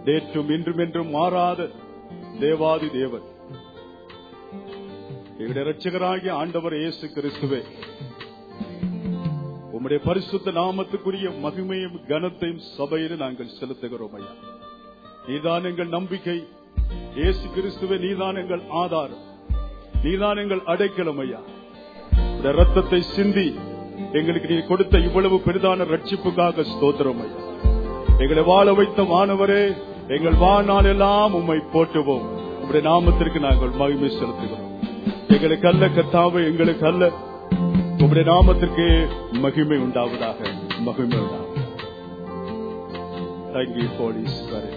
நேற்றும் இன்றும் என்றும் மாறாத தேவாதி தேவன் எங்களுடைய இரட்சகராகிய ஆண்டவர் இயேசு கிறிஸ்துவே உம்முடைய பரிசுத்த நாமத்துக்குரிய மகிமையும் கனத்தையும் சபையில் நாங்கள் செலுத்துகிறோம் ஐயா நீதான் எங்கள் நம்பிக்கை இயேசு கிறிஸ்துவே நீதான் எங்கள் ஆதாரம் நீதான் எங்கள் அடைக்கலம் ஐயா உம்முடைய ரத்தத்தை சிந்தி எங்களுக்கு நீ கொடுத்த இவ்வளவு பெரிதான ரட்சிப்புக்காக ஸ்தோத்திரம் ஐயா எங்களை வாழ வைத்த மாணவரே எங்கள் வாழ்நாள் எல்லாம் உம்மை போற்றுவோம் உம்முடைய நாமத்திற்கு நாங்கள் மகிமை செலுத்துகிறோம் எங்களுக்கு அல்ல கத்தாவை எங்களுக்கு அல்ல உம்முடைய நாமத்திற்கு மகிமை உண்டாவதாக மகிமை உண்டாவதாக Thank you, Holy Spirit.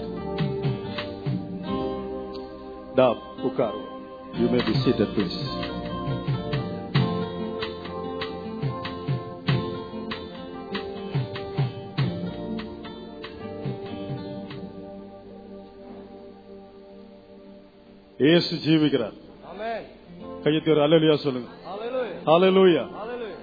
Da, உட்காரு. You may be seated, please. இயேசு ஜீவிக்கிறார் Amen. கையத்தி ஒரு அல்லலியா சொல்லுங்க Hallelujah. ஹalleluya Hallelujah.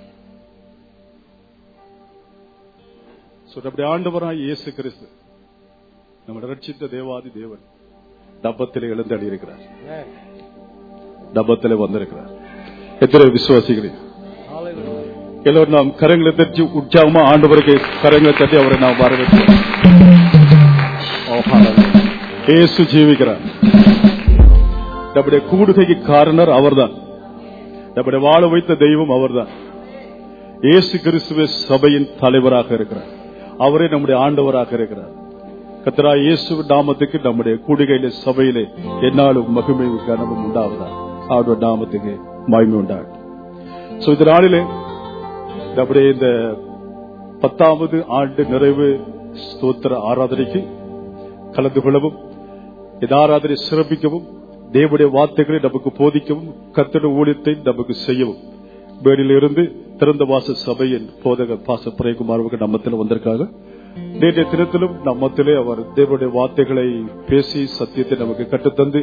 So, நம்முடைய ஆண்டவராய் இயேசு கிறிஸ்து நம்முடைய ரட்சித்த தேவாதி தேவன் டப்பத்திலே எழுந்தடி இருக்கிறார் Amen. டப்பத்திலே வந்திருக்கிறார் எத்தனை விசுவாசிகளே Hallelujah. எல்லோரும் நாம் கரங்களை தட்டி உற்சாகமா ஆண்டவருக்கு கரங்களை தட்டி அவரை நாம் வரவேற்கிறோம் Oh, hallelujah. இயேசு ஜீவிக்கிறார் நம்முடைய கூடுகைக்கு காரணர் அவர்தான் நம்முடைய வாழ வைத்த தெய்வம் அவர்தான் இயேசு கிறிஸ்துவ சபையின் தலைவராக இருக்கிறார் அவரே நம்முடைய ஆண்டவராக இருக்கிறார் கத்தரா இயேசு நாமத்துக்கு நம்முடைய கூடுகையிலே சபையிலே என்னாலும் மகிமையும் கனவும் உண்டாவதா அவருடைய நாமத்துக்கு மகிமை உண்டாகும் சோ இந்த நாளிலே நம்முடைய இந்த பத்தாவது ஆண்டு நிறைவு ஸ்தோத்திர ஆராதனைக்கு கலந்து கொள்ளவும் இந்த ஆராதனை சிறப்பிக்கவும் தேவனுடைய வார்த்தைகளை நமக்கு போதிக்கவும் கத்தட ஊழியத்தை நமக்கு செய்யவும் வேடியிலிருந்து திறந்த வாச சபையின் போதக பாச பிரேகுமார் அவர்கள் நம்மத்தில் வந்திருக்காங்க நேற்றைய தினத்திலும் நம்மத்திலே அவர் தேவனுடைய வார்த்தைகளை பேசி சத்தியத்தை நமக்கு கற்றுத்தந்து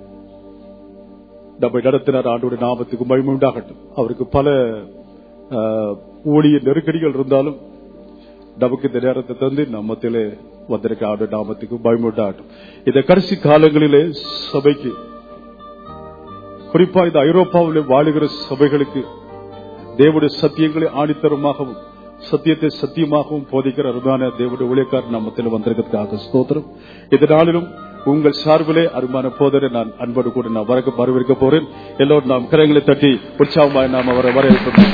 நம்மை நடத்தினார் ஆண்டோட நாமத்துக்கு மகிமை உண்டாகட்டும் அவருக்கு பல ஆஹ், ஊழிய நெருக்கடிகள் இருந்தாலும் நமக்கு இந்த நேரத்தை தந்து நம்மத்திலே வந்திருக்க ஆண்டு நாமத்துக்கு மகிமை உண்டாகட்டும் இந்த கடைசி காலங்களிலே சபைக்கு குறிப்பா இந்த ஐரோப்பாவிலே வாழுகிற சபைகளுக்கு தேவனுடைய சத்தியங்களை ஆணித்தரமாகவும் சத்தியத்தை சத்தியமாகவும் போதிக்கிற அருமையான தேவனுடைய ஊழியக்காரர் நம்மத்தில் வந்திருக்கிறதுக்காக ஸ்தோத்திரம் இந்த நாளிலும் உங்கள் சார்பிலே அருமையான போதரை நான் அன்போடு கூட நான் வரக்க வரவேற்க போறேன் எல்லோரும் நாம் கரங்களை தட்டி உற்சாகமாய் நாம் அவரை வரவேற்போம்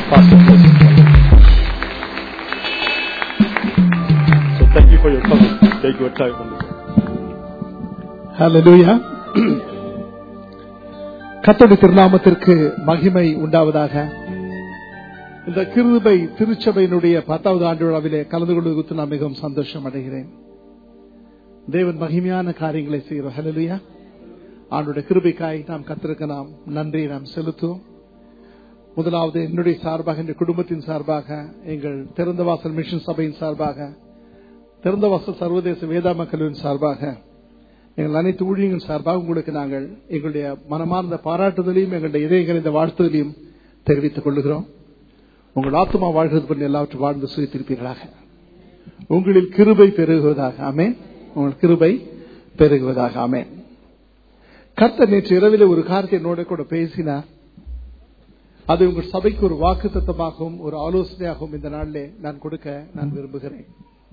So thank you for your coming. Take your time. ஹalleluya கர்த்தருடைய திருநாமத்திற்கு மகிமை உண்டாவதாக இந்த கிருபை திருச்சபையினுடைய பத்தாவது ஆண்டு விழாவிலே கலந்து கொள்வது குறித்து நான் மிகவும் சந்தோஷம் அடைகிறேன் தேவன் மகிமையான காரியங்களை செய்கிறோம் ஹalleluya ஆண்டுடைய கிருபைக்காய் நாம் கத்திருக்க நாம் நன்றி நாம் செலுத்துவோம் முதலாவது என்னுடைய சார்பாக என்னுடைய குடும்பத்தின் சார்பாக எங்கள் திறந்த வாசல் மிஷன் சபையின் சார்பாக திறந்த வாசல் சர்வதேச வேதாம கல்லூரியின் சார்பாக எங்கள் அனைத்து ஊழியர்கள் சார்பாக உங்களுக்கு நாங்கள் எங்களுடைய மனமார்ந்த பாராட்டுதலையும் எங்களுடைய இதயங்கள் இந்த வாழ்த்துதலையும் தெரிவித்துக் கொள்கிறோம் உங்கள் ஆத்மா வாழ்கிறது பண்ணி எல்லாவற்றும் வாழ்ந்து சுயத்திருப்பீர்களாக உங்களில் கிருபை பெருகுவதாக ஆமென் உங்கள் கிருபை பெருகுவதாக ஆமென் கர்த்தர் நேற்று இரவில் ஒரு காரியத்தை என்னோட கூட பேசினார் அது உங்கள் சபைக்கு ஒரு வாக்கு தத்தமாகவும் ஒரு ஆலோசனையாகவும் இந்த நாளிலே நான் கொடுக்க நான் விரும்புகிறேன்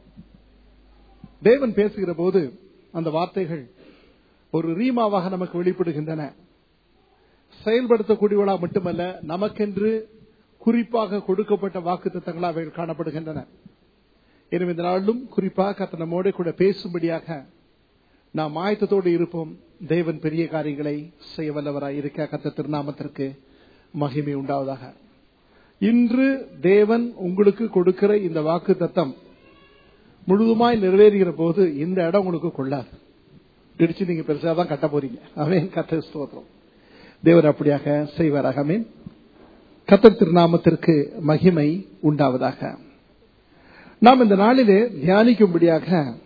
தேவன் பேசுகிற போது அந்த வார்த்தைகள் ஒரு ரீமாவாக நமக்கு வெளிப்படுகின்றன செயல்படுத்தக்கூடியவளா மட்டுமல்ல நமக்கென்று குறிப்பாக கொடுக்கப்பட்ட வாக்கு தத்தங்களாக அவைகள் காணப்படுகின்றன எனவே இந்த நாளிலும் குறிப்பாக கர்த்தர் நம்மோடு கூட பேசும்படியாக நாம் ஆயத்தத்தோடு இருப்போம் தேவன் பெரிய காரியங்களை செய்ய வல்லவராய் இருக்க கர்த்தர் திருநாமத்திற்கு மகிமை உண்டாவதாக இன்று தேவன் உங்களுக்கு கொடுக்கிற இந்த வாக்கு தத்தம் முழுதுமாய் நிறைவேறுகிற போது இந்த இடம் உங்களுக்கு கொள்ளாது இடிச்சு நீங்க பெருசா தான் கட்ட போறீங்க அவன் கத்த ஸ்தோத்திரம் தேவன் அப்படியாக செய்வாராக அமீன் கத்தர் திருநாமத்திற்கு மகிமை உண்டாவதாக நாம் இந்த நாளிலே தியானிக்கும்படியாக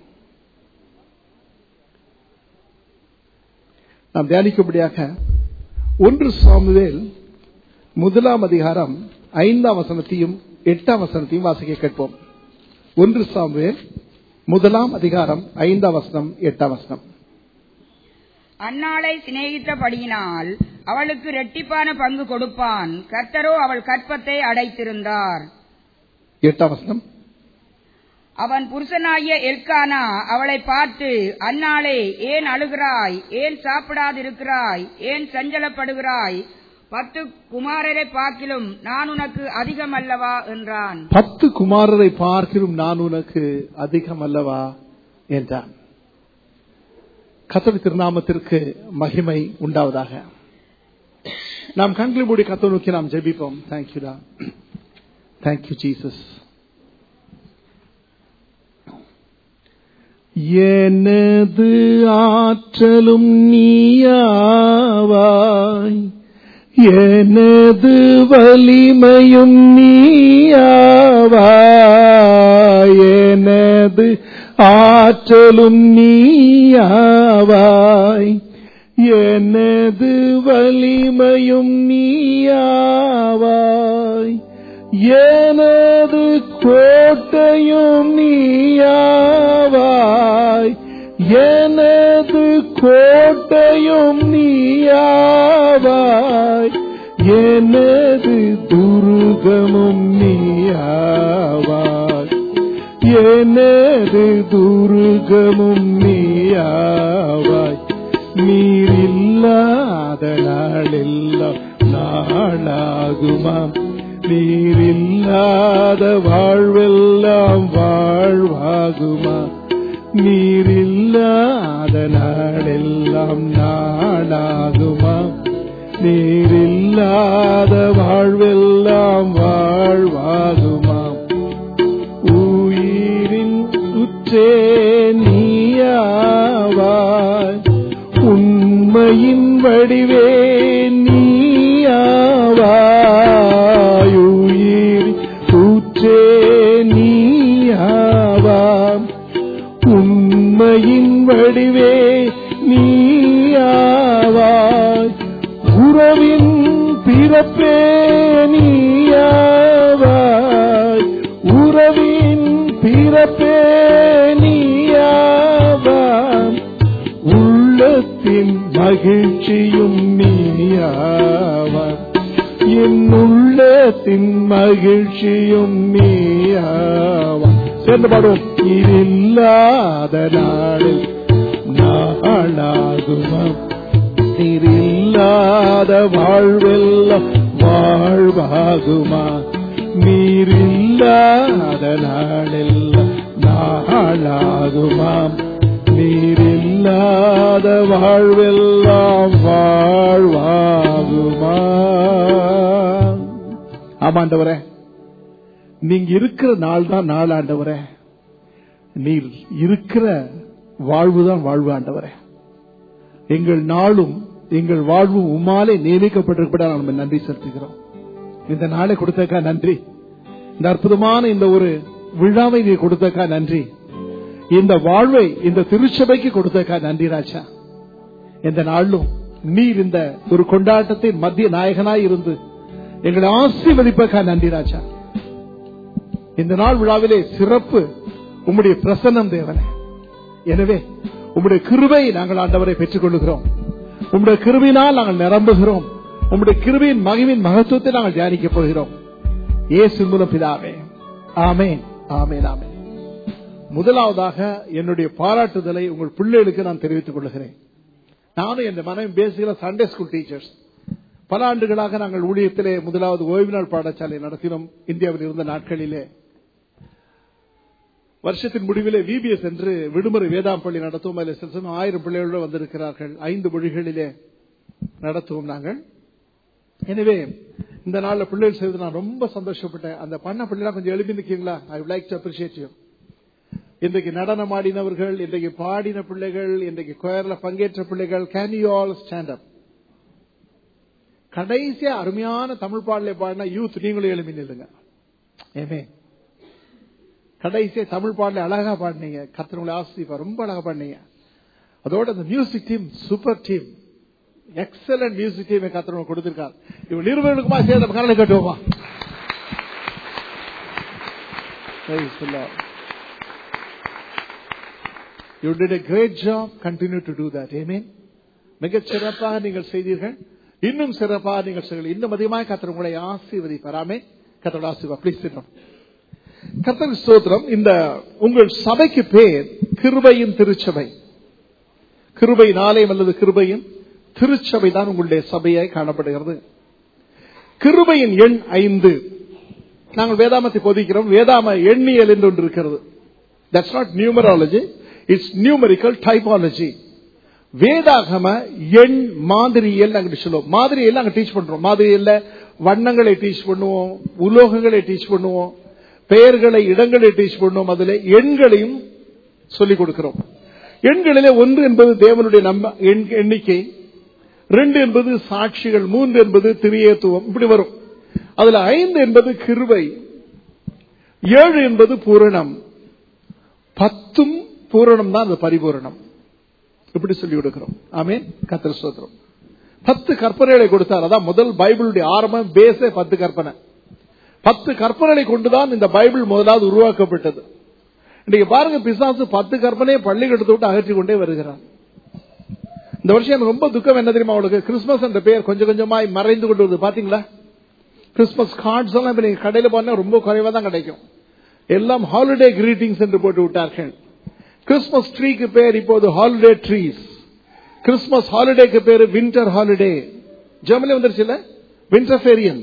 நாம் தியானிக்கும்படியாக ஒன்று சாமுவேல் முதலாம் அதிகாரம் ஐந்தாம் வசனத்தையும் எட்டாம் வசனத்தையும் வாசிக்க கேட்போம் ஒன்று சாமுவேல் முதலாம் அதிகாரம் ஐந்தாம் வசனம் எட்டாம் வசனம் அன்னாளை சிநேகித்தபடியினால் அவளுக்கு இரட்டிப்பான பங்கு கொடுப்பான் கர்த்தரோ அவள் கற்பத்தை அடைத்திருந்தார் எட்டாம் வசனம் அவன் புருஷனாகிய எல்கானா அவளை பார்த்து அன்னாளே ஏன் அழுகிறாய் ஏன் சாப்பிடாதிருக்கிறாய் ஏன் சஞ்சலப்படுகிறாய் பத்து குமாரரை பார்க்கிலும் நான் உனக்கு அதிகம் அல்லவா என்றான் பத்து குமாரரை பார்க்கிறோம் நான் உனக்கு அதிகம் அல்லவா என்றான் கத்தோடி திருநாமத்திற்கு மகிமை உண்டாவதாக நாம் கண்களை மூடி கத்தோ நோக்கி நாம் ஜெபிப்போம் தேங்க்யூடா தேங்க்யூ ஜீசஸ் எனது ஆற்றலும் நீயாவாய் எனது வலிமையும் நீயாவாய் எனது ஆற்றலும் நீயாவாய் எனது வலிமையும் நீயாவாய் எனது கோட்டையும் நீயாவாய் எனது கோட்டையும் நீயாவாய் எனது துருகமும் நீயாவாய் எனது துருகமும் நீயாவாய் நீரில்லாத நாளெல்லாம் நாளாகுமாம் நீரில்லாத வாழ்வெல்லாம் வாழ்வாகுமா நீரில்லாத நாளெல்லாம் நாளாகுமா நீரில்லாத வாழ்வெல்லாம் வாழ்வாகுமா உயிரின் உற்றே நீயாவாய் உண்மையின் வடிவே நீயாவாய் உயிர் ஊற்றே நீயாவாம் உண்மையின் வடிவே நீயாவாய் உறவின் பிறப்பே நீயாவாய் உறவின் பிறப்பே நீயாவாம் உள்ளத்தின் மகிழ்ச்சியும் நீயாவாம் என் உள்ளத்தின் மகிழ்ச்சியும் நீயாவாம் சேர்ந்து பாடுவோம் இல்லாத நாளில் நாளாகுமாம் நீரில்லாத வாழ்வெல்லாம் வாழ்வாகுமா நீரில்லாத நாளெல்லாம் நாளாகுமாம் நீரில்லாத வாழ்வெல்லாம் வாழ்வாகுமா ஆமாண்டவரே நீங்க இருக்கிற நாள் தான் நாள் ஆண்டவரே நீர் இருக்கிற வாழ்வுதான் வாழ்வு ஆண்டவரே எங்கள் நாளும் எங்கள் வாழ்வும் உம்மாலே நியமிக்கப்பட்டிருப்பதா நம்ம நன்றி செலுத்துகிறோம் இந்த நாளை கொடுத்தக்கா நன்றி இந்த அற்புதமான இந்த ஒரு விழாவை நீ கொடுத்தக்கா நன்றி இந்த வாழ்வை இந்த திருச்சபைக்கு கொடுத்தக்கா நன்றி ராஜா இந்த நாளிலும் நீர் இந்த ஒரு கொண்டாட்டத்தின் மத்திய நாயகனாய் இருந்து எங்களை ஆசீர்வதிப்பக்கா நன்றி ராஜா இந்த நாள் விழாவிலே சிறப்பு உம்முடைய பிரசன்னம் தேவனே எனவே உம்முடைய கிருபை நாங்கள் ஆண்டவரை பெற்றுக் கொள்ளுகிறோம் உம்முடைய கிருபினால் நாங்கள் நிரம்புகிறோம் உம்முடைய கிருபியின் மகிவின் மகத்துவத்தை நாங்கள் தியானிக்கப் போகிறோம் இயேசு மூலம் பிதாவே ஆமேன் ஆமேன் ஆமேன் முதலாவதாக என்னுடைய பாராட்டுதலை உங்கள் பிள்ளைகளுக்கு நான் தெரிவித்துக் கொள்கிறேன் நானும் என் மனைவி பேசுகிற சண்டே ஸ்கூல் டீச்சர்ஸ் பல ஆண்டுகளாக நாங்கள் ஊழியத்திலே முதலாவது ஓய்வு நாள் பாடசாலை நடத்தினோம் இந்தியாவில் இருந்த நாட்களிலே வருஷத்தின் முடிவிலே விபிஎஸ் என்று விடுமுறை வேதாம் பள்ளி நடத்துவோம் அதில் சில சமயம் ஆயிரம் பிள்ளைகளோடு வந்திருக்கிறார்கள் ஐந்து மொழிகளிலே நடத்துவோம் நாங்கள் எனவே இந்த நாள்ல பிள்ளைகள் செய்து நான் ரொம்ப சந்தோஷப்பட்டேன் அந்த பண்ண பிள்ளைலாம் கொஞ்சம் எழுப்பி நிற்கீங்களா I like to appreciate you இன்றைக்கு நடனம் ஆடினவர்கள் இன்றைக்கு பாடின பிள்ளைகள் இன்றைக்கு கோயர்ல பங்கேற்ற பிள்ளைகள் can you all stand up கடைசியா அருமையான தமிழ் பாடலை பாடின யூத் நீங்களும் எழுப்பி நில்லுங்க ஏமே கடைசியா தமிழ் பாடல அழகா பாடினீங்க கத்தனங்களை ஆசிரியப்பா ரொம்ப அழகா பாடினீங்க அதோட அந்த music team super team excellent music team கத்தனவங்க கொடுத்திருக்கார் இவங்க நிறுவனங்களுக்குமா சேர்ந்த கரலை கட்டுவோமா Praise the Lord. You did a great job continue to do that amen மிகச் சிறப்பாக நீங்கள் செய்தீர்கள் இன்னும் சிறப்பாக நீங்கள் செய்யுங்கள் இன்னும் அதிகமாக கத்தர் உங்களை ஆசீர்வதிப்பாராமே கத்தரோட ஆசீர்வா ப்ளீஸ் கத்தர் ஸ்தோத்திரம் இந்த உங்கள் சபைக்கு பேர் கிருபையின் திருச்சபை கிருபை நாளையம் அல்லது கிருபையின் திருச்சபை தான் உங்களுடைய சபையாய் காணப்படுகிறது கிருபையின் எண் ஐந்து நாங்கள் வேதாமத்தை போதிக்கிறோம் வேதாம எண்ணியல் என்று ஒன்று இருக்கிறது that's not numerology it's numerical typology வேதாகம எண் மாதிரியல் நாங்க சொல்லுவோம் மாதிரியல் நாங்க டீச் பண்றோம் மாதிரியல்ல வண்ணங்களை டீச் பண்ணுவோம் உலோகங்களை டீச் பண்ணுவோம் பெயர்களை இடங்களை டீச் பண்ணுவோம் அதுல எண்களையும் சொல்லிக் கொடுக்கிறோம் எண்களிலே ஒன்று என்பது தேவனுடைய நம்ப எண்- எண்ணிக்கை ரெண்டு என்பது சாட்சிகள் மூன்று என்பது திரியத்துவம் இப்படி வரும் அதுல ஐந்து என்பது கிருபை ஏழு என்பது பூரணம் பத்தும் பூரணம் தான் அந்த பரிபூரணம் இப்படி சொல்லி கொடுக்கிறோம் ஆமே கத்திர சோதரம் பத்து கற்பனைகளை கொடுத்தார் அதான் முதல் பைபிளுடைய ஆரம்பம் பேசே பத்து கற்பனை பத்து கற்பனைகளை கொண்டுதான் இந்த பைபிள் முதலாவது உருவாக்கப்பட்டது இன்னைக்கு பாருங்க பிசாசு பத்து கற்பனையை பள்ளிக்கூடத்தை விட்டு அகற்றிக் கொண்டே வருகிறான் இந்த வருஷம் எனக்கு ரொம்ப துக்கம் என்ன தெரியுமா அவளுக்கு கிறிஸ்துமஸ் என்ற பெயர் கொஞ்சம் கொஞ்சமாய் மறைந்து கொண்டு வருது பாத்தீங்களா கிறிஸ்துமஸ் கார்ட்ஸ் எல்லாம் இப்ப நீங்க கடையில போனா ரொம்ப குறைவா தான் கிடைக்கும் எல்லாம் ஹாலிடே கிரீட்டிங்ஸ் என்று போட்டு விட்டார்கள் கிறிஸ்துமஸ் ட்ரீக்கு பேர் இப்போது ஹாலிடே ட்ரீஸ் கிறிஸ்துமஸ் ஹாலிடேக்கு பேரு வின்டர் ஹாலிடே ஜெர்மனி வந்துருச்சுல வின்டர் ஃபேரியன்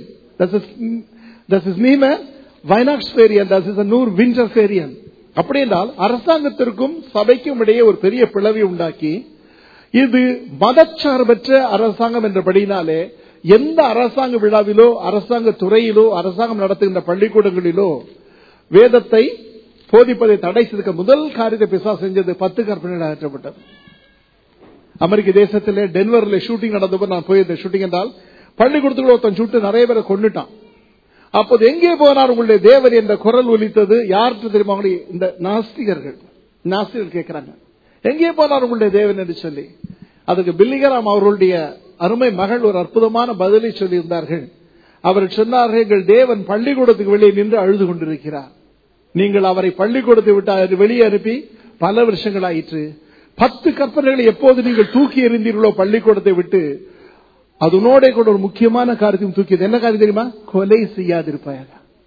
தஸ் இஸ் நீம வைனாக்ஸ் ஃபேரியன் தஸ் இஸ் நூர் வின்டர் ஃபேரியன் அப்படி என்றால் அரசாங்கத்திற்கும் சபைக்கும் இடையே ஒரு பெரிய பிளவை உண்டாக்கி இது மதச்சார்பற்ற அரசாங்கம் என்றபடினாலே எந்த அரசாங்க விழாவிலோ அரசாங்க துறையிலோ அரசாங்கம் நடத்துகின்ற பள்ளிக்கூடங்களிலோ வேதத்தை போதிப்பதை தடை செய்த முதல் காரியத்தை பிசா செஞ்சது பத்து கற்பனைகள் அகற்றப்பட்டது அமெரிக்க தேசத்திலே டென்வர்ல ஷூட்டிங் நடந்தபோது நான் போயிருந்தேன் ஷூட்டிங் என்றால் பள்ளிக்கூடத்துக்குள்ள ஒருத்தன் சுட்டு நிறைய பேரை கொண்டுட்டான் அப்போது எங்கே போனார் உங்களுடைய தேவர் என்ற குரல் ஒலித்தது யார்கிட்ட தெரியுமா உங்களுக்கு? இந்த நாஸ்திகர்கள் நாஸ்திகர்கள் கேட்கிறாங்க எங்கே போனார் உங்களுடைய தேவன் என்று சொல்லி அதுக்கு பில்லிகராம் அவர்களுடைய அருமை மகள் ஒரு அற்புதமான பதிலை சொல்லியிருந்தார்கள் அவர் சொன்னார்கள் எங்கள் தேவன் பள்ளிக்கூடத்துக்கு வெளியே நின்று அழுது கொண்டிருக்கிறார் நீங்கள் அவரை பள்ளிக்கூடத்தை விட்டு வெளியே அனுப்பி பல வருஷங்கள் ஆயிற்று பத்து கற்பனைகளை எப்போது நீங்கள் தூக்கி எறிந்தீர்களோ பள்ளிக்கூடத்தை விட்டு அதனோட கூட ஒரு முக்கியமான காரியத்தையும் தூக்கியது என்ன காரியம் தெரியுமா கொலை செய்யாதிருப்பாயாக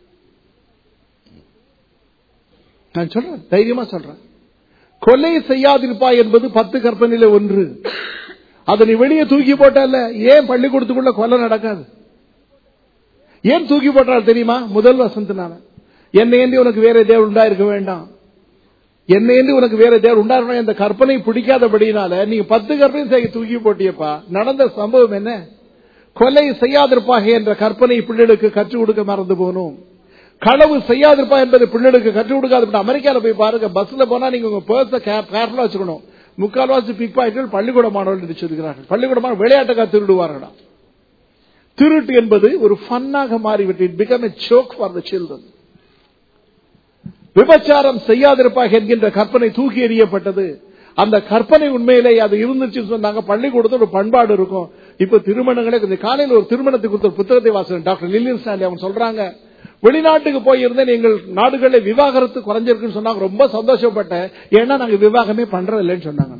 நான் சொல்றேன் தைரியமா சொல்றேன் கொலை செய்யாதிருப்பாய் என்பது பத்து கற்பனையில ஒன்று அதை நீ வெளியே தூக்கி போட்டல ஏன் பள்ளிக்கூடத்துக்குள்ள கொலை நடக்காது ஏன் தூக்கி போட்டால் தெரியுமா முதல் வசந்தனால என்னை ஏந்தி உனக்கு வேற தேவன் உண்டா இருக்க வேண்டாம் என்னை ஏந்தி உனக்கு வேற தேவன் உண்டாஇருக்கணும் இந்த கற்பனை பிடிக்காதபடினால நீங்க பத்து கற்பனை செய்ய தூக்கி போட்டியப்பா நடந்த சம்பவம் என்ன கொலை செய்யாதிருப்பாக என்ற கற்பனை பிள்ளைகளுக்கு கற்றுக் கொடுக்க மறந்து போகணும் களவு செய்யாதிருப்பா என்பது பிள்ளைகளுக்கு கற்றுக் கொடுக்காது அமெரிக்கால போய் பாருங்க பஸ்ல போனா நீங்க உங்க பர்ஸ கேர்ஃபுல்லா வச்சுக்கணும் முக்கால்வாசி பிக் பாக்கெட் பள்ளிக்கூட மாணவர்கள் என்று சொல்கிறார்கள் பள்ளிக்கூட மாணவர்கள் விளையாட்டுக்காக திருடுவார்களா திருட்டு என்பது ஒரு ஃபன்னாக மாறிவிட்டு it become a joke for the children விபச்சாரம் செய்யாதிருப்பாக என்கின்ற கற்பனை தூக்கி எறியப்பட்டது அந்த கற்பனை உண்மையிலே அது இருந்துச்சுன்னு சொன்னாங்க பள்ளிக்கூடத்தில் ஒரு பண்பாடு இருக்கும் இப்ப திருமணங்களே இந்த காலையில் ஒரு திருமணத்துக்கு கொடுத்த ஒரு புத்தகத்தை வாசன் டாக்டர் லில்லியன் ஸ்டான்லி அவங்க சொல்றாங்க வெளிநாட்டுக்கு போயிருந்தேன் எங்கள் நாடுகளில் விவாகரத்து குறைஞ்சிருக்குன்னு சொன்னாங்க ரொம்ப சந்தோஷப்பட்டேன் ஏன்னா நாங்க விவாகமே பண்றது இல்லைன்னு சொன்னாங்க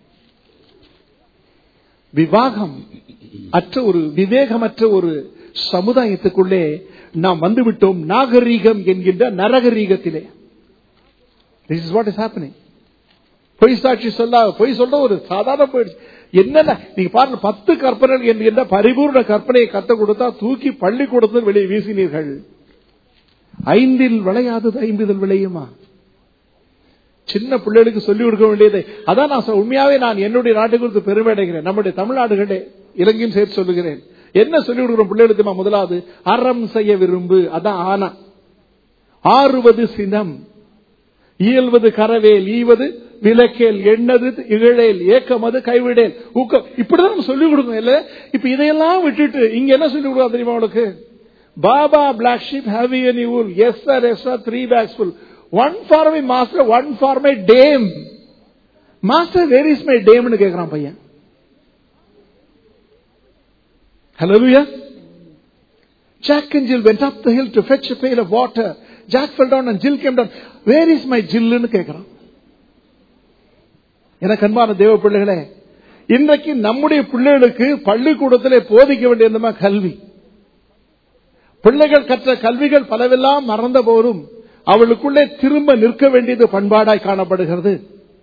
விவாகம் அற்ற ஒரு விவேகமற்ற ஒரு சமுதாயத்துக்குள்ளே நாம் வந்துவிட்டோம் நாகரீகம் என்கின்ற நரகரீகத்திலே this is what is happening பொய் சாட்சி சொல்ல பொய் சொல்ற ஒரு சாதாரண போயிடுச்சு என்னென்ன நீங்க பாருங்க பத்து கற்பனைகள் என்கின்ற பரிபூர்ண கற்பனையை கத்த கொடுத்தா தூக்கி பள்ளிக்கூடத்தில் வெளியே வீசினீர்கள் ஐந்தில் விளையாதது ஐம்பதில் விளையுமா சின்ன பிள்ளைகளுக்கு சொல்லிக் கொடுக்க வேண்டியது அதான் நான் சொ- உண்மையாவே நான் என்னுடைய நாட்டை குறித்து பெருமை அடைகிறேன் நம்முடைய தமிழ்நாடுகளே இலங்கையும் சேர்த்து சொல்லுகிறேன் என்ன சொல்லிக் கொடுக்கிறோம் பிள்ளைகளுக்கு முதலாவது அறம் செய்ய விரும்பு அதான் ஆனா ஆறுவது சினம் இயல்வது கரவேல் ஈவது விலக்கேல் எண்ணது இகழேல் ஏக்கமது கைவிடேல் ஊக்கம் இப்படிதான் நம்ம சொல்லிக் கொடுக்கணும் இல்ல இப்ப இதையெல்லாம் விட்டுட்டு இங்க என்ன சொல்லிக் கொடுக்கணும் தெரியுமா உங்களுக்கு baa baa black sheep have any wool yes sir yes sir three bags full one for my master one for my dame master where is my டேம்னு கேக்குறான் பையன் Hallelujah. Jack and Jill went up the hill to fetch a pail of water. Jack fell down and Jill came down. Where is my Jill? ன்னு கேக்குறான் எனக்கு அன்பான தேவ பிள்ளைகளே இன்றைக்கு நம்முடைய பிள்ளைகளுக்கு பள்ளிக்கூடத்திலே போதிக்க வேண்டியதுமா கல்வி பிள்ளைகள் கற்ற கல்விகள் பலவெல்லாம் மறந்த போதும் அவளுக்குள்ளே திரும்ப நிற்க வேண்டியது பண்பாடாய் காணப்படுகிறது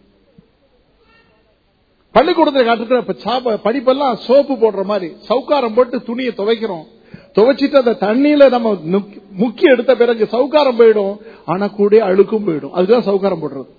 பள்ளிக்கூடத்தில் காட்டுக்கிற இப்ப சாப்ப- படிப்பெல்லாம் சோப்பு போடுற மாதிரி சவுக்காரம் போட்டு துணியை துவைக்கிறோம் துவைச்சிட்டு அந்த தண்ணியில நம்ம நுக்- முக்கி எடுத்த பிறகு சவுக்காரம் போயிடும் ஆனா கூட அழுக்கும் போயிடும் அதுதான் சவுக்காரம் போடுறது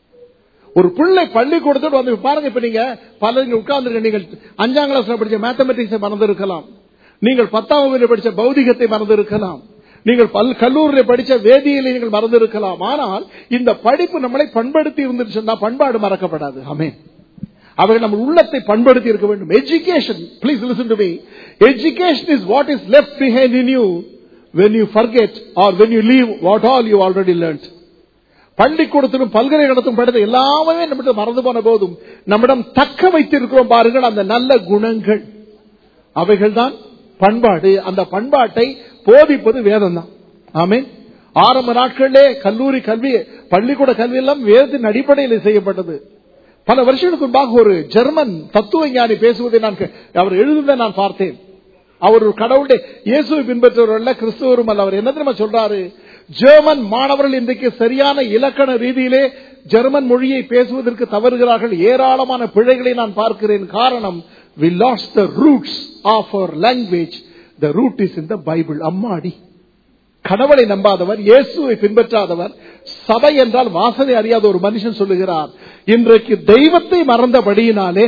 ஒரு பிள்ளை பள்ளிக்கூடத்தோடு வந்து பாருங்க இப்ப நீங்க பல உட்கார்ந்து நீங்கள் அஞ்சாம் கிளாஸ்ல படிச்ச மேத்தமெட்டிக்ஸை மறந்து இருக்கலாம் நீங்கள் பத்தாம் வகுப்பில் படிச்ச பௌதிகத்தை மறந்து இருக்கலாம் நீங்கள் பல் கல்லூரியில் படிச்ச வேதியியலை நீங்கள் மறந்து இருக்கலாம் ஆனால் இந்த படிப்பு நம்மளை பண்படுத்தி இருந்துச்சுன்னா பண்பாடு மறக்கப்படாது ஆமே அவைகள் நம்ம உள்ளத்தை பண்படுத்தி இருக்க வேண்டும் education please listen to me education is what is left behind in you when you forget or when you leave what all you already learned பள்ளிக்கூடத்திலும் பல்கலைக்கழகத்தும் படித்த எல்லாமே நம்மிடம் மறந்து போன போதும் நம்மிடம் தக்க வைத்திருக்கிறோம் பாருங்கள் அந்த நல்ல குணங்கள் அவைகள் தான் பண்பாடு அந்த பண்பாட்டை போதிப்பது வேதம் தான் ஆமே ஆரம்ப நாட்களிலே கல்லூரி கல்வி பள்ளிக்கூட கல்வி எல்லாம் வேதத்தின் அடிப்படையில் செய்யப்பட்டது பல வருஷங்களுக்கு முன்பாக ஒரு ஜெர்மன் தத்துவ ஞானி பேசுவதை நான் கே- அவர் எழுதுவதை நான் பார்த்தேன் அவர் ஒரு கடவுளுடைய இயேசுவை பின்பற்றவர் அல்ல கிறிஸ்துவரும் அல்ல அவர் என்ன தெரியுமா சொல்றாரு ஜெர்மன் மாணவர்கள் இன்றைக்கு சரியான இலக்கண ரீதியிலே ஜெர்மன் மொழியை பேசுவதற்கு தவறுகிறார்கள் ஏராளமான பிழைகளை நான் பார்க்கிறேன் காரணம் we lost the roots of our language the root is in the bible அம்மாடி கடவுளை நம்பாதவர் இயேசுவை பின்பற்றாதவர் சபை என்றால் வாசனை அறியாத ஒரு மனுஷன் சொல்லுகிறார் இன்றைக்கு தெய்வத்தை மறந்தபடியினாலே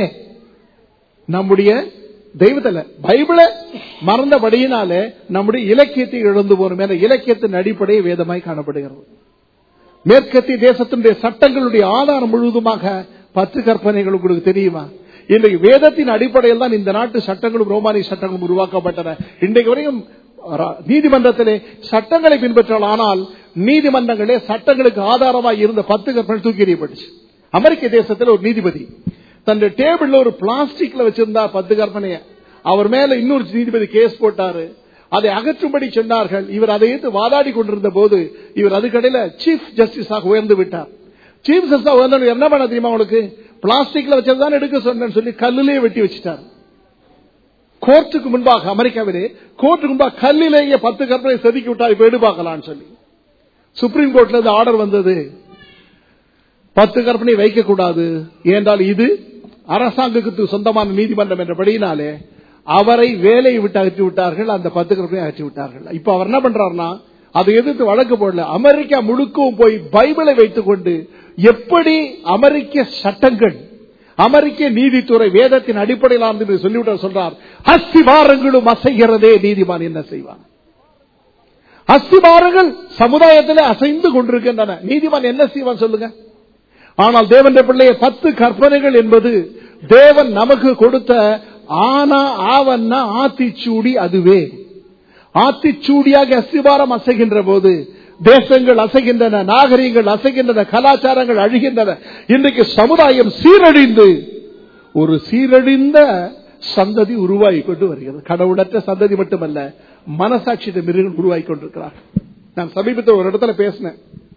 நம்முடைய தெய்வத்தில் பைபிளை மறந்தபடியினாலே நம்முடைய இலக்கியத்தை இழந்து போறோம் என இலக்கியத்தின் அடிப்படை வேதமாய் காணப்படுகிறது மேற்கத்திய தேசத்தினுடைய சட்டங்களுடைய ஆதாரம் முழுவதுமாக பத்து கற்பனைகள் உங்களுக்கு தெரியுமா இன்றைக்கு வேதத்தின் அடிப்படையில் தான் இந்த நாட்டு சட்டங்களும் ரோமானிய சட்டங்களும் உருவாக்கப்பட்டன இன்றைக்கு வரையும் ர- நீதிமன்றத்திலே சட்டங்களை பின்பற்றலாம் ஆனால் நீதிமன்றங்களே சட்டங்களுக்கு ஆதாரமாக இருந்த பத்து கற்பனை தூக்கி எறியப்பட்டுச்சு அமெரிக்க தேசத்தில் ஒரு நீதிபதி தன்னுடைய டேபிள்ல ஒரு பிளாஸ்டிக்ல வச்சிருந்தார் பத்து கற்பனைய அவர் மேல இன்னொரு நீதிபதி கேஸ் போட்டாரு அதை அகற்றும்படி சொன்னார்கள் இவர் அதை எடுத்து வாதாடி கொண்டிருந்த போது இவர் அதுக்கடையில சீஃப் ஜஸ்டிஸாக உயர்ந்து விட்டார் சீஃப் ஜஸ்டிஸா உயர்ந்து என்ன பண்ண தெரியுமா உங்களுக்கு பிளாஸ்டிக்ல வச்சதுதான் எடுக்க சொன்னேன்னு சொல்லி கல்லிலே வெட்டி வச்சுட்டார் கோர்ட்டுக்கு முன்பாக அமெரிக்காவிலே கோர்ட்டுக்கு முன்பாக கல்லிலேயே பத்து கற்பனை செதுக்கி விட்டா இப்ப எடு பார்க்கலாம்னு சொல்லி சுப்ரீம் கோர்ட்ல இருந்து ஆர்டர் வந்தது பத்து கற்பனை வைக்கக்கூடாது ஏனென்றால் இது அரசாங்கத்துக்கு சொந்தமான நீதிமன்றம் என்றபடியினாலே அவரை வேலையை விட்டு அகற்றி விட்டார்கள் அந்த பத்து கற்பனை அகற்றி விட்டார்கள் இப்ப அவர் என்ன பண்றாருன்னா அதை எதிர்த்து வழக்கு போடல அமெரிக்கா முழுக்கவும் போய் பைபிளை வைத்துக் கொண்டு எப்படி அமெரிக்க சட்டங்கள் அமெரிக்க நீதித்துறை வேதத்தின் அடிப்படையில் என்று சொல்லிவிட்டு சொல்றார் அஸ்திவாரங்களும் அசைகிறதே நீதிமான் என்ன செய்வான் அஸ்திவாரங்கள் சமுதாயத்தில் அசைந்து கொண்டிருக்கின்றன நீதிமான் என்ன செய்வான் சொல்லுங்க ஆனால் தேவன் பிள்ளைய பத்து கற்பனைகள் என்பது தேவன் நமக்கு கொடுத்த ஆனா ஆவன்னா ஆத்திச்சூடி அதுவே ஆத்திச்சூடியாக அஸ்திவாரம் அசைகின்ற போது தேசங்கள் அசைகின்றன நாகரிகங்கள் அசைகின்றன கலாச்சாரங்கள் அழிகின்றன இன்றைக்கு சமுதாயம் சீரழிந்து ஒரு சீரழிந்த சந்ததி உருவாகி கொண்டு வருகிறது கடவுளற்ற சந்ததி மட்டுமல்ல மனசாட்சியிட்ட மிருகங்கள் உருவாகி கொண்டிருக்கிறார் நான் சமீபத்தில் ஒரு இடத்துல பேசினேன்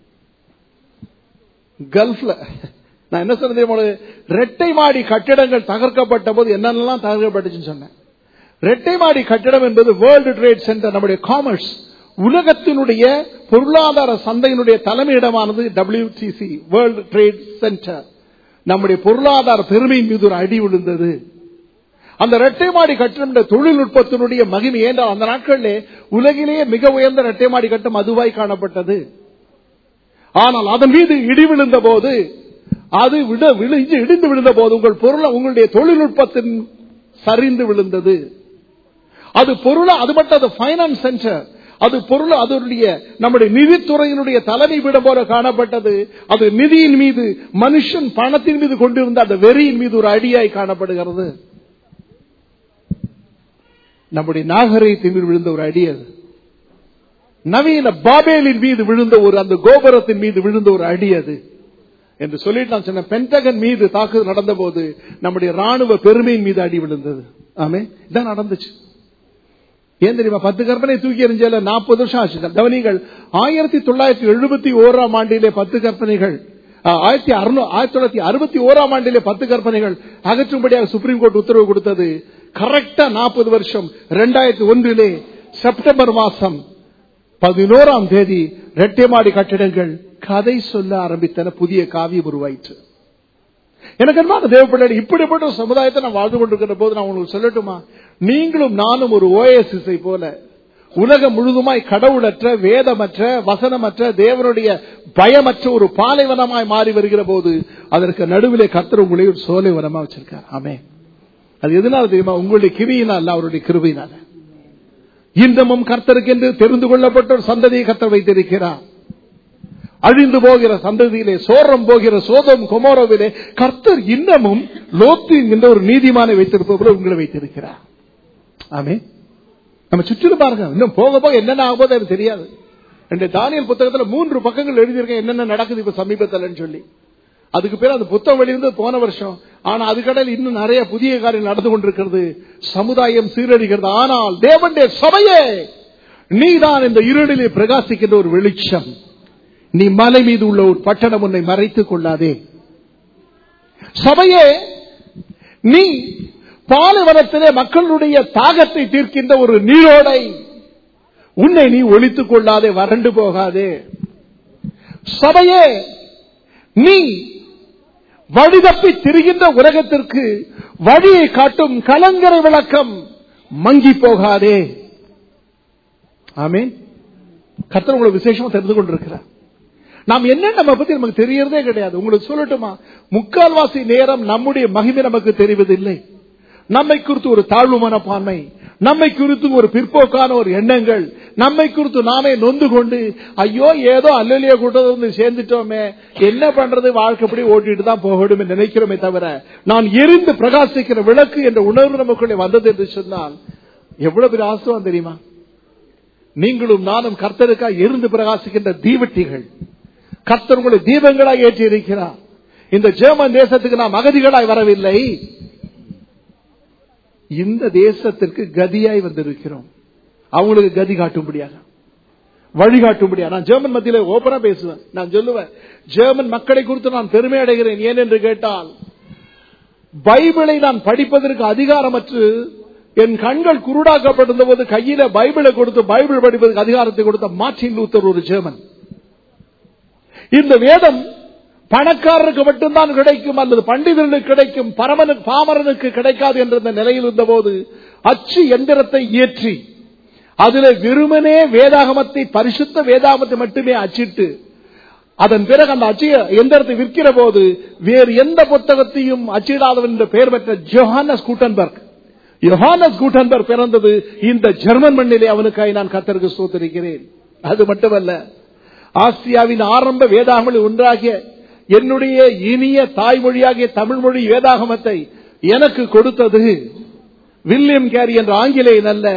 கல்ஃப்ல நான் என்ன சொன்னது உங்களுக்கு? ரெட்டை மாடி கட்டிடங்கள் தகர்க்கப்பட்ட போது என்னென்னலாம் தகர்க்கப்பட்டுச்சுன்னு சொன்னேன் ரெட்டை மாடி கட்டிடம் என்பது வேர்ல்டு ட்ரேட் சென்டர் நம்முடைய காமர்ஸ் உலகத்தினுடைய பொருளாதார சந்தையினுடைய தலைமையிடமானது WTC வேர்ல்டு ட்ரேட் சென்டர் நம்முடைய பொருளாதார பெருமையின் மீது ஒரு அடி விழுந்தது அந்த இரட்டை மாடி கட்டிடம் என்ற தொழில்நுட்பத்தினுடைய மகிமை ஏன்றால் அந்த நாட்களிலே உலகிலேயே மிக உயர்ந்த இரட்டை மாடி கட்டம் அதுவாய் காணப்பட்டது ஆனால் அதன் மீது இடி விழுந்த போது அது விட விழுந்து இடிந்து விழுந்த போது உங்கள் பொருள் உங்களுடைய தொழில்நுட்பத்தின் சரிந்து விழுந்தது அது பொருள் அது மட்டும் அது பைனான்ஸ் சென்டர் அது பொருள் அதனுடைய நம்முடைய நிதித்துறையினுடைய தலைமை விட போல காணப்பட்டது அது நிதியின் மீது மனுஷன் பணத்தின் மீது கொண்டிருந்த அந்த வெறியின் மீது ஒரு அடியாய் காணப்படுகிறது நம்முடைய நாகரிகத்தின் மீது விழுந்த ஒரு அடி அது நவீன பாபேலின் மீது விழுந்த ஒரு அந்த கோபுரத்தின் மீது விழுந்த ஒரு அடி அது என்று சொல்லிட்டு நான் சொன்ன பென்டகன் மீது தாக்குதல் நடந்த போது நம்முடைய ராணுவ பெருமையின் மீது அடி விழுந்தது ஆமே இதான் நடந்துச்சு ஏன் தெரியுமா பத்து கற்பனை தூக்கி எறிஞ்சல நாற்பது வருஷம் ஆச்சு கவனிகள் ஆயிரத்தி தொள்ளாயிரத்தி எழுபத்தி ஓராம் ஆண்டிலே பத்து கற்பனைகள் ஆஹ், ஆயிரத்தி அறுநூ- ஆயிரத்தி தொள்ளாயிரத்தி அறுபத்தி ஓராம் ஆண்டிலே பத்து கற்பனைகள் அகற்றும்படியாக சுப்ரீம் கோர்ட் உத்தரவு கொடுத்தது கரெக்டா நாற்பது வருஷம் ரெண்டாயிரத்தி ஒன்றிலே செப்டம்பர் மாசம் பதினோராம் தேதி ரெட்டைமாடி கட்டிடங்கள் கதை சொல்ல ஆரம்பித்தன புதிய காவியம் உருவாயிற்று எனக்கு அன்பான தேவப்பிள்ளை இப்படிப்பட்ட ஒரு சமுதாயத்தை நான் வாழ்ந்து கொண்டிருக்கிற போது நான் உங்களுக்கு சொல்லட்டுமா நீங்களும் நானும் ஒரு ஓஎஸ்எஸ்ஐ போல உலகம் முழுதுமாய் கடவுளற்ற வேதமற்ற வசனமற்ற தேவனுடைய பயமற்ற ஒரு பாலைவனமாய் மாறி வருகிற போது அதற்கு நடுவிலே கர்த்தர் உங்களை ஒரு சோலைவனமா வச்சிருக்கார் ஆமே அது எதனால தெரியுமா உங்களுடைய கிரியினால் அல்ல அவருடைய கிருபையினால இந்தமும் கர்த்தருக்கு என்று தெரிந்து கொள்ளப்பட்ட ஒரு சந்ததியை கர்த்தர் வைத்திருக்கிறார் அழிந்து போகிற சந்ததியிலே சோரம் போகிற சோதம் குமோரோவிலே கர்த்தர் இன்னமும் லோத்து என்கின்ற ஒரு நீதிமானை வைத்திருப்பவரை உங்களை வைத்திருக்கிறார் ஆமே நம்ம சுற்றிலும் பாருங்க இன்னும் போக போக என்னென்ன ஆக போது எனக்கு தெரியாது ரெண்டு தானியல் புத்தகத்துல மூன்று பக்கங்கள் எழுதியிருக்கேன் என்னென்ன நடக்குது இப்ப சமீபத்தில்னு சொல்லி அதுக்கு பேர் அந்த புத்தகம் வெளியிருந்து போன வருஷம் ஆனா அதுக்கடையில் இன்னும் நிறைய புதிய காரியம் நடந்து கொண்டிருக்கிறது சமுதாயம் சீரழிகிறது ஆனால் தேவனுடைய சபையே நீதான் இந்த இருளிலே பிரகாசிக்கின்ற ஒரு வெளிச்சம் நீ மலை மீது உள்ள ஒரு பட்டணம் உன்னை மறைத்துக் கொள்ளாதே சபையே நீ பாலைவனத்திலே மக்களுடைய தாகத்தை தீர்க்கின்ற ஒரு நீரோடை உன்னை நீ ஒழித்துக் கொள்ளாதே வறண்டு போகாதே சபையே நீ வழிதப்பி திரிகின்ற உலகத்திற்கு வழியை காட்டும் கலங்கரை விளக்கம் மங்கி போகாதே ஆமீன் கர்த்தர் உங்களை விசேஷமா தெரிந்து கொண்டிருக்கிறார் நாம் என்ன நம்ம பத்தி நமக்கு தெரியறதே கிடையாது உங்களுக்கு சொல்லட்டுமா முக்கால்வாசி நேரம் நம்முடைய மகிமை நமக்கு தெரிவதில்லை நம்மை குறித்து ஒரு தாழ்வு மனப்பான்மை நம்மை குறித்து ஒரு பிற்போக்கான ஒரு எண்ணங்கள் நம்மை குறித்து நாமே நொந்து கொண்டு ஐயோ ஏதோ அல்லலிய கூட்டத்தை வந்து சேர்ந்துட்டோமே என்ன பண்றது வாழ்க்கைப்படி ஓட்டிட்டு தான் போகணும் நினைக்கிறோமே தவிர நான் எரிந்து பிரகாசிக்கிற விளக்கு என்ற உணர்வு நமக்குள்ளே வந்தது என்று சொன்னால் எவ்வளவு பெரிய ஆசுவம் தெரியுமா நீங்களும் நானும் கர்த்தருக்காக எரிந்து பிரகாசிக்கின்ற தீவட்டிகள் கர்த்தர் உங்களை தீபங்களாக ஏற்றி இருக்கிறார் இந்த ஜெர்மன் தேசத்துக்கு நாம் அகதிகளாய் வரவில்லை இந்த தேசத்திற்கு கதியாய் வந்திருக்கிறோம் அவங்களுக்கு கதி காட்டும்படியாக வழிகாட்டும்படியா நான் ஜெர்மன் மத்தியில ஓபனா பேசுவேன் நான் சொல்லுவேன் ஜெர்மன் மக்களை குறித்து நான் பெருமை அடைகிறேன் ஏன் என்று கேட்டால் பைபிளை நான் படிப்பதற்கு அதிகாரமற்று என் கண்கள் குருடாக்கப்பட்டிருந்த போது கையில பைபிளை கொடுத்து பைபிள் படிப்பதற்கு அதிகாரத்தை கொடுத்த மார்டின் லூத்தர் ஒரு ஜெர்மன் இந்த வேதம் பணக்காரருக்கு மட்டும்தான் கிடைக்கும் அல்லது பண்டிதர்களுக்கு கிடைக்கும் பரமனுக்கு பாமரனுக்கு கிடைக்காது என்ற இந்த நிலையில் இருந்தபோது அச்சு எந்திரத்தை இயற்றி அதில் வெறுமனே வேதாகமத்தை பரிசுத்த வேதாகமத்தை மட்டுமே அச்சிட்டு அதன் பிறகு அந்த அச்சு எந்திரத்தை விற்கிற போது வேறு எந்த புத்தகத்தையும் அச்சிடாதவன் என்ற பெயர் பெற்ற ஜோஹானஸ் கூட்டன்பர்க் யோஹானஸ் கூட்டன்பர்க் பிறந்தது இந்த ஜெர்மன் மண்ணிலே அவனுக்காய் நான் கத்தருக்கு சோத்தரிக்கிறேன் அது மட்டுமல்ல ஆசியாவின் ஆரம்ப வேதாகமில் ஒன்றாகிய என்னுடைய இனிய தாய்மொழியாகிய தமிழ் மொழி வேதாகமத்தை எனக்கு கொடுத்தது வில்லியம் கேரி என்ற ஆங்கிலேயன் அல்ல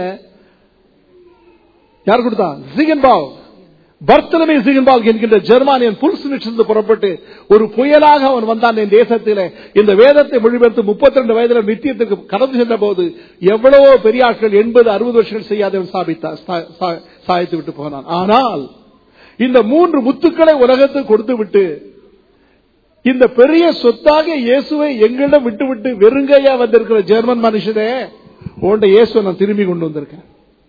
யார் கொடுத்தா சிகன்பாவ் பர்த்தலமே சிகன்பாவ் என்கின்ற ஜெர்மானியன் புல்ஸ்னிச்சிருந்து புறப்பட்டு ஒரு புயலாக அவன் வந்தான் என் தேசத்திலே இந்த வேதத்தை மொழிபெயர்த்து முப்பத்தி ரெண்டு வயதுல நித்தியத்துக்கு கடந்து சென்ற போது எவ்வளவோ பெரிய ஆட்கள் எண்பது அறுபது வருஷங்கள் செய்யாதவன் சாபித்தார் சாய்த்து விட்டு போனான் ஆனால் இந்த மூன்று முத்துக்களை உலகத்துக்கு கொடுத்து விட்டு இந்த பெரிய சொத்தாக இயேசுவை எங்களிடம் விட்டு விட்டு வெறுங்கையா வந்திருக்கிற ஜெர்மன் மனுஷனே உன்ட இயேசுவை நான் திரும்பி கொண்டு வந்திருக்கேன்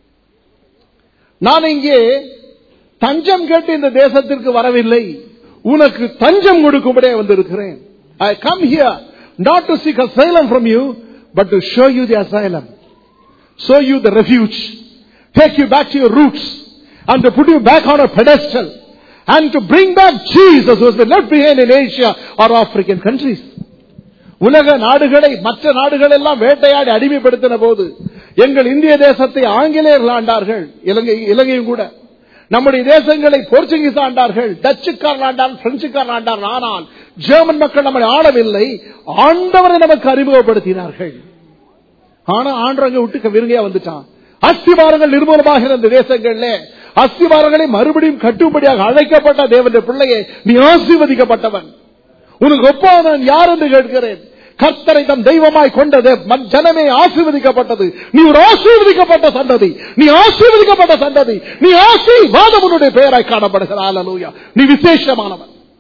நான் இங்கே தஞ்சம் கேட்டு இந்த தேசத்திற்கு வரவில்லை உனக்கு தஞ்சம் கொடுக்கும்படியே வந்திருக்கிறேன் I come here not to seek asylum from you but to show you the asylum show you the refuge take you back to your roots and to put you back on a pedestal and to bring back Jesus who was left behind in Asia or African countries. உலக நாடுகளை மற்ற நாடுகள் எல்லாம் வேட்டையாடி அடிமைப்படுத்தின போது எங்கள் இந்திய தேசத்தை ஆங்கிலேயர்கள் ஆண்டார்கள் இலங்கை இலங்கையும் கூட நம்முடைய தேசங்களை போர்ச்சுகீஸ் ஆண்டார்கள் டச்சுக்காரன் ஆண்டார் பிரெஞ்சுக்காரன் ஆண்டார் ஆனால் ஜெர்மன் மக்கள் நம்மை ஆளவில்லை ஆண்டவரை நமக்கு அறிமுகப்படுத்தினார்கள் ஆனா ஆண்டவங்க விட்டு விருங்கையா வந்துட்டான் அஸ்திவாரங்கள் நிர்மூலமாக இருந்த தேசங்கள்ல அஸ்திவாரங்களை மறுபடியும் கட்டும்படியாக அழைக்கப்பட்ட தேவனுடைய பிள்ளையை நீ ஆசீர்வதிக்கப்பட்டவன் உனக்கு ஒப்பாவன் யார் என்று கேட்கிறேன் கர்த்தரை தன் தெய்வமாய் கொண்டது ஜனமே ஆசீர்வதிக்கப்பட்டது நீ ஒரு ஆசீர்வதிக்கப்பட்ட சந்ததி நீ ஆசீர்வதிக்கப்பட்ட சந்ததி நீ ஆசீர்வாதம் உன்னுடைய பெயராய் காணப்படுகிற ஆலலூயா நீ விசேஷமானவன்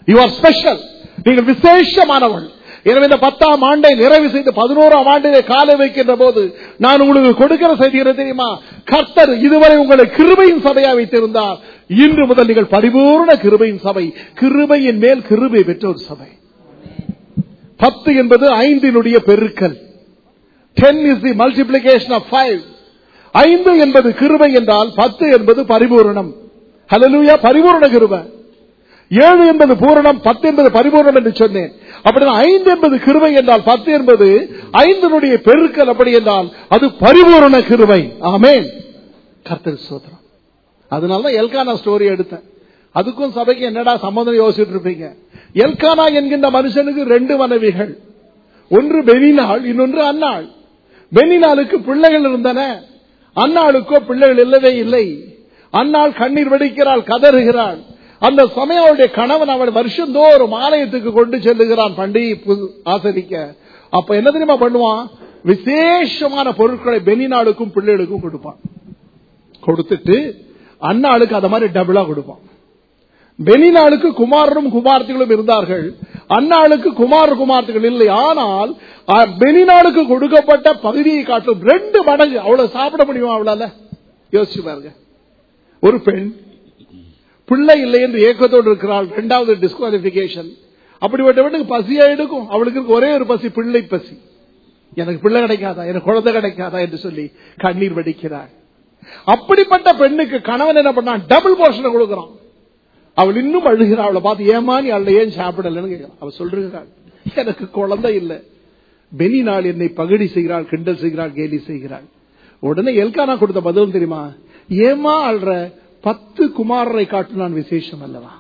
யூ ஆர் ஸ்பெஷல் நீங்கள் விசேஷமானவள் எனவே இந்த பத்தாம் ஆண்டை நிறைவு செய்து பதினோராம் ஆண்டிலே காலை வைக்கின்ற போது நான் உங்களுக்கு கொடுக்கிற செய்தி என்ன தெரியுமா கர்த்தர் இதுவரை உங்களை கிருபையின் சபையா வைத்திருந்தார் இன்று முதல் நீங்கள் பரிபூர்ண கிருபையின் சபை கிருபையின் மேல் கிருபை பெற்ற ஒரு சபை பத்து என்பது ஐந்தினுடைய பெருக்கல் ten is the multiplication of five ஐந்து என்பது கிருபை என்றால் பத்து என்பது பரிபூரணம் ஹலலூயா பரிபூரண கிருபை ஏழு என்பது பூரணம் பத்து என்பது பரிபூரணம் என்று சொன்னேன் அப்படின்னா ஐந்து என்பது கிருபை என்றால் பத்து என்பது ஐந்தினுடைய பெருக்கல் அப்படி என்றால் அது பரிபூரண கிருபை ஆமேன் கர்த்தர் சோதரம் அதனாலதான் எல்கானா ஸ்டோரி எடுத்தேன் அதுக்கும் சபைக்கு என்னடா சம்பந்தம் யோசிச்சுட்டு இருப்பீங்க எல்கானா என்கின்ற மனுஷனுக்கு ரெண்டு மனைவிகள் ஒன்று பெனினாள் இன்னொன்று அன்னாள் பெனினாளுக்கு பிள்ளைகள் இருந்தன அன்னாளுக்கோ பிள்ளைகள் இல்லவே இல்லை அன்னாள் கண்ணீர் வெடிக்கிறாள் கதறுகிறாள் அந்த சமயம் அவளுடைய கணவன் அவள் வருஷந்தோறும் ஆலயத்துக்கு கொண்டு செல்லுகிறான் பண்டிகை பு- ஆசரிக்க அப்ப என்ன தெரியுமா பண்ணுவான் விசேஷமான பொருட்களை பெனினாளுக்கும் பிள்ளைகளுக்கும் கொடுப்பான் கொடுத்துட்டு அண்ணாளுக்கு அந்த மாதிரி டபுளா கொடுப்பான் பெனினாளுக்கு குமாரரும் குமார்த்திகளும் இருந்தார்கள் அண்ணாளுக்கு குமார குமார்த்திகள் இல்லை ஆனால் அஹ், பெனினாளுக்கு கொடுக்கப்பட்ட பகுதியை காட்டும் ரெண்டு மடங்கு அவ்வளவு சாப்பிட முடியுமா அவளால யோசிச்சு பாருங்க ஒரு பெண் பிள்ளை இல்லை என்று ஏக்கத்தோடு இருக்கிறாள் இரண்டாவது டிஸ்குவாலிபிகேஷன் அப்படிப்பட்ட பெண்ணுக்கு பசியா எடுக்கும் அவளுக்கு இருக்க ஒரே ஒரு பசி பிள்ளை பசி எனக்கு பிள்ளை கிடைக்காதா எனக்கு குழந்தை கிடைக்காதா என்று சொல்லி கண்ணீர் வடிக்கிறாள் அப்படிப்பட்ட பெண்ணுக்கு கணவன் என்ன பண்ணான் டபுள் போர்ஷனை கொடுக்கிறான் அவள் இன்னும் அழுகிறாள் அவளை பார்த்து ஏமா நீ அவளை ஏன் சாப்பிடலன்னு கேட்கிறான் அவள் சொல்றாள் எனக்கு குழந்தை இல்லை பெனி நாள் என்னை பகுடி செய்கிறாள் கிண்டல் செய்கிறாள் கேலி செய்கிறாள் உடனே எல்கானா கொடுத்த பதில் தெரியுமா ஏமா அல்ற பத்து குமாரரை காட்டு நான் விசேஷம் அல்லவா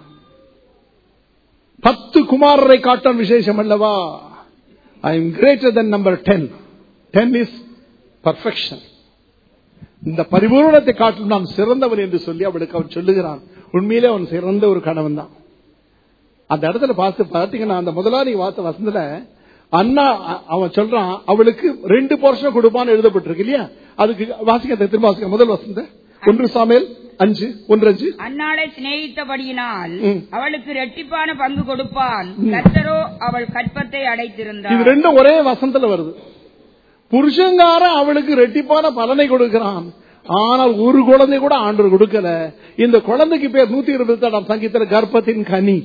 பத்து குமாரரை காட்டான் விசேஷம் அல்லவா I am greater than number ten ten is perfection இந்த பரிபூரணத்தை காட்டிலும் நான் சிறந்தவன் என்று சொல்லி அவளுக்கு அவன் சொல்லுகிறான் உண்மையிலே அவன் சிறந்த ஒரு கணவன் தான் அந்த இடத்துல பார்த்து பாத்தீங்கன்னா அந்த முதலாளி வார்த்தை வசந்தல அண்ணா அ- அவன் சொல்றான் அவளுக்கு ரெண்டு போர்ஷன் கொடுப்பான்னு எழுதப்பட்டிருக்கு இல்லையா அதுக்கு வாசிக்க திரும்ப வாசிக்க முதல் வசந்த ஒன்று சாமியல் அஞ்சு ஒன்று அஞ்சு அன்னாளை சிநேகித்தபடியினால் ம். அவளுக்கு ரெட்டிப்பான பங்கு கொடுப்பான் கர்த்தரோ அவள் கற்பத்தை இது அடைத்திருந்தார் ரெண்டும் ஒரே வசந்தல வருது புருஷங்காரன் அவளுக்கு ரெட்டிப்பான பலனை கொடுக்கிறான் ஆனால் ஒரு குழந்தை கூட ஆண்டவர் கொடுக்கல இந்த குழந்தைக்கு பேர் நூத்தி இருபத்தி ஏழாம் சங்கீதத்தில் கர்ப்பத்தின் கனி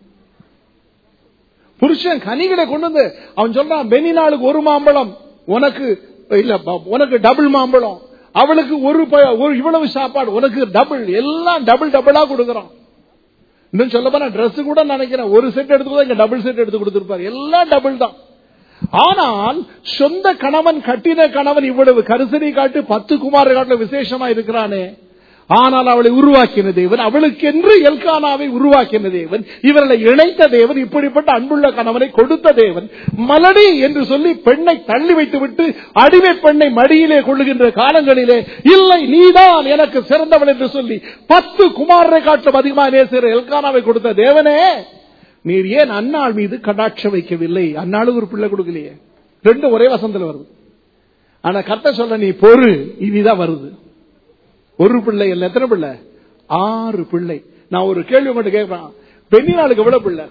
புருஷன் கனிகளை கொண்டு வந்து அவன் சொல்றான் பெனினாளுக்கு ஒரு மாம்பழம் உனக்கு இல்ல ப- உனக்கு டபுள் மாம்பழம் அவளுக்கு ஒரு ப- ஒரு இவ்வளவு சாப்பாடு உனக்கு டபுள் எல்லாம் டபுள் டபுளா கொடுக்கறான் இன்னும் சொல்ல போனா Dress கூட நினைக்கிறேன் ஒரு செட் எடுத்து இங்க டபுள் செட் எடுத்து கொடுத்திருப்பாரு எல்லாம் டபுள் தான் ஆனால் சொந்த கணவன் கட்டின கணவன் இவ்வளவு கரிசனை காட்டு பத்து குமார காட்டுல விசேஷமா இருக்கிறானே ஆனால் அவளை உருவாக்கின தேவன் அவளுக்கென்று எல்கானாவை உருவாக்கின தேவன் இவர்களை இணைத்த தேவன் இப்படிப்பட்ட அன்புள்ள கணவனை கொடுத்த தேவன் மலடி என்று சொல்லி பெண்ணை தள்ளி வைத்து விட்டு அடிமை பெண்ணை மடியிலே கொள்ளுகின்ற காலங்களிலே இல்லை நீதான் எனக்கு சிறந்தவன் என்று சொல்லி பத்து குமாரரை காட்டும் அதிகமாக நேசிற எல்கானாவை கொடுத்த தேவனே நீர் ஏன் அன்னாள் மீது கடாட்சம் வைக்கவில்லை அன்னாளுக்கு ஒரு பிள்ளை கொடுக்கலையே ரெண்டும் ஒரே வசந்தல வருது ஆனா கத்த சொல்ல நீ பொறு இனிதான் வருது ஒரு பிள்ளை இல்ல எத்தனை பிள்ளை ஆறு பிள்ளை நான் ஒரு கேள்வி மட்டும் கேட்கிறேன் பெண்ணினாளுக்கு எவ்வளவு பிள்ளை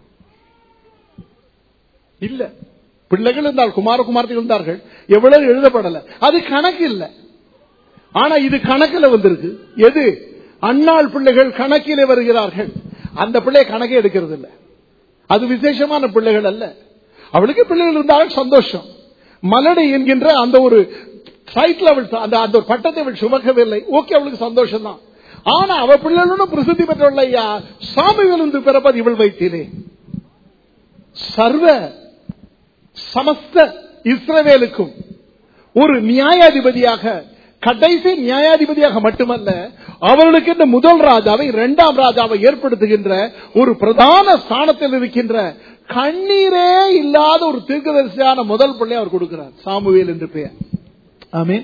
இல்ல பிள்ளைகள் இருந்தால் குமார குமார்த்திகள் இருந்தார்கள் எவ்வளவு எழுதப்படல அது கணக்கு இல்ல ஆனா இது கணக்குல வந்திருக்கு எது அன்னாள் பிள்ளைகள் கணக்கிலே வருகிறார்கள் அந்த பிள்ளை கணக்கே எடுக்கிறது இல்ல அது விசேஷமான பிள்ளைகள் அல்ல அவளுக்கு பிள்ளைகள் இருந்தாலும் சந்தோஷம் மலடை என்கின்ற அந்த ஒரு சைட்ல அவள் அந்த அந்த ஒரு பட்டத்தை அவள் சுமக்கவில்லை ஓகே அவளுக்கு சந்தோஷம் தான் ஆனா அவ பிள்ளைகளும் பிரசித்தி பெற்றவள் ஐயா சாமிகள் என்று பிறப்பது இவள் வைத்தீரே சர்வ சமஸ்த இஸ்ரவேலுக்கும் ஒரு நியாயாதிபதியாக கடைசி நியாயாதிபதியாக மட்டுமல்ல அவர்களுக்கு இந்த முதல் ராஜாவை இரண்டாம் ராஜாவை ஏற்படுத்துகின்ற ஒரு பிரதான ஸ்தானத்தில் இருக்கின்ற கண்ணீரே இல்லாத ஒரு தீர்க்கதரிசியான முதல் பிள்ளை அவர் கொடுக்கிறார் சாமுவேல் என்று பெயர் ஆமென்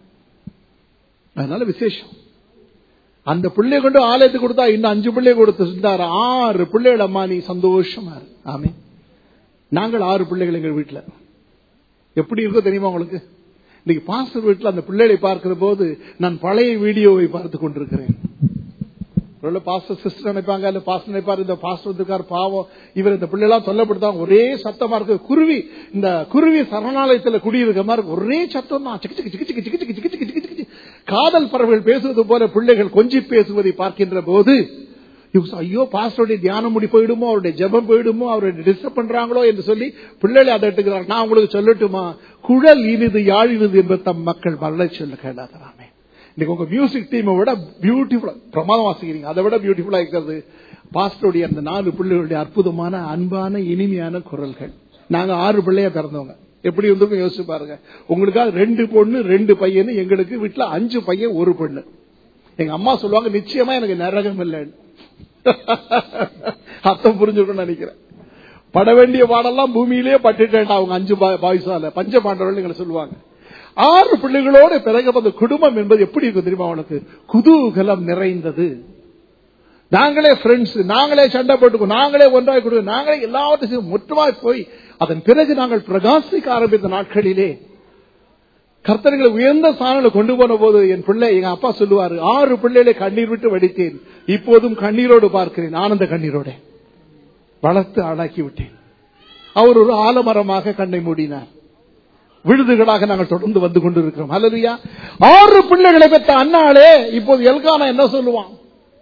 அதனால விசேஷம் அந்த பிள்ளை கொண்டு ஆலயத்துக்கு கொடுத்தா இன்னும் அஞ்சு பிள்ளை கொடுத்து இருந்தார் ஆறு பிள்ளைகள் அம்மா நீ சந்தோஷமா இரு ஆமென் நாங்கள் ஆறு பிள்ளைகள் எங்கள் வீட்டுல எப்படி இருக்கோ தெரியுமா உங்களுக்கு இன்னைக்கு பாஸ்டர் வீட்டில் அந்த பிள்ளைகளை பார்க்கிற போது நான் பழைய வீடியோவை பார்த்து கொண்டிருக்கிறேன் ஒருவேளை பாஸ்டர் சிஸ்டர் நினைப்பாங்க இல்ல பாஸ்டர் நினைப்பாரு இந்த பாஸ்டர் வந்திருக்காரு பாவம் இவர் இந்த பிள்ளைலாம் சொல்லப்படுத்தாங்க ஒரே சத்தமா இருக்கு குருவி இந்த குருவி சரணாலயத்துல குடியிருக்க மாதிரி இருக்கு. ஒரே சத்தம் தான் சிக்கு சிக்கு சிக்கு சிக்கு சிக்கு சிக்கு சிக்கு சிக்கு சிக்கு சிக்கு. காதல் பறவைகள் பேசுவது போல பிள்ளைகள் கொஞ்சி பேசுவதை பார்க்கின்ற போது இவங்க சொ- ஐயோ பாஸ்டருடைய தியானம் முடி போயிடுமோ அவருடைய ஜெபம் போயிடுமோ அவருடைய டிஸ்டர்ப் பண்றாங்களோ என்று சொல்லி பிள்ளைகளை அதை எடுத்துக்கிறாங்க நான் உங்களுக்கு சொல்லட்டுமா குழல் இனிது யாழ் இனிது என்பது தம் மக்கள் மரலை சொல்ல கேளாதராமே இன்னைக்கு உங்க மியூசிக் டீமை விட பியூட்டிஃபுல்லா பிரமாதம் வாசிக்கிறீங்க அதை விட பியூட்டிஃபுல்லா இருக்கிறது பாஸ்டருடைய அந்த நாலு பிள்ளைகளுடைய அற்புதமான அன்பான இனிமையான குரல்கள் நாங்க ஆறு பிள்ளையா பிறந்தவங்க எப்படி வந்து யோசிச்சு பாருங்க உங்களுக்காக ரெண்டு பொண்ணு ரெண்டு பையன் எங்களுக்கு வீட்டுல அஞ்சு பையன் ஒரு பொண்ணு எங்க அம்மா சொல்லுவாங்க நிச்சயமா எனக்கு நரகம் இல்லைன்னு அர்த்தம் புரிஞ்சுக்கணும்னு நினைக்கிறேன் பட வேண்டிய பாடெல்லாம் பூமியிலே பட்டுட்டேன் அவங்க அஞ்சு பாய்ஸால பஞ்ச பாண்டவர்கள் எங்களை சொல்லுவாங்க ஆறு பிள்ளைகளோட பிறகு அந்த குடும்பம் என்பது எப்படி இருக்கும் தெரியுமா அவனுக்கு குதூகலம் நிறைந்தது நாங்களே ஃப்ரெண்ட்ஸ் நாங்களே சண்டை போட்டுக்கோ நாங்களே ஒன்றாய் கொடுக்க நாங்களே எல்லாவற்றையும் மொத்தமாய் போய் அதன் பிறகு நாங்கள் பிரகாசிக்க ஆரம்பித்த நாட்களிலே கர்த்தர்களை உயர்ந்த சாணல கொண்டு போன போது என் பிள்ளை எங்க அப்பா சொல்லுவாரு ஆறு பிள்ளைகளை கண்ணீர் விட்டு வடித்தேன் இப்போதும் கண்ணீரோடு பார்க்கிறேன் ஆனந்த கண்ணீரோட வளர்த்து ஆளாக்கி விட்டேன் அவர் ஒரு ஆலமரமாக கண்ணை மூடினார் விழுதுகளாக நாங்கள் தொடர்ந்து வந்து கொண்டிருக்கிறோம் அல்லதுயா ஆறு பிள்ளைகளை பெற்ற அண்ணாளே இப்போது எல்கானா என்ன சொல்லுவான்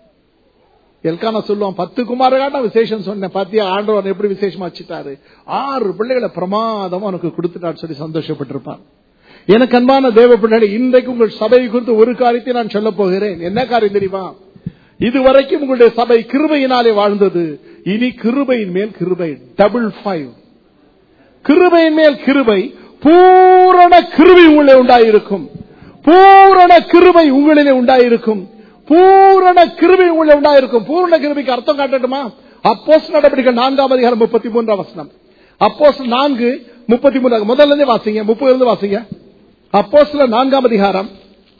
எல்கானா சொல்லுவான் பத்து குமாரகாட்ட விசேஷம் சொன்னேன் பாத்தியா ஆண்டவன் எப்படி விசேஷமா வச்சுட்டாரு ஆறு பிள்ளைகளை பிரமாதமா உனக்கு கொடுத்துட்டான்னு சொல்லி சந்தோஷப்பட்டிருப்பான் எனக்கு அன்பான தேவ பிள்ளைகளை இன்றைக்கு உங்கள் சபை குறித்து ஒரு காரியத்தை நான் சொல்ல போகிறேன் என்ன காரியம் தெரியுமா இதுவரைக்கும் உங்களுடைய சபை கிருபையினாலே வாழ்ந்தது இனி கிருபையின் மேல் கிருபை டபுள் ஃபைவ் கிருபையின் மேல் கிருபை பூரண கிருபை உங்களே உண்டாயிருக்கும் பூரண கிருபை உங்களிலே உண்டாயிருக்கும் பூரண கிருபை உங்களே உண்டாயிருக்கும் பூரண கிருபைக்கு அர்த்தம் காட்டட்டுமா அப்போஸ் நடவடிக்கை நான்காம் அதிகாரம் முப்பத்தி மூன்றாம் வசனம் அப்போஸ் நான்கு முப்பத்தி மூணு முதல்ல இருந்தே வாசிங்க முப்பதுல இருந்து வாசிங்க அப்போஸ்ல நான்காம் அதிகாரம்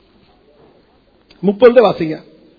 முப்பது வாசிங்க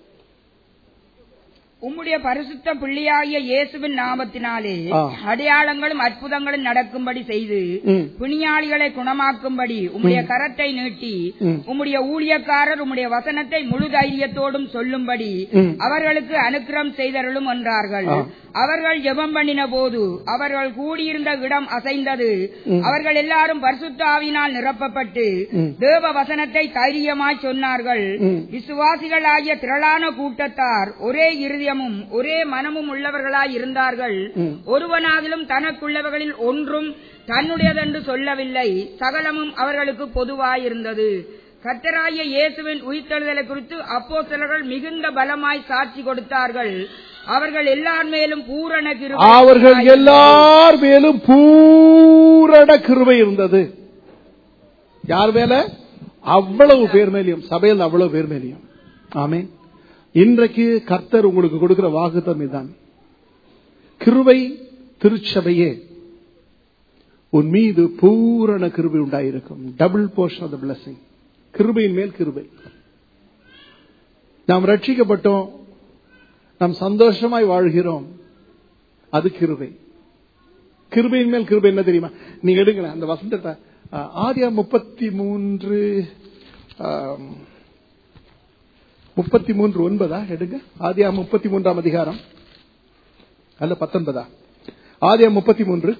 உம்முடைய பரிசுத்த பிள்ளையாகிய இயேசுவின் நாமத்தினாலே ஆ. அடையாளங்களும் அற்புதங்களும் நடக்கும்படி செய்து ம். பிணியாளிகளை குணமாக்கும்படி உம்முடைய கரத்தை நீட்டி ம். உம்முடைய ஊழியக்காரர் உம்முடைய வசனத்தை முழு தைரியத்தோடும் சொல்லும்படி ம். அவர்களுக்கு அனுக்கிரம் செய்தருளும் என்றார்கள் ஆ. அவர்கள் ஜெபம் பண்ணின போது அவர்கள் கூடியிருந்த இடம் அசைந்தது அவர்கள் எல்லாரும் பரிசுத்த ஆவியினால் நிரப்பப்பட்டு ம். தேவ வசனத்தை தைரியமாய் சொன்னார்கள் ம். விசுவாசிகளாகிய திரளான கூட்டத்தார் ஒரே இருதயமும் ஒரே மனமும் உள்ளவர்களாய் இருந்தார்கள் ம். ஒருவனாகிலும் தனக்குள்ளவர்களில் ஒன்றும் தன்னுடையதென்று சொல்லவில்லை சகலமும் அவர்களுக்கு பொதுவாயிருந்தது கர்த்தராகிய இயேசுவின் உயிர்த்தெழுதலை குறித்து அப்போஸ்தலர்கள் மிகுந்த பலமாய் சாட்சி கொடுத்தார்கள் அவர்கள் எல்லார் மேலும் பூரண கிருபை அவர்கள் உண்டாயிருந்தது. எல்லார் மேலும் பூரண கிருபை இருந்தது யார் மேல அவ்வளவு பேர் மேலையும் சபையில் அவ்வளவு பேர் மேலையும் ஆமென் இன்றைக்கு கர்த்தர் உங்களுக்கு கொடுக்கிற வாக்குத்தம் இதுதான் கிருபை திருச்சபையே உன் மீது பூரண கிருபை உண்டாயிருக்கும் double portion of the blessing கிருபையின் மேல் கிருபை நாம் ரட்சிக்கப்பட்டோம் நாம் சந்தோஷமாய் வாழ்கிறோம் அது கிருபை கிருபையின் மேல் கிருபை என்ன தெரியுமா நீங்க எடுங்களேன் அந்த வசந்தத்தை ஆ, ஆதியா முப்பத்தி மூன்று ஆம், முப்பத்தி மூன்று ஒன்பதா எடுங்க ஆதியா முப்பத்தி மூன்றாம் அதிகாரம் அல்ல பத்தொன்பதா ஆதியா முப்பத்தி மூன்று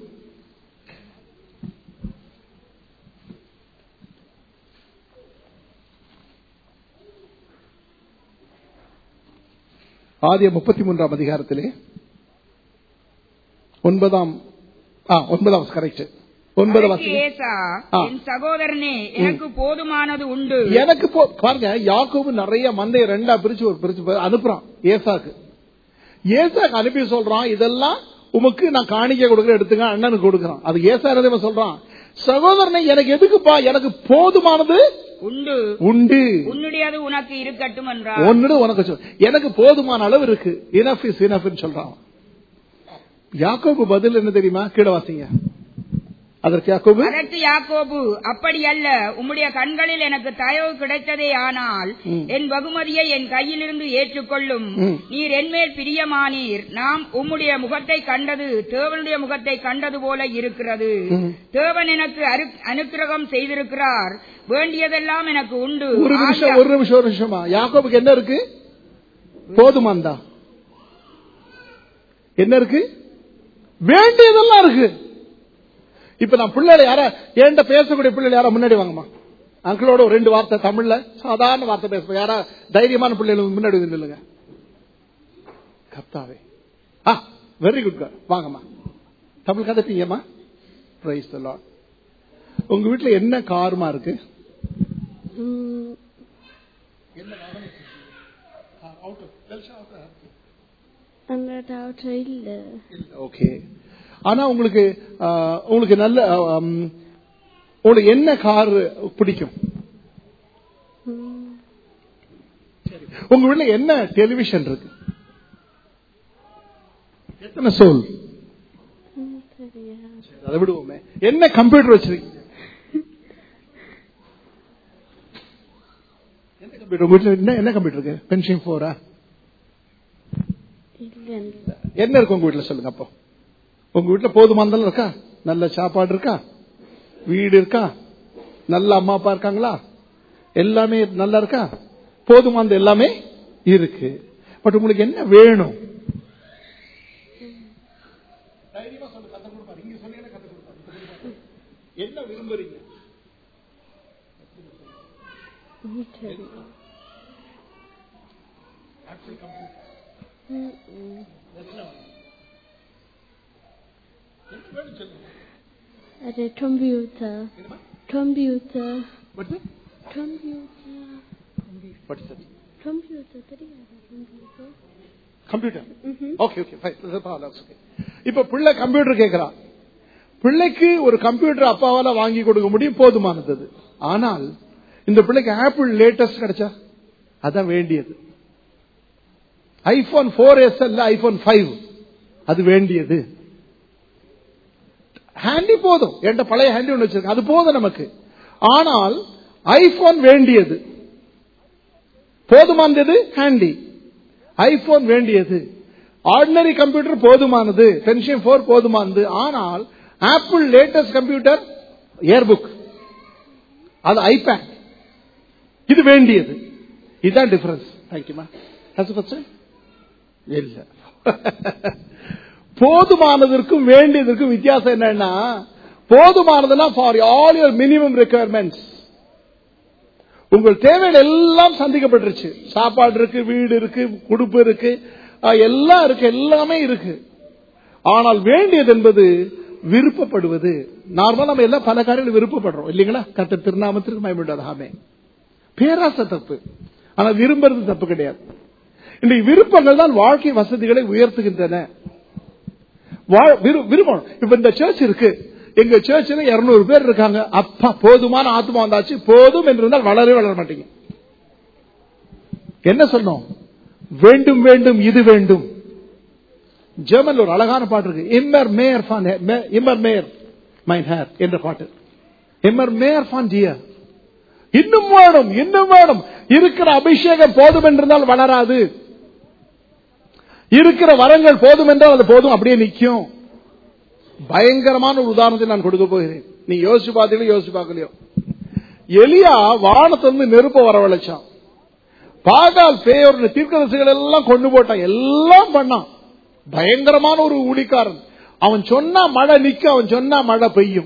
ஆதிய முப்பத்தி மூன்றாம் அதிகாரத்திலே ஒன்பதாம் ஆ ஒன்பதாம் கரெக்ட் ஒன்பது அதற்கு வாசிங்க ஏசா ஆ. என் சகோதரனே எனக்கு போதுமானது உண்டு எனக்கு போ- பாருங்க யாக்கோபு நிறைய மந்தைய ரெண்டா பிரிச்சு ஒரு பிரிச்சு ப- அனுப்புறான் ஏசாக்கு ஏசாக்கு அனுப்பி சொல்றான் இதெல்லாம் உமக்கு நான் காணிக்கை கொடுக்குற எடுத்துங்க அண்ணனுக்கு கொடுக்குறான் அது ஏசா என்ன தெரியுமா சொல்றான் சகோதரனை எனக்கு எதுக்குப்பா எனக்கு போதுமானது உண்டு உண்டு உன்னுடையது உனக்கு இருக்கட்டும் என்றார் ஒன்னு உனக்கு சொல் எனக்கு போதுமான அளவு இருக்கு இனஃப் இஸ் இனஃப் சொல்றான் யாக்கோபு பதில் என்ன தெரியுமா கீழே வாசிங்க அதற்கு யாக்கோபு அதற்கு யாக்கோபு அப்படி அல்ல உம்முடைய கண்களில் எனக்கு தயவு கிடைத்ததே ஆனால் ம். என் பகுமதியை என் கையிலிருந்து ஏற்றுக்கொள்ளும் ம். நீர் என்மேல் பிரியமானீர் நாம் உம்முடைய முகத்தை கண்டது தேவனுடைய முகத்தை கண்டது போல இருக்கிறது ம். தேவன் எனக்கு அரு- அனுக்கிரகம் செய்திருக்கிறார் வேண்டியதெல்லாம் எனக்கு உண்டு ஒரு நிமிஷம் ஆகியா- ஒரு நிமிஷம் ஒரு நிமிஷமா யாக்கோபுக்கு என்ன இருக்கு போதுமாந்தா என்ன இருக்கு வேண்டியதெல்லாம் இருக்கு இப்ப நான் பிள்ளைகளை யாரா என்கிட்ட பேசக்கூடிய பிள்ளைகள் யாரா முன்னாடி வாங்கம்மா அங்கிளோட ஒரு ரெண்டு வார்த்தை தமிழ்ல சாதாரண வார்த்தை பேசுவோம் யாரா தைரியமான பிள்ளைகள் முன்னாடி வந்து நில்லுங்க கப்தாவே ஆ வெரி குட் வாங்கம்மா தமிழ் கதைப்பீங்கம்மா பிரைஸ் த லார்ட் உங்க வீட்டுல என்ன காருமா இருக்கு ம், அந்த டாக்டர் இல்ல ஓகே ஆனா உங்களுக்கு ஆ, உங்களுக்கு நல்ல ஆ, ம், உங்களுக்கு என்ன கார் பிடிக்கும் ம், உங்க வீட்டுல என்ன டெலிவிஷன் இருக்கு எத்தனை சோல் ம், சரியா அதை விடுவோமே என்ன கம்ப்யூட்டர் வச்சிருக்கீங்க என்ன கம்ப்யூட்டர் உங்க வீட்டுல என்ன என்ன கம்ப்யூட்டர் இருக்கு பென்ஷன் போரா இல்ல என்ன இருக்கு உங்க வீட்டுல சொல்லுங்க அப்போ உங்க வீட்டுல போதுமானதெல்லாம் இருக்கா நல்ல சாப்பாடு இருக்கா வீடு இருக்கா நல்ல அம்மா அப்பா இருக்காங்களா எல்லாமே நல்லா இருக்கா போதுமானது எல்லாமே இருக்கு பட் உங்களுக்கு என்ன வேணும் தைரியமா சொல்லு, கத்தை கொடுப்பாரு. இங்க சொன்னீங்கன்னா கத்தை கொடுப்பாரு. என்ன விரும்புறீங்க ம், சரி ம், ம். அது computer computer What's it? Computer What is it? Computer தெரியாதா கம்ப்யூட்டர் கம்ப்யூட்டர் ம்ஹும். ஓகே ஓகே ஓகே இப்ப பிள்ளை கம்ப்யூட்டர் கேட்கிறான் பிள்ளைக்கு ஒரு கம்ப்யூட்டர் அப்பாவால வாங்கி கொடுக்க முடியும் போதுமானது அது. ஆனால் இந்த பிள்ளைக்கு ஆப்பிள் லேட்டஸ்ட் கிடைச்சா அதான் வேண்டியது ஐபோன் போர் எஸ் அல்ல ஐபோன் ஃபைவ் அது வேண்டியது ஹேண்டி போதும் என்கிட்ட பழைய ஹேண்டி ஒன்று வச்சிருக்கேன் அது போதும் நமக்கு ஆனால் ஐபோன் வேண்டியது போதுமானது ஹேண்டி ஐபோன் வேண்டியது ஆர்டினரி கம்ப்யூட்டர் போதுமானது பென்ஷன் போர் போதுமானது ஆனால் ஆப்பிள் லேட்டஸ்ட் கம்ப்யூட்டர் ஏர்புக் அது ஐபேட் இது வேண்டியது இதுதான் டிஃபரன்ஸ் தேங்க்யூமா இல்ல போதுமானதற்கும் வேண்டியதற்கும் வித்தியாசம் என்னன்னா போதுமானதுன்னா for all your minimum requirements உங்கள் தேவைகள் எல்லாம் சந்திக்கப்பட்டுருச்சு சாப்பாடு இருக்கு வீடு இருக்கு குடுப்பு இருக்கு அஹ், எல்லாம் இருக்கு எல்லாமே இருக்கு ஆனால் வேண்டியது என்பது விருப்பப்படுவது நார்மலா நம்ம எல்லாம் பல காரியங்கள் விருப்பப்படுறோம் இல்லைங்களா கத்த திருநாமத்திற்கு பயன்படாதாமே பேராசை தப்பு ஆனா விரும்புறது தப்பு கிடையாது இன்றைக்கு விருப்பங்கள் தான் வாழ்க்கை வசதிகளை உயர்த்துகின்றன வா- விரு- விரும்பணும் இப்ப இந்த சர்ச் இருக்கு எங்க சர்ச்சில் இருநூறு பேர் இருக்காங்க அப்பா போதுமான ஆத்மா வந்தாச்சு போதும் என்று இருந்தால் வளரவே வளர மாட்டீங்க என்ன சொன்னோம் வேண்டும் வேண்டும் இது வேண்டும் ஜெர்மன்ல ஒரு அழகான பாட்டு இருக்கு இம்மர் மேயர் ஃபான் இம்மர் மேயர் மைன் ஹேர் என்ற பாட்டு இம்மர் மேயர் ஃபான் டியர் இன்னும் வேணும் இன்னும் வேணும் இருக்கிற அபிஷேகம் போதும் என்றிருந்தால் வளராது இருக்கிற வரங்கள் போதும் என்றால் அது போதும் அப்படியே நிக்கும் பயங்கரமான ஒரு உதாரணத்தை நான் கொடுக்க போகிறேன் நீ யோசிச்சு பார்த்தீங்களோ யோசிச்சு பார்க்கலையோ எலியா வானத்திலிருந்து நெருப்ப வரவழைச்சான் பாகால் பேயோர் தீர்க்கதரிசிகள் எல்லாம் கொண்டு போட்டான் எல்லாம் பண்ணான் பயங்கரமான ஒரு ஊழிக்காரன் அவன் சொன்னா மழை நிக்க அவன் சொன்னா மழை பெய்யும்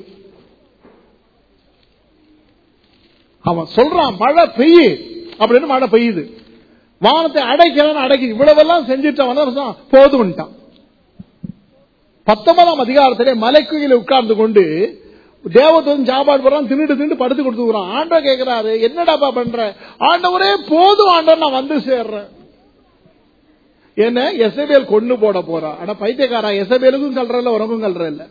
அவன் சொல்றான் மழை பெய்யு அப்படின்னு மழை பெய்யுது வானத்தை அடைக்கிறான் அடைக்குது இவ்வளவெல்லாம் செஞ்சுட்டான் போதும்ட்டான் பத்தொன்பதாம் அதிகாரத்திலே மலைக்குயில உட்கார்ந்து கொண்டு தேவதூதன் சாப்பாடு போறான் தின்னுட்டு தின்னுட்டு படுத்து கொடுத்துக்கிறான் ஆண்டவர் கேட்கிறாரு என்னடாப்பா பண்ற ஆண்டவரே போதும் ஆண்டவர் நான் வந்து சேர்றேன் என்ன எசபேல் கொண்டு போட போறான் ஆனா பைத்தியக்காரா எசபேலுக்கும் கல்ற இல்ல உனக்கும் கல்ற இல்ல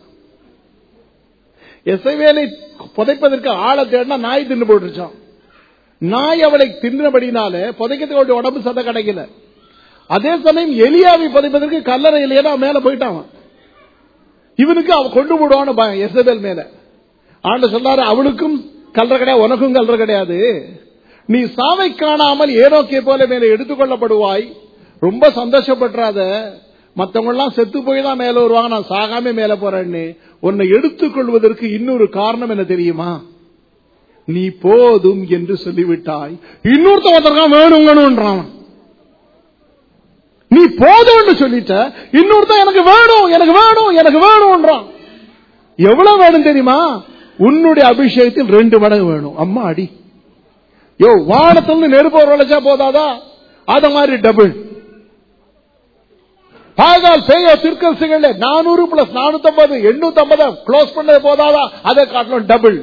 எசபேலை புதைப்பதற்கு ஆளை தேடினா நாய் தின்னு போட்டுருச்சான் நாய் அவளை தின்னபடினால புதைக்கிறதுக்கு அவளுடைய உடம்பு சத கிடைக்கல அதே சமயம் எலியாவை புதைப்பதற்கு கல்லறை இல்லையா மேல போயிட்டான் அவன். இவனுக்கு அவன் கொண்டு போடுவான்னு பயம் எசபேல் மேல ஆண்டு சொல்றாரு அவளுக்கும் கல்ற கிடையாது உனக்கும் கல்ற கிடையாது நீ சாவை காணாமல் ஏனோக்கே போல மேல எடுத்துக்கொள்ளப்படுவாய் ரொம்ப சந்தோஷப்படுறாத மத்தவங்க எல்லாம் செத்து போய் தான் மேல வருவாங்க நான் சாகாம மேல போறேன்னு உன்னை எடுத்துக்கொள்வதற்கு இன்னொரு காரணம் என்ன தெரியுமா நீ போதும் என்று சொல்லிவிட்டாய் இன்னொருத்தன் ஒருத்தருக்கான் வேணும் வேணும்ன்றான் அவன். நீ போதும்னு சொல்லிட்ட இன்னொருத்தன் எனக்கு வேணும் எனக்கு வேணும் எனக்கு வேணும்ன்றான் எவ்வளவு வேணும் தெரியுமா உன்னுடைய அபிஷேகத்தில் ரெண்டு மடங்கு வேணும் அம்மா அடி யோ வானத்துல நெருப்பு ஒரு வளைச்சா போதாதா அத மாதிரி டபுள் பாகால் பேய திருக்கரசுகள் நானூறு பிளஸ் நானூத்தி ஐம்பது எண்ணூத்தி ஐம்பது க்ளோஸ் பண்ணது போதாதா அதை காட்டணும் டபுள்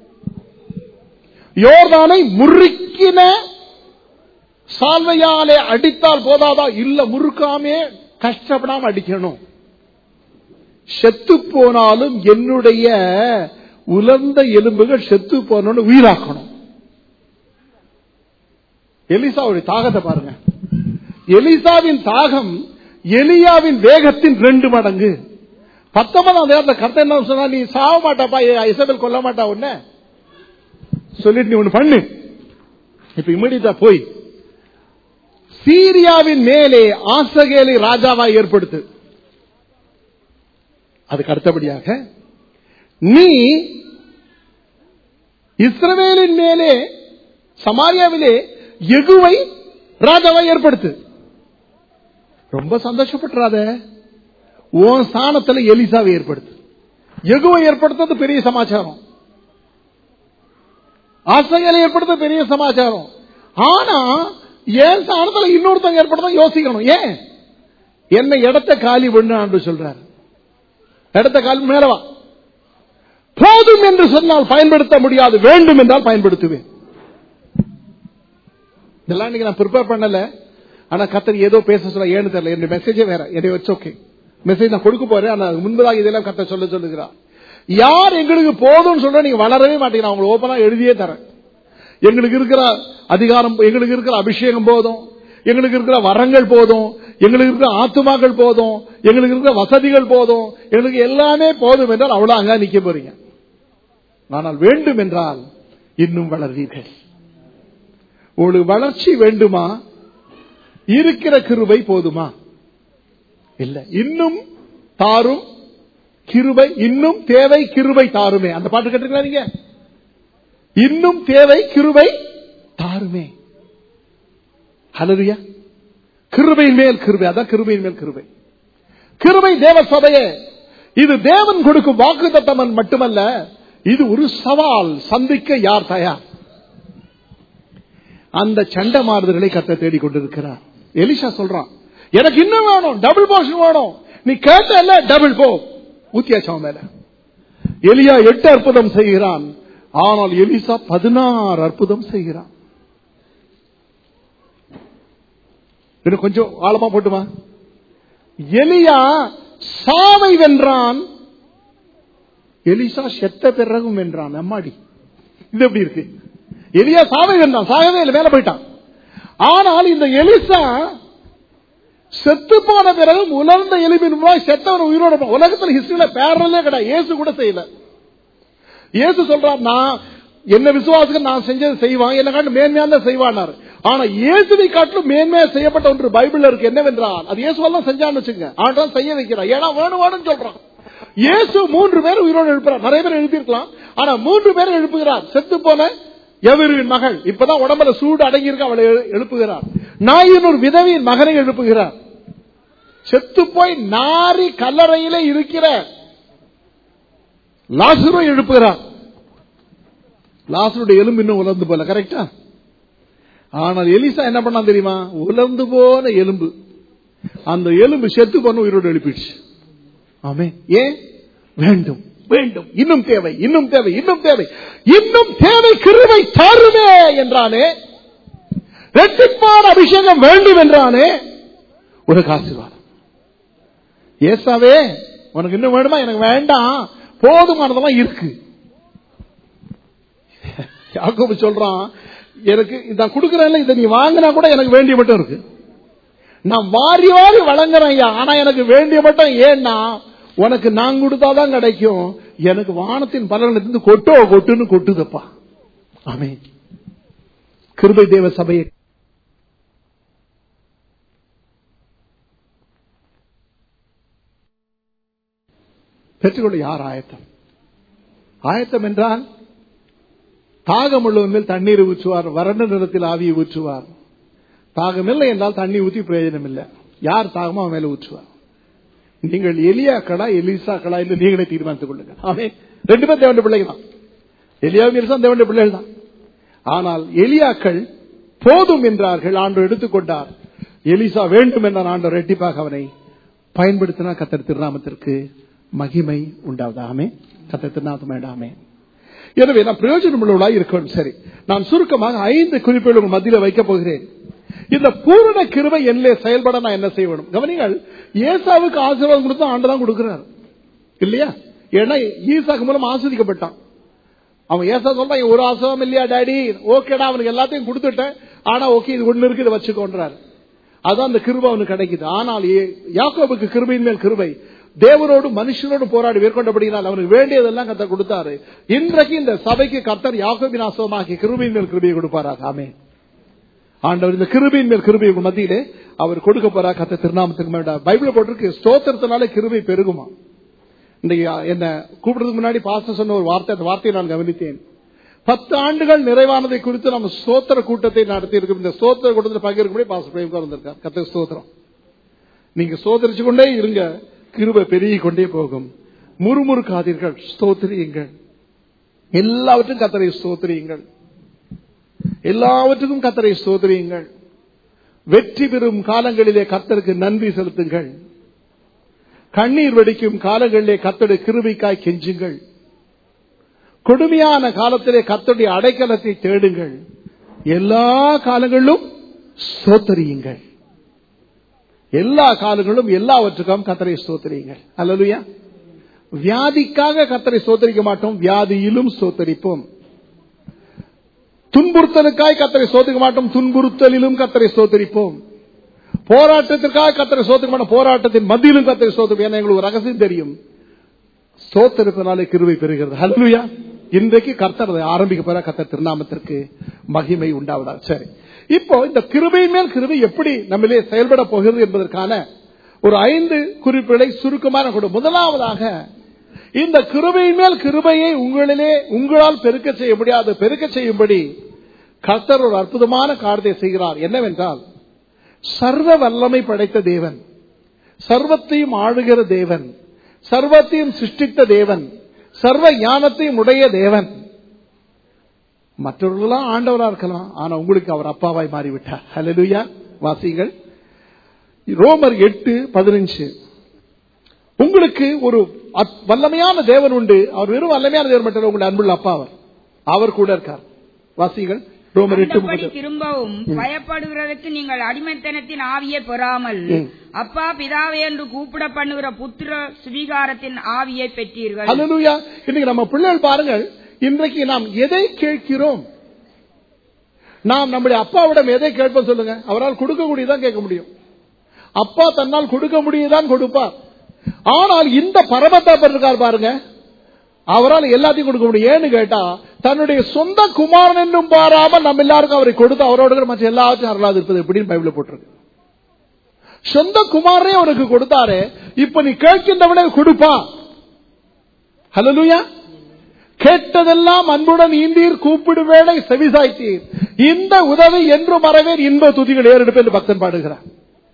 யோர்தானை முறுக்கின சால்வையாலே அடித்தால் போதாதா இல்ல முறுக்காமே கஷ்டப்படாம அடிக்கணும் செத்து போனாலும் என்னுடைய உலர்ந்த எலும்புகள் செத்து போனோம்னு உயிராக்கணும் எலிசாவுடைய தாகத்தை பாருங்க எலிசாவின் தாகம் எலியாவின் வேகத்தின் ரெண்டு மடங்கு பத்தொன்பதாம் தேர்தல் கருத்தை என்ன சொன்னா நீ சாக மாட்டாப்பா இசபெல் கொல்ல மாட்டா உன்ன சொல்லிட்டு நீ ஒண்ணு பண்ணு இப்ப இம்மடியா போய் சீரியாவின் மேலே ஆசகேலை ராஜாவா ஏற்படுத்து அதுக்கு அடுத்தபடியாக நீ இஸ்ரவேலின் மேலே சமாரியாவிலே எகுவை ராஜாவா ஏற்படுத்து ரொம்ப சந்தோஷப்பட்டுறாத உன் ஸ்தானத்துல எலிசாவை ஏற்படுத்து எகுவை ஏற்படுத்துறது பெரிய சமாச்சாரம் ஆசைகளை ஏற்படுத்த பெரிய சமாச்சாரம் ஆனா ஏன் ஸ்தானத்துல இன்னொருத்தங்க ஏற்படுத்த யோசிக்கணும் ஏன் என்ன இடத்த காலி பண்ணு ஆண்டு சொல்றாரு இடத்த காலி மேலவா போதும் என்று சொன்னால் பயன்படுத்த முடியாது வேண்டும் என்றால் பயன்படுத்துவேன் இதெல்லாம் இன்னைக்கு நான் ப்ரிப்பேர் பண்ணல ஆனா கத்தர் ஏதோ பேச சொல்ல ஏன்னு தெரியல என்னுடைய மெசேஜே வேற என்னை வச்சு ஓகே மெசேஜ் நான் கொடுக்க போறேன் ஆனா முன்பதாக இதெல்லாம் கத்த சொல்ல சொல்லுகிறார் யார் எங்களுக்கு போதும்னு சொல்ற நீங்க வளரவே மாட்டீங்க நான் உங்களுக்கு ஓப்பனா எழுதியே தரேன் எங்களுக்கு இருக்கிற அதிகாரம் எங்களுக்கு இருக்கிற அபிஷேகம் போதும் எங்களுக்கு இருக்கிற வரங்கள் போதும் எங்களுக்கு இருக்கிற ஆத்துமாக்கள் போதும் எங்களுக்கு இருக்கிற வசதிகள் போதும் எங்களுக்கு எல்லாமே போதும் என்றால் அவ்வளவு அங்க நிக்க போறீங்க ஆனால் வேண்டும் என்றால் இன்னும் வளர்வீர்கள் உங்களுக்கு வளர்ச்சி வேண்டுமா இருக்கிற கிருபை போதுமா இல்ல இன்னும் தாரும் கிருபை இன்னும் தேவை கிருபை தாருமே அந்த பாட்டு கேட்டுருக்கா நீங்க இன்னும் தேவை கிருபை தாருமே ஹலரியா கிருபையின் மேல் கிருபை அதான் கிருபையின் மேல் கிருபை கிருபை தேவ சபையே இது தேவன் கொடுக்கும் வாக்கு தத்தமன் மட்டுமல்ல இது ஒரு சவால் சந்திக்க யார் தயார் அந்த சண்டை மாறுதல்களை கத்த தேடிக் கொண்டிருக்கிறார் எலிஷா சொல்றான் எனக்கு இன்னும் வேணும் டபுள் போர்ஷன் வேணும் நீ கேட்ட டபுள் போ ஊத்தியாச்சவன் மேல எலியா எட்டு அற்புதம் செய்கிறான் ஆனால் எலிசா பதினாறு அற்புதம் செய்கிறான் இன்னும் கொஞ்சம் ஆழமா போட்டுமா எலியா சாவை வென்றான் எலிசா செத்த பிறகும் வென்றான் அம்மாடி இது எப்படி இருக்கு எலியா சாவை வென்றான் சாகவே இல்லை மேல போயிட்டான் ஆனால் இந்த எலிசா செத்து போன பிறகு உலர்ந்த எலும்பின் மூலம் செத்தவன் உயிரோட இருப்பான். உலகத்துல ஹிஸ்டரியில பேரலே கிடையாது இயேசு கூட செய்யல இயேசு சொல்றார் நான் என்ன விசுவாசம் நான் செஞ்சது செய்வான் என்ன காட்டு மேன்மையா தான் செய்வானார் ஆனா இயேசுவை காட்டிலும் மேன்மையா செய்யப்பட்ட ஒன்று பைபிள்ல இருக்கு என்னவென்றால் அது இயேசுவெல்லாம் செஞ்சான்னு வச்சுங்க ஆண்டான் செய்ய வைக்கிறான் ஏன்னா வேணும் வேணும்னு சொல்றான் இயேசு மூன்று பேர் உயிரோடு எழுப்புறார் நிறைய பேர் எழுப்பியிருக்கலாம் ஆனா மூன்று பேர் எழுப்புகிறார் செத்து போன எவரின் மகள் இப்பதான் உடம்புல சூடு அடங்கி இருக்க அவளை எழு- எழுப்புகிறார் நாயின் ஒரு விதவியின் மகனை எழுப்புகிறார் செத்து போய் நாரி கல்லறையிலே இருக்கிற லாசுரை எழுப்புகிறார் லாசருடைய எலும்பு இன்னும் உலர்ந்து போல கரெக்டா ஆனால் எலிசா என்ன பண்ணா தெரியுமா உலர்ந்து போன எலும்பு அந்த எலும்பு செத்து போன உயிரோடு எழுப்பிடுச்சு ஆமே ஏன் வேண்டும் வேண்டும் இன்னும் தேவை இன்னும் தேவை இன்னும் தேவை இன்னும் தேவை கிருவை தாருமே என்றானே ரெட்டிப்பான அபிஷேகம் வேண்டும் என்றானே உனக்கு ஆசீர்வாதம் ஏசாவே உனக்கு இன்னும் வேணுமா எனக்கு வேண்டாம் போதுமானதெல்லாம் இருக்கு யாக்கோபு சொல்றான் எனக்கு நான் கொடுக்கறேன்ல இதை நீ வாங்கினா கூட எனக்கு வேண்டிய மட்டும் இருக்கு நான் வாரி வாரி வழங்குறேன் ஐயா ஆனா எனக்கு வேண்டிய மட்டும் ஏன்னா உனக்கு நான் கொடுத்தாதான் கிடைக்கும் எனக்கு வானத்தின் பலன் இருந்து கொட்டோ கொட்டுன்னு கொட்டுதப்பா ஆமே கிருபை தேவ சபையை பெற்றுக்கொள்ள யார் ஆயத்தம் ஆயத்தம் என்றால் தாகம் உள்ளவன் மேல் தண்ணீர் ஊற்றுவார் வறண்ட நிலத்தில் ஆவியை ஊற்றுவார் தாகம் இல்லை என்றால் தண்ணி ஊற்றி பிரயோஜனம் இல்லை யார் தாகமோ அவன் மேல ஊற்றுவார் நீங்கள் எலியாக்களா எலிசாக்களா என்று நீங்களே தீர்மானித்துக் கொள்ளுங்கள் ஆமே ரெண்டு பேரும் தேவண்ட பிள்ளைகள் தான் எலியாவும் எலிசா தேவண்ட பிள்ளைகள் தான் ஆனால் எலியாக்கள் போதும் என்றார்கள் ஆண்டு எடுத்துக்கொண்டார் எலிசா வேண்டும் என்றார் ஆண்டவர் ரெட்டிப்பாக அவனை பயன்படுத்தினா கத்தர் திருநாமத்திற்கு மகிமை உண்டாவதாமே கத்தர் திருநாமம் வேண்டாமே எனவே நான் பிரயோஜனம் உள்ளவர்களாக இருக்கணும் சரி நான் சுருக்கமாக ஐந்து குறிப்புகள் உங்கள் மத்தியில் வைக்கப் போகிறேன் இந்த பூரண கிருபை என்னிலே செயல்பட நான் என்ன செய்ய வேணும் கவனிங்கள் ஏசாவுக்கு ஆசீர்வாதம் கொடுத்தா ஆண்டுதான் கொடுக்கிறார் இல்லையா ஏன்னா ஈசாக்கு மூலம் ஆஸ்வதிக்கப்பட்டான் அவன் ஏசா சொல்றான் ஒரு ஆசீர்வாதம் இல்லையா டாடி ஓகேடா அவனுக்கு எல்லாத்தையும் கொடுத்துட்டேன் ஆனா ஓகே இது ஒண்ணு இருக்கு இதை வச்சுக்கோன்றார் அதான் அந்த கிருபை அவனுக்கு கிடைக்குது ஆனால் ஏ- யாக்கோபுக்கு கிருபையின் மேல் கிருபை தேவனோடு மனுஷனோடு போராடி மேற்கொண்டபடினால் அவனுக்கு வேண்டியதெல்லாம் கத்தர் கொடுத்தாரு இன்றைக்கு இந்த சபைக்கு கர்த்தர் யாக்கோபின் ஆசவமாக்கி கிருபையின் மேல் கிருபையை கொடுப்பாராக ஆமே ஆண்டவர் இந்த கிருபையின் மேல் கிருபை உங்கள் மத்தியிலே அவர் கொடுக்க போறா கத்த திருநாமத்துக்கு மேல பைபிள் போட்டிருக்கு ஸ்தோத்திரத்தினால கிருபை பெருகுமா இன்னைக்கு என்ன கூப்பிடுறதுக்கு முன்னாடி பாஸ்டர் சொன்ன ஒரு வார்த்தை அந்த வார்த்தையை நான் கவனித்தேன் பத்து ஆண்டுகள் நிறைவானதை குறித்து நம்ம ஸ்தோத்திர கூட்டத்தை நடத்தி இருக்கும் இந்த ஸ்தோத்திர கூட்டத்தில் பங்கேற்கும்படி பாஸ்டர் பிரேம்கார் வந்திருக்கார் கத்த ஸ்தோத்திரம் நீங்க சோதரிச்சு கொண்டே இருங்க கிருபை பெருகி கொண்டே போகும் முறுமுறுக்காதீர்கள் ஸ்தோத்திரியுங்கள் எல்லாவற்றும் கத்தரை ஸ்தோத்திரியுங்கள் எல்லாவற்றுக்கும் கத்தரை ஸ்தோத்திரியுங்கள் வெற்றி பெறும் காலங்களிலே கத்தருக்கு நன்றி செலுத்துங்கள் கண்ணீர் வெடிக்கும் காலங்களிலே கத்தருடைய கிருபைக்காய் கெஞ்சுங்கள் கொடுமையான காலத்திலே கத்தருடைய அடைக்கலத்தை தேடுங்கள் எல்லா காலங்களிலும் ஸ்தோத்தரியுங்கள் எல்லா காலங்களும் எல்லாவற்றுக்கும் கத்தரை ஸ்தோத்தரியுங்கள் அல்லலுயா வியாதிக்காக கத்தரை ஸ்தோத்தரிக்க மாட்டோம் வியாதியிலும் ஸ்தோத்தரிப்போம் துன்புறுத்தலுக்காய் கத்தரை சோதிக்க மாட்டோம் துன்புறுத்தலிலும் கத்தரை சோதரிப்போம் போராட்டத்திற்காக கத்தரை சோதிக்க மாட்டோம் போராட்டத்தின் மத்தியிலும் கத்தரை சோதிப்போம் ஏன்னா எங்களுக்கு ஒரு ரகசியம் தெரியும் சோத்தரிப்பதனாலே கிருபை பெறுகிறது ஹல்லுயா இன்றைக்கு கர்த்தர் அதை ஆரம்பிக்க போற கர்த்தர் திருநாமத்திற்கு மகிமை உண்டாவதா சரி இப்போ இந்த கிருபை மேல் கிருபை எப்படி நம்மளே செயல்பட போகிறது என்பதற்கான ஒரு ஐந்து குறிப்புகளை சுருக்கமான கொடு முதலாவதாக இந்த கிருபை மேல் கிருபையை உங்களிலே உங்களால் பெருக்க செய்ய முடியாது பெருக்க செய்யும்படி கர்த்தர் ஒரு அற்புதமான காரியத்தை செய்கிறார் என்னவென்றால் சர்வ வல்லமை படைத்த தேவன் சர்வத்தையும் ஆளுகிற தேவன் சர்வத்தையும் சிருஷ்டித்த தேவன் சர்வ ஞானத்தையும் உடைய தேவன் மற்றவர்களாம் ஆண்டவரா இருக்கலாம் ஆனா உங்களுக்கு அவர் அப்பாவாய் மாறிவிட்டார் ஹalleluya வாசிங்கள் ரோமர் எட்டு பதினஞ்சு உங்களுக்கு ஒரு அத்- வல்லமையான தேவன் உண்டு அவர் வெறும் வல்லமையான தேவன் மட்டும் இல்ல, உங்களுடைய அன்புள்ள அப்பா அவர் அவர் கூட இருக்கார் வாசிங்கள் ரோமர் எட்டு அந்தப்படி முப்பது திரும்பவும் பயப்படுகிறதுக்கு நீங்கள் அடிமைத்தனத்தின் ஆவியை பெறாமல் ம். அப்பா பிதாவே என்று கூப்பிட பண்ணுகிற புத்திர சுவீகாரத்தின் ஆவியை பெற்றீர்கள் ஹalleluya இன்னைக்கு நம்ம பிள்ளைகள் பாருங்கள் இன்றைக்கு நாம் எதை கேட்கிறோம் நாம் நம்முடைய அப்பாவிடம் எதை கேட்போம் சொல்லுங்க அவரால் கொடுக்கக்கூடியதான் கேட்க முடியும் அப்பா தன்னால் கொடுக்க முடியதான் கொடுப்பார் ஆனால் இந்த பரமத்தாப்பர் இருக்கார் பாருங்க அவரால் எல்லாத்தையும் கொடுக்க முடியும் ஏன்னு கேட்டா தன்னுடைய சொந்த குமாரன் என்றும் பாராமல் நம்ம எல்லாருக்கும் அவரை கொடுத்து அவரோட இருக்கிற மற்ற எல்லாத்தையும் அருளாது இருப்பது எப்படின்னு பைபிள் போட்டிருக்கு சொந்த குமாரனே அவனுக்கு கொடுத்தாரு இப்ப நீ கேட்கின்றவனே கொடுப்பா ஹலலுயா கேட்டதெல்லாம் அன்புடன் ஈந்தீர் கூப்பிடும் வேளை செவிசாய்த்தீர் இந்த உதவி என்று மறவேன் இன்ப துதிகள் ஏறெடுப்பு என்று பக்தன் பாடுகிறார்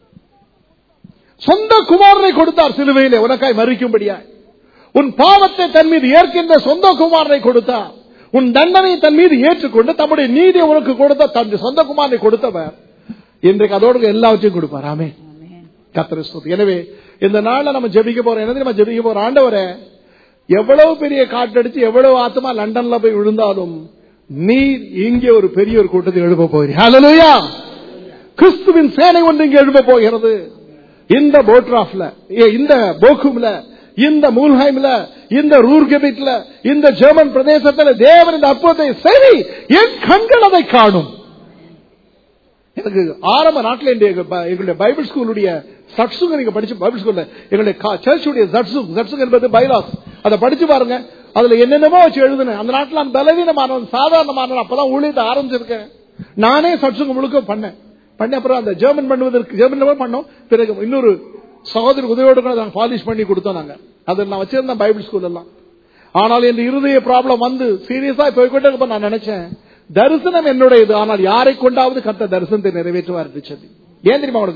சொந்த குமாரனை கொடுத்தார் சிலுவையிலே உனக்காய் மறிக்கும்படியாய் உன் பாவத்தை தன் மீது ஏற்கின்ற சொந்த குமாரனை கொடுத்தார் உன் தண்டனை தன் மீது ஏற்றுக்கொண்டு தம்முடைய நீதியை உனக்கு கொடுத்த தன் சொந்த குமாரனை கொடுத்தவர் இன்றைக்கு அதோடு எல்லாவற்றையும் கொடுப்பார் ஆமே கர்த்தரை ஸ்தோத்திரம். எனவே இந்த நாள்ல நம்ம ஜெபிக்க போறோம் என்ன நம்ம ஜெபிக்க போறோம் ஆண்டவரே எவ்வளவு பெரிய காட்டடிச்சு எவ்வளவு ஆத்மா லண்டன்ல போய் விழுந்தாலும் நீர் இங்கே ஒரு பெரிய ஒரு கூட்டத்தை எழுப்ப போகிறீர் ஹalleluya கிறிஸ்துவின் சேனை ஒன்று இங்கே எழுப்ப போகிறது இந்த போட்ராஃப்ல ஏ, இந்த போக்கும்ல இந்த மூல்ஹைம்ல இந்த ரூர்கெபிட்ல இந்த ஜெர்மன் பிரதேசத்துல தேவன் இந்த அற்புதத்தை சரி என் கண்கள் அதை காணும் எனக்கு ஆரம்ப நாட்டில் எங்களுடைய பைபிள் ஸ்கூலுடைய சட்சுங்க நீங்க படிச்சு பைபிள் ஸ்கூல்ல எங்களுடைய சர்ச்சுடைய சட்சுங் சட்சுங் என்பது பைலாஸ் அதை படிச்சு பாருங்க அதுல என்னென்னமோ வச்சு எழுதுனேன் அந்த நாட்டில் நான் பலவீனமானவன் சாதாரணமானவன் அப்பதான் ஊழியத்தை ஆரம்பிச்சிருக்கேன் நானே சட்சுங்க முழுக்க பண்ணேன் பண்ணி அப்புறம் அந்த ஜெர்மன் பண்ணுவதற்கு ஜெர்மன் பண்ணோம் பிறகு இன்னொரு சகோதரி உதவியோடு கூட நாங்கள் பாலிஷ் பண்ணி கொடுத்தோம் நாங்க அதில் நான் வச்சிருந்தேன் பைபிள் ஸ்கூல் எல்லாம் ஆனால் என் இருதய ப்ராப்ளம் வந்து சீரியஸா போய்கிட்டே இருப்ப நான் நினைச்சேன் தரிசனம் என்னுடையது ஆனால் யாரை கொண்டாவது கத்த தரிசனத்தை நிறைவேற்றுவார் என்று சொல்லி ஏன் தெரியுமா உனக்கு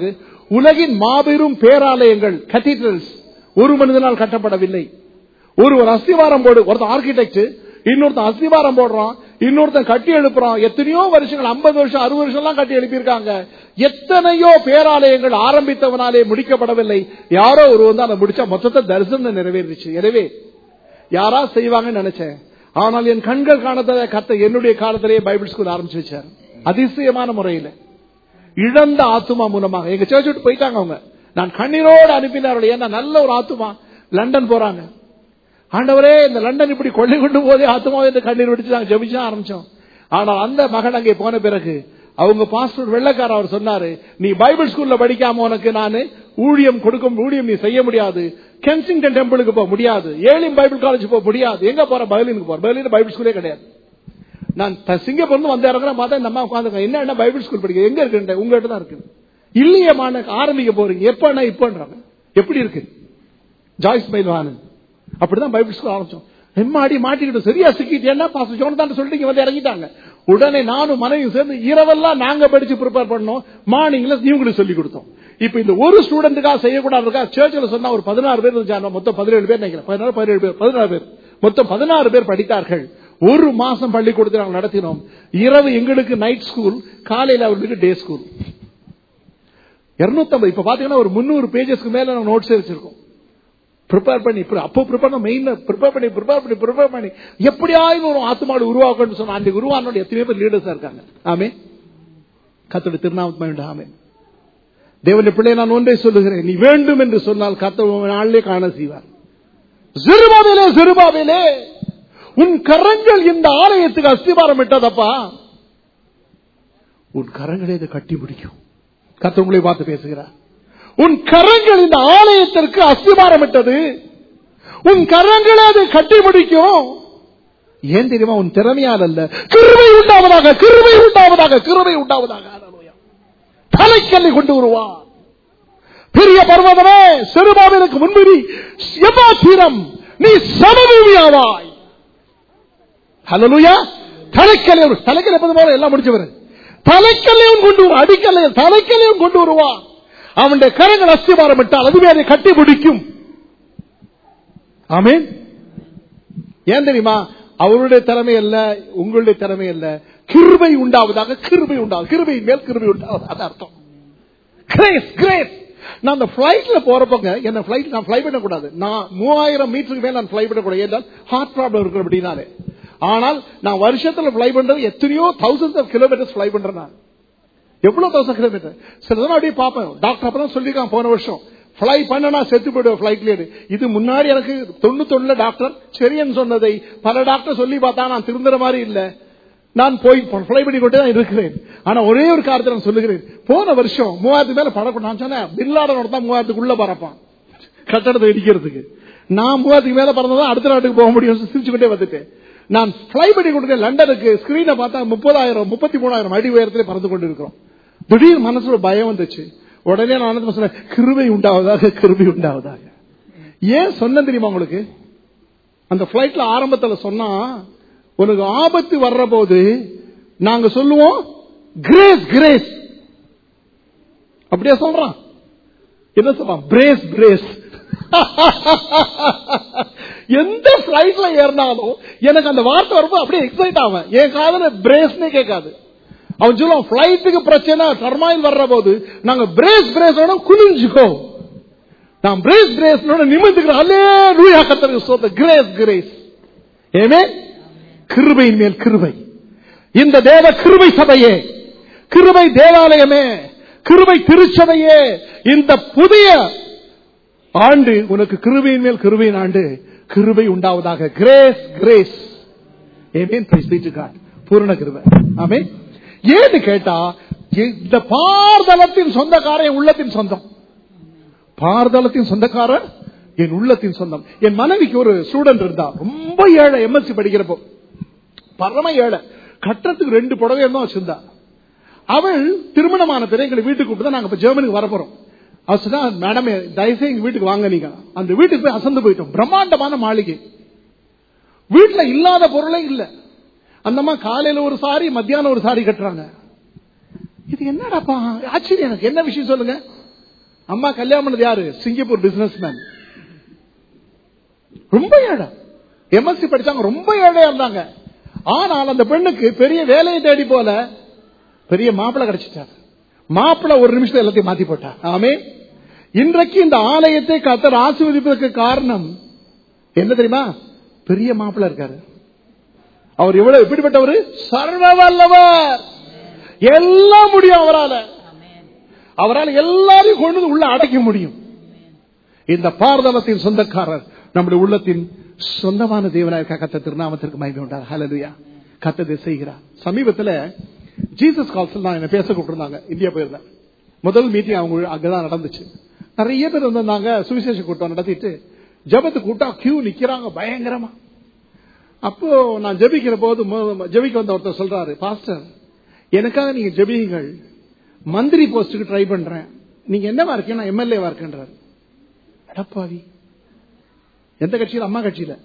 உலகின் மாபெரும் பேராலயங்கள் கத்தீட்ரல்ஸ் ஒரு மனிதனால் கட்டப்படவில்லை ஒரு ஒரு அஸ்திவாரம் போடு ஒருத்தன் ஆர்கிடெக்ட் இன்னொருத்தன் அஸ்திவாரம் போடுறான் இன்னொருத்தன் கட்டி எழுப்புறான் எத்தனையோ வருஷங்கள் 50 வருஷம் அறுபது வருஷம் எல்லாம் கட்டி எழுப்பியிருக்காங்க எத்தனையோ பேராலயங்கள் ஆரம்பித்தவனாலே முடிக்கப்படவில்லை யாரோ ஒரு வந்து அதை முடிச்சா மொத்தத்தை தரிசனம் நிறைவேறிச்சு எனவே யாரா செய்வாங்கன்னு நினைச்சேன் ஆனால் என் கண்கள் காணத கத்த என்னுடைய காலத்திலேயே பைபிள் ஸ்கூல் ஆரம்பிச்சு வச்சார் அதிசயமான முறையில் இழந்த ஆத்துமா மூலமாக எங்க சர்ச் விட்டு போயிட்டாங்க அவங்க நான் கண்ணீரோடு அனுப்பினார்கள் ஏன்னா நல்ல ஒரு ஆத்துமா லண்டன் போறாங்க ஆண்டவரே இந்த லண்டன் இப்படி கொள்ளை கொண்டு போதே ஆத்துமா என்று கண்ணீர் விடுச்சு நாங்க ஜெபிச்சா ஆரம்பிச்சோம் ஆனால் அந்த மகன் அங்கே போன பிறகு அவங்க பாஸ்டர் வெள்ளக்கார அவர் சொன்னாரு நீ பைபிள் ஸ்கூல்ல படிக்காம உனக்கு நான் ஊழியம் கொடுக்கும் ஊழியம் நீ செய்ய முடியாது கென்சிங்டன் டெம்பிளுக்கு போக முடியாது ஏழியம் பைபிள் காலேஜ் போக முடியாது எங்க போற பர்லினுக்கு போற பர்லின் பைபிள் ஸ்கூலே கிடையாது நான் த- சிங்கப்பூர்ல வந்து இறங்குறேன் பார்த்தா இந்த அம்மா உட்காந்து என்ன என்ன பைபிள் ஸ்கூல் படிக்க எங்க இருக்கு உங்ககிட்ட தான் இருக்கு இல்லையமான ஆரம்பிக்க போறீங்க எப்பன்னா இப்பன்றாங்க எப்படி இருக்கு ஜாய்ஸ் மைல் வானன் அப்படிதான் பைபிள் ஸ்கூல் ஆரம்பிச்சோம் எம்மாடி மாட்டிக்கிட்டோம் சரியா சிக்கிட்டேன்னா பாஸ்டர் ஜோனதான் சொல்லிட்டு இங்க வந்து இறங்கிட்டாங்க உடனே நானும் மனைவியும் சேர்ந்து இரவெல்லாம் நாங்க படிச்சு ப்ரிப்பேர் பண்ணோம் மார்னிங்ல இவங்களுக்கு சொல்லி கொடுத்தோம் இப்ப இந்த ஒரு ஸ்டூடெண்ட்டுக்காக செய்யக்கூடாதுக்கா சர்ச்சில் சொன்னா ஒரு பதினாறு பேர் இருந்தாங்க மொத்தம் பதினேழு பேர் நினைக்கிறேன் பதினாறு பதினேழு பேர் பதினாறு பேர் மொத்தம் பதினாறு பேர் படித்தார்கள் ஒரு மாசம் பள்ளிக்கூடத்தில் நாங்கள் நடத்தினோம் இரவு எங்களுக்கு நைட் ஸ்கூல் காலையில அவர்களுக்கு டே ஸ்கூல் இருநூத்தம்பது இப்ப பாத்தீங்கன்னா ஒரு முன்னூறு பேஜஸ்க்கு மேல நாங்க நோட்ஸ் வச்சிருக்கோம் ப்ரிப்பேர் பண்ணி இப்ப அப்போ ப்ரிப்பேர் மெயின் ப்ரிப்பேர் பண்ணி ப்ரிப்பேர் பண்ணி ப்ரிப்பேர் பண்ணி எப்படியாவது ஒரு ஆத்துமாடு உருவாக்கணும்னு சொன்னா அன்றைக்கு உருவானோட எத்தனையோ பேர் லீடர்ஸா இருக்காங்க ஆமே கத்தோட திருநாமத்மா ஆமே தேவனுடைய பிள்ளை நான் ஒன்றை சொல்லுகிறேன் நீ வேண்டும் என்று சொன்னால் கத்த நாளிலே காண செய்வார் சிறுபாவிலே சிறுபாவிலே உன் கரங்கள் இந்த ஆலயத்துக்கு அஸ்திபாரம் இட்டதப்பா உன் கரங்களே இதை கட்டி பிடிக்கும் கத்த உங்களை பார்த்து பேசுகிறார் உன் கரங்கள் இந்த ஆலயத்திற்கு அஸ்திபாரம் இட்டது உன் கரங்களே அதை கட்டி பிடிக்கும் ஏன் தெரியுமா உன் திறமையால் அல்ல கிருபை உண்டாவதாக கிருபை உண்டாவதாக கிருபை உண்டாவதாக ஹalleluya. தலைக்கல்லை கொண்டு வருவார் பெரிய பர்வதமே சிறுபாவிற்கு முன்பிரி எபாத்திரம் நீ சமபூமியாவாய் ஹலலுயா தலைக்கல்லை தலைக்கல் எப்போது போல எல்லாம் முடிச்சவர் தலைக்கல்லையும் கொண்டு வரும் அடிக்கல்லையும் தலைக்கல்லையும் கொண்டு வருவான் அவனுடைய கரங்கள் அஸ்திபாரம் விட்டால் அதுவே அதை கட்டி பிடிக்கும் ஆமீன் ஏன் தெரியுமா அவருடைய திறமை அல்ல உங்களுடைய திறமை அல்ல கிருபை உண்டாவதாக கிருபை உண்டாவது கிருபை மேல் கிருபை உண்டாவது அது அர்த்தம் கிரேஸ் கிரேஸ் நான் அந்த பிளைட்ல போறப்பங்க என்ன பிளைட் நான் பிளை பண்ணக்கூடாது நான் மூவாயிரம் மீட்டருக்கு மேல நான் பிளை பண்ணக்கூடாது ஏன்னால் ஹார்ட் ப்ராப்ளம் இருக்கு அப்படின்னாலே ஆனால் நான் வருஷத்துல பிளை பண்றது எத்தனையோ தௌசண்ட்ஸ் ஆஃப் கிலோமீட்டர்ஸ் பிளை பண்றேன் நான் எவ்வளவு தௌசண்ட் கிலோமீட்டர் சில தடவை அப்படியே பார்ப்பேன் டாக்டர் அப்பதான் சொல்லிருக்கான் போன வருஷம் ஃபிளை பண்ணனா செத்து போயிடுவேன் ஃபிளைட்லயே இது முன்னாடி எனக்கு தொண்ணூத்தொன்னுல டாக்டர் சரியன்னு சொன்னதை பல டாக்டர் சொல்லி பார்த்தா நான் திருந்துற மாதிரி இல்ல நான் போய் ஃபிளை பண்ணி கொண்டே தான் இருக்கிறேன் ஆனா ஒரே ஒரு காரணத்தை நான் சொல்லுகிறேன் போன வருஷம் மூவாயிரத்து மேல படக்கூடாது நான் சொன்னேன் பில்லாடனோட தான் மூவாயிரத்துக்குள்ள பறப்பான் கட்டடத்தை இடிக்கிறதுக்கு நான் மூவாயிரத்துக்கு மேல பறந்ததான் அடுத்த நாட்டுக்கு போக முடியும் சிரிச்சுக்கிட்டே வந்துட்டேன் நான் ஃபிளை பண்ணி கொடுக்க லண்டனுக்கு ஸ்கிரீனை பார்த்தா முப்பதாயிரம் முப்பத்தி மூணாயிரம் அடி உயரத்திலே பறந்து கொண்டு இருக்கிறோம் திடீர் மனசுல பயம் வந்துச்சு உடனே நான் ஆனந்தமா சொன்னேன் கிருபை உண்டாவதாக கிருபை உண்டாவதாக ஏன் சொன்ன தெரியுமா உங்களுக்கு அந்த பிளைட்ல ஆரம்பத்துல சொன்னா உனக்கு ஆபத்து வர்ற போது நாங்க சொல்லுவோம் கிரேஸ் கிரேஸ் அப்படியே சொல்றான் என்ன சொல்றான் பிரேஸ் பிரேஸ் எந்த பிளைட்ல ஏறினாலும் எனக்கு அந்த வார்த்தை வரும்போது அப்படியே எக்ஸைட் ஆகும் என் காதல பிரேஸ்னே கேட்காது அவன் சொல்லுவான் பிளைட்டுக்கு பிரச்சனை டர்மாயில் வர்ற போது நாங்க பிரேஸ் பிரேஸோட குனிஞ்சுக்கோ நான் பிரேஸ் பிரேஸ் நிமிந்துக்கிறேன் அல்லே லூயா கத்தருக்கு சோத்த கிரேஸ் கிரேஸ் ஏமே கிருபையின் மேல் கிருபை இந்த தேவ கிருபை சபையே கிருபை தேவாலயமே கிருபை திருச்சபையே இந்த புதிய ஆண்டு உனக்கு கிருபையின் மேல் கிருபையின் ஆண்டு கிருபை உண்டாவதாக grace grace amen praise be to God பூரண கிருபை ஆமே ஏன்னு கேட்டா இந்த பார்தலத்தின் சொந்தக்காரன் என் உள்ளத்தின் சொந்தம் பார்தலத்தின் சொந்தக்காரன் என் உள்ளத்தின் சொந்தம் என் மனைவிக்கு ஒரு ஸ்டூடெண்ட் இருந்தா ரொம்ப ஏழை எம்எஸ்சி படிக்கிறப்போ பரம ஏழை கட்டத்துக்கு ரெண்டு புடவை தான் வச்சிருந்தா அவள் திருமணமான பிறகு எங்களை வீட்டுக்கு கூப்பிட்டு தான் நாங்க இப்ப ஜெர்மனிக்கு வர போறோம் அவர் சொன்னா மேடம் தயவுசெய்து எங்க வீட்டுக்கு வாங்க நீங்க அந்த வீட்டுக்கு போய் அசந்து போயிட்டோம் பிரம்மாண்டமான மாளிகை வீட்டுல இல்லாத பொருளே இல்ல அந்தம்மா காலையில ஒரு சாரி மத்தியானம் ஒரு சாரி கட்டுறாங்க இது என்னடாப்பா ஆச்சரியம் எனக்கு என்ன விஷயம் சொல்லுங்க அம்மா கல்யாணம் பண்ணது யாரு சிங்கப்பூர் பிசினஸ் மேன் ரொம்ப ஏழை எம்எஸ்சி படிச்சாங்க ரொம்ப ஏழையா இருந்தாங்க ஆனால் அந்த பெண்ணுக்கு பெரிய வேலையை தேடி போல பெரிய மாப்பிள்ளை கிடைச்சிட்டார் மாப்பிள்ளை ஒரு நிமிஷத்துல எல்லாத்தையும் மாத்தி போட்டார் ஆமே இன்றைக்கு இந்த ஆலயத்தை கத்தர் ஆசீர்வதிப்பதற்கு காரணம் என்ன தெரியுமா பெரிய மாப்பிள்ளை இருக்காரு அவர் எவ்வளவு எப்படிப்பட்டவர் சர்வ வல்லவர் எல்லாம் முடியும் அவரால அவரால் எல்லாரையும் கொண்டு வந்து உள்ள அடைக்க முடியும் இந்த பார்தலத்தின் சொந்தக்காரர் நம்முடைய உள்ளத்தின் சொந்தமான தேவனாய் கத்த திருநாமத்திற்கு மகிமை உண்டார் ஹalleluya கத்ததை செய்கிறார் சமீபத்துல ஜீசஸ் கால்ஸ் நான் என்ன பேச கூப்பிட்டிருந்தாங்க இந்தியா போயிருந்தேன் முதல் மீட்டிங் அவங்க அங்கதான் நடந்துச்சு நிறைய பேர் வந்திருந்தாங்க சுவிசேஷ கூட்டம் நடத்திட்டு ஜபத்து கூட்டம் கியூ நிக்கிறாங்க பயங்கரமா அப்போ நான் ஜெபிக்கிற போது மு- ஜெபிக்க வந்த ஒருத்தர் சொல்றாரு பாஸ்டர் எனக்காக நீங்க ஜெபியுங்கள் மந்திரி போஸ்டுக்கு ட்ரை பண்றேன் நீங்க என்னவா இருக்கீங்க நான் எம்எல்ஏவா இருக்கேன்றாரு அடப்பாவி எந்த கட்சியில அம்மா கட்சியில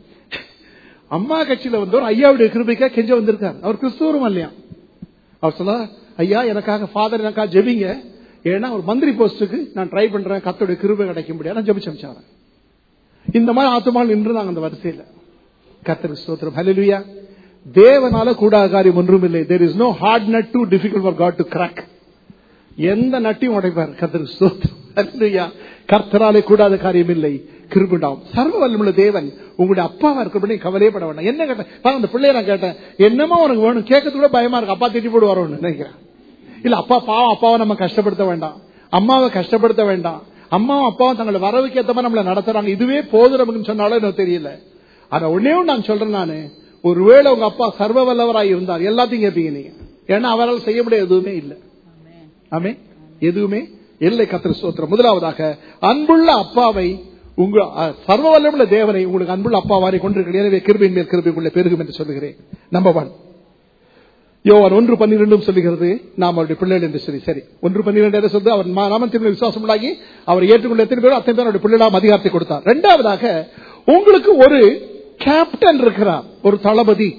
அம்மா கட்சியில வந்து ஒரு ஐயாவுடைய கிருபைக்கா கெஞ்ச வந்திருக்கார் அவர் கிறிஸ்துவரும் இல்லையா அவர் சொல்ல ஐயா எனக்காக ஃபாதர் எனக்காக ஜெபிங்க ஏன்னா ஒரு மந்திரி போஸ்டுக்கு நான் ட்ரை பண்றேன் கத்தோடைய கிருபை கிடைக்க முடியாது நான் ஜெபிச்சு அமிச்சாரன் இந்த மாதிரி ஆத்துமால் நின்று நாங்க அந்த வரிசையில கத்தருக்கு ஸ்தோத்திரம் ஹalleluya தேவனால கூடாத காரியம் ஒன்றும் இல்லை there is no hard nut too difficult for God to crack எந்த நட்டையும் உடைப்பார் கர்த்தருக்கு ஸ்தோத்திரம் ஹalleluya கர்த்தராலே கூடாத காரியம் இல்லை கிருபுண்டாம் சர்வ வல்லமுள்ள தேவன் உங்களுடைய அப்பாவா இருக்கிறபடி கவலையப்பட வேண்டாம் என்ன கேட்டேன் பாருங்க, அந்த பிள்ளைய நான் கேட்டேன் என்னமோ உனக்கு வேணும் கேட்கறது கூட பயமா இருக்கு அப்பா திட்டி போடு வரோம்னு நினைக்கிறேன் இல்ல அப்பா பாவம் அப்பாவை நம்ம கஷ்டப்படுத்த வேண்டாம் அம்மாவை கஷ்டப்படுத்த வேண்டாம் அம்மாவும் அப்பாவும் தங்களை வரவுக்கு ஏத்த மாதிரி நம்மள நடத்துறாங்க இதுவே போதும் நமக்கு சொன்னாலும் எனக்கு தெரியல ஆனா ஒன்னே ஒண்ணு நான் சொல்றேன் நானு ஒருவேளை உங்க அப்பா சர்வ வல்லவராய் இருந்தார் எல்லாத்தையும் கேட்பீங்க நீங்க ஏன்னா அவரால் செய்ய முடியாது எதுவுமே இல்லை ஆமே எதுவுமே இல்லை கத்திர ஸ்தோத்திரம் முதலாவதாக அன்புள்ள அப்பாவை உங்க அஹ், சர்வ வல்லமுள்ள தேவனை உங்களுக்கு அன்புள்ள அப்பாவாரை கொண்டிருக்கிறேன் எனவே கிருபையின் மேல் கிருபைக்குள்ளே பெருகும் என்று சொல்லுகிறேன் நம்பர் ஒன் யோவான் ஒன்று பன்னிரெண்டும் சொல்லுகிறது நாம் அவருடைய பிள்ளைகள் என்று சொல்லி சரி ஒன்று பன்னிரெண்டு என்று சொல்லி அவர் மா- நாமத்தின் மேல் விசுவாசம் உண்டாகி அவர் ஏற்றுக்கொண்ட எத்தனை பேரும் அத்தனை பேர் அவருடைய பிள்ளைகளாம் அதிகாரத்தை கொடுத்தார் இரண்டாவதாக உங்களுக்கு ஒரு கேப்டன் இருக்கிறார் ஒரு தளபதி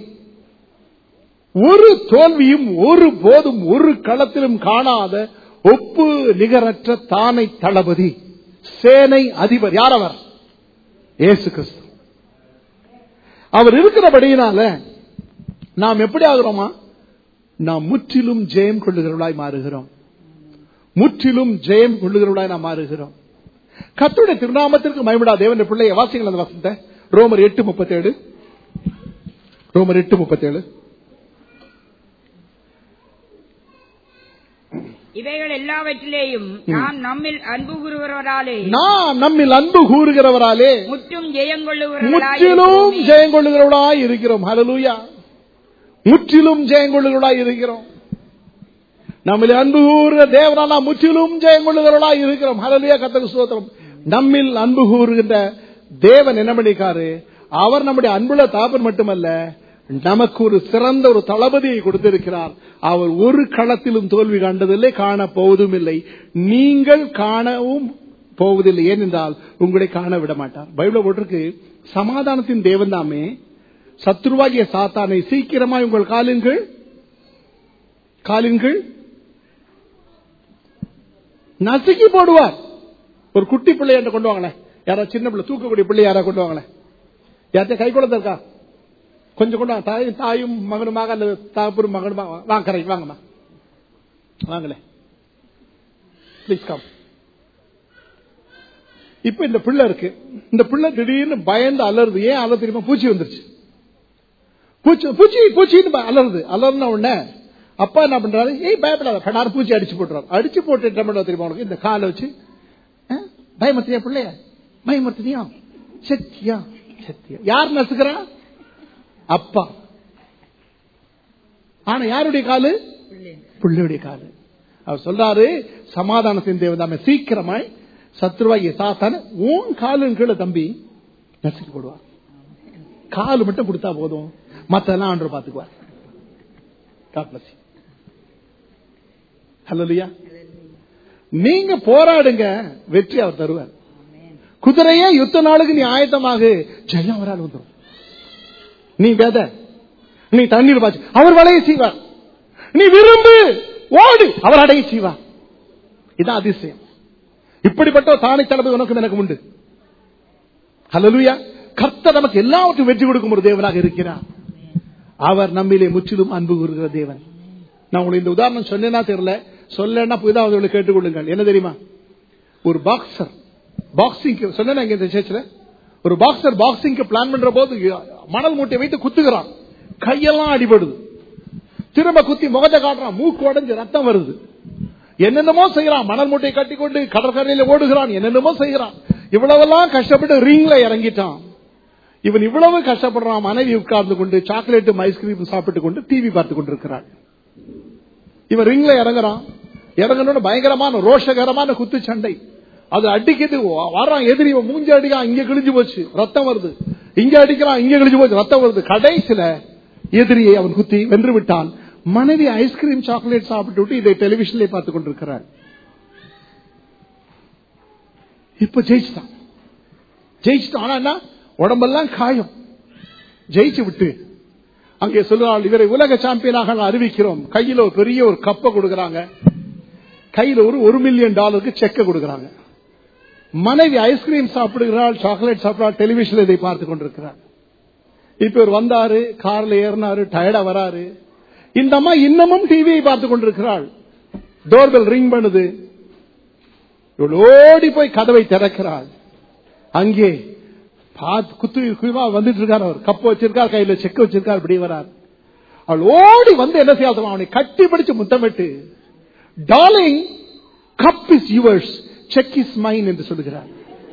ஒரு தோல்வியும் ஒரு போதும் ஒரு களத்திலும் காணாத ஒப்பு நிகரற்ற தானை தளபதி சேனை அதிபர் யார் அவர் இயேசு கிறிஸ்து அவர் இருக்கிறபடியினால நாம் எப்படி ஆகிறோமா நாம் முற்றிலும் ஜெயம் கொள்ளுகிறவர்களாய் மாறுகிறோம் முற்றிலும் ஜெயம் கொள்ளுகிறவர்களாய் நாம் மாறுகிறோம் கத்துடைய திருநாமத்திற்கு மயமிடா தேவன் பிள்ளைய வாசிகள் அந்த வசந்த ரோமர் எட்டு முப்பத்தேழு ரோமர் எட்டு முப்பத்தேழு இவைகள் எல்லாவற்றிலேயும் நாம் நம்மில் அன்பு கூறுகிறவராலே நான் நம்மில் அன்பு கூறுகிறவராலே முற்றும் ஜெயங்கொள்ளுகிறவர்களாய் முற்றிலும் இருக்கிறோமே. ஜெயங்கொள்ளுகிறவர்களாய் இருக்கிறோம் ஹalleluya முற்றிலும் ஜெயங்கொள்ளுகிறவர்களாய் இருக்கிறோம் நம்மில் அன்பு கூறுகிற தேவனால முற்றிலும் ஜெயங்கொள்ளுகிறவர்களாய் இருக்கிறோம் ஹalleluya கர்த்தருக்கு ஸ்தோத்திரம் நம்மில் அன்பு கூறுகின்ற தேவன் என்ன பண்ணிக்காரு அவர் நம்முடைய அன்புள்ள தாப்பன் மட்டுமல்ல நமக்கு ஒரு சிறந்த ஒரு தளபதியை கொடுத்திருக்கிறார் அவர் ஒரு களத்திலும் தோல்வி கண்டதில்லை காண போவதும் இல்லை நீங்கள் காணவும் போவதில்லை ஏனென்றால் உங்களை காண விட மாட்டார் பைபிள் போட்டிருக்கு சமாதானத்தின் தேவன் தாமே சத்ருவாகிய சாத்தானை சீக்கிரமாய் உங்கள் காலின்கள் காலின்கள் நசுக்கி போடுவார் ஒரு குட்டி பிள்ளை என்ற கொண்டு வாங்களேன் யாரா சின்ன பிள்ளை தூக்கக்கூடிய பிள்ளை யாரா கொண்டு வாங்களேன் யார்கிட்ட கை குழந்தை இருக்கா கொஞ்சம் கொண்டு வாங்க தாயும் தாயும் மகனுமாக அல்லது தாப்பரும் மகனுமாக வாங்க கரை வாங்கம்மா வாங்களே ப்ளீஸ் கம் இப்ப இந்த பிள்ளை இருக்கு இந்த பிள்ளை திடீர்னு பயந்து அலறுது ஏன் அலறு தெரியுமா பூச்சி வந்துருச்சு பூச்சி பூச்சி பூச்சின்னு ப- அலறுது அலர்ன உடனே அப்பா என்ன பண்றாரு ஏய் பயப்படாத கடார் பூச்சி அடிச்சு போட்டுறாரு அடிச்சு போட்டு என்ன பண்ணுவா தெரியுமா உனக்கு இந்த காலை வச்சு ஆ, பயமுறுத்தியா பிள்ளைய பயமுறுத்தியா சத்தியா சத்தியா யார் நசுக்கிறா அப்பா ஆனா யாருடைய காலு பிள்ளையுடைய காலு அவர் சொல்றாரு சமாதானத்தின் தேவதாம சீக்கிரமாய் சத்ருவாகிய சாத்தான உன் காலின் கீழே தம்பி நசுக்கி போடுவார் கால் மட்டும் கொடுத்தா போதும் மத்தெல்லாம் ஆண்டு பாத்துக்குவார் God bless you. Hallelujah. நீங்க போராடுங்க வெற்றி அவர் தருவார் குதிரையே யுத்த நாளுக்கு நீ ஆயத்தமாக ஜெயம் அவரால் வந்துடும் நீ வேத நீ தண்ணீர் பாய்ச்சு அவர் வலையை செய்வார் நீ விரும்பு ஓடு அவர் அடைய செய்வார் இதான் அதிசயம் இப்படிப்பட்ட ஒரு தானை தளபதி உனக்கும் எனக்கு உண்டு ஹalleluya கர்த்தர் நமக்கு எல்லாவற்றையும் வெற்றி கொடுக்கும் ஒரு தேவனாக இருக்கிறார் அவர் நம்மிலே முற்றிலும் அன்பு கூறுகிற தேவன் நான் உங்களுக்கு இந்த உதாரணம் சொன்னேன்னா தெரியல சொல்லனா புதிதாக கேட்டுக்கொள்ளுங்கள் என்ன தெரியுமா ஒரு பாக்ஸர் பாக்ஸிங் சொன்னேன் இங்க இந்த சேர்ச்சில் ஒரு பாக்ஸர் பாக்ஸிங்க்கு பிளான் பண்ற போது மணல் மூட்டையை வைத்து குத்துகிறான் கையெல்லாம் அடிபடுது திரும்ப குத்தி முகத்தை காட்டுறான் மூக்கு உடைஞ்சு ரத்தம் வருது என்னென்னமோ செய்யறான் மணல் மூட்டையை கட்டிக்கொண்டு கடற்கரையில ஓடுகிறான் என்னென்னமோ செய்யறான் இவ்வளவெல்லாம் கஷ்டப்பட்டு ரிங்ல இறங்கிட்டான் இவன் இவ்வளவு கஷ்டப்படுறான் மனைவி உட்கார்ந்து கொண்டு சாக்லேட்டும் ஐஸ்கிரீம் சாப்பிட்டு கொண்டு டிவி பார்த்து கொண்டிருக்கிறாள் இவன் ரிங்ல இறங்குறான் இறங்கணும்னு பயங்கரமான ரோஷகரமான குத்து சண்டை அது அடிக்குது வர்றான் எதிரி இவன் மூஞ்சி அடிக்கான் இங்க கிழிஞ்சு போச்சு ரத்தம் வருது இங்க அடிக்கிறான் இங்க கிழிஞ்சு போச்சு ரத்தம் வருது கடைசியில எதிரியை அவன் குத்தி வென்று விட்டான் மனைவி ஐஸ்கிரீம் சாக்லேட் சாப்பிட்டு விட்டு இதை டெலிவிஷன்ல பார்த்துக் கொண்டிருக்கிறார் இப்ப ஜெயிச்சுட்டான் ஜெயிச்சுட்டான் ஆனா என்ன உடம்பெல்லாம் காயம் ஜெயிச்சு விட்டு அங்கே சொல்லுவாள் இவரை உலக சாம்பியனாக நான் அறிவிக்கிறோம் கையில ஒரு பெரிய ஒரு கப்பை கொடுக்கறாங்க கையில ஒரு ஒரு மில்லியன் டாலருக்கு செக்க கொடுக்கறாங்க மனைவி ஐஸ்கிரீம் சாப்பிடுகிறாள் சாக்லேட் சாப்பிடுறாள் டெலிவிஷன்ல இதை பார்த்து கொண்டிருக்கிறார் இப்ப இவர் வந்தாரு கார்ல ஏறினாரு டயர்டா வராரு இந்த அம்மா இன்னமும் டிவியை பார்த்து கொண்டிருக்கிறாள் டோர்பெல் ரிங் பண்ணுது இவள் ஓடி போய் கதவை திறக்கிறாள் அங்கே பார்த்து குத்து குய்வா வந்துட்டு இருக்கார் அவர் கப்பு வச்சிருக்கார் கையில செக் வச்சிருக்கார் இப்படி வரார் அவள் ஓடி வந்து என்ன செய்ய அவனை கட்டி பிடிச்சு முத்தமிட்டு darling cup is yours cheque is mine என்று சொல்லுகிறார்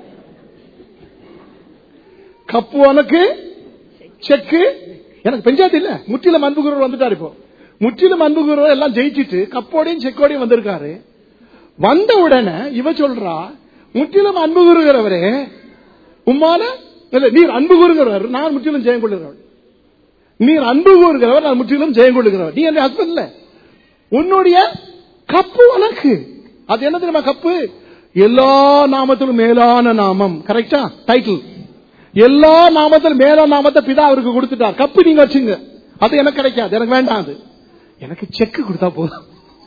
கப்பு உனக்கு செக்கு எனக்கு பெஞ்சாத்து இல்ல முற்றிலும் அன்புகுறவர் வந்துட்டார் இப்போ முற்றிலும் அன்புகுறவர் எல்லாம் ஜெயிச்சிட்டு கப்போடையும் செக்கோடையும் வந்திருக்காரு வந்த உடனே இவ சொல்றா முற்றிலும் அன்பு கூறுகிறவரே உம்மால இல்ல நீர் அன்பு கூறுகிறவர் நான் முற்றிலும் ஜெயம் கொள்ளுகிறவர் நீர் அன்பு கூறுகிறவர் நான் முற்றிலும் ஜெயம் கொள்ளுகிறவர் நீ என் ஹஸ்பண்ட் இல்ல உன்னுடைய கப்பு உனக்கு அது என்ன தெரியுமா கப்பு எல்லா நாமத்திலும் மேலான நாமம் கரெக்டா டைட்டில் எல்லா நாமத்திலும் மேலான நாமத்தை பிதா அவருக்கு கொடுத்துட்டார் கப்பு நீங்க வச்சுங்க அது எனக்கு கிடைக்காது எனக்கு வேண்டாம் அது எனக்கு செக் கொடுத்தா போதும்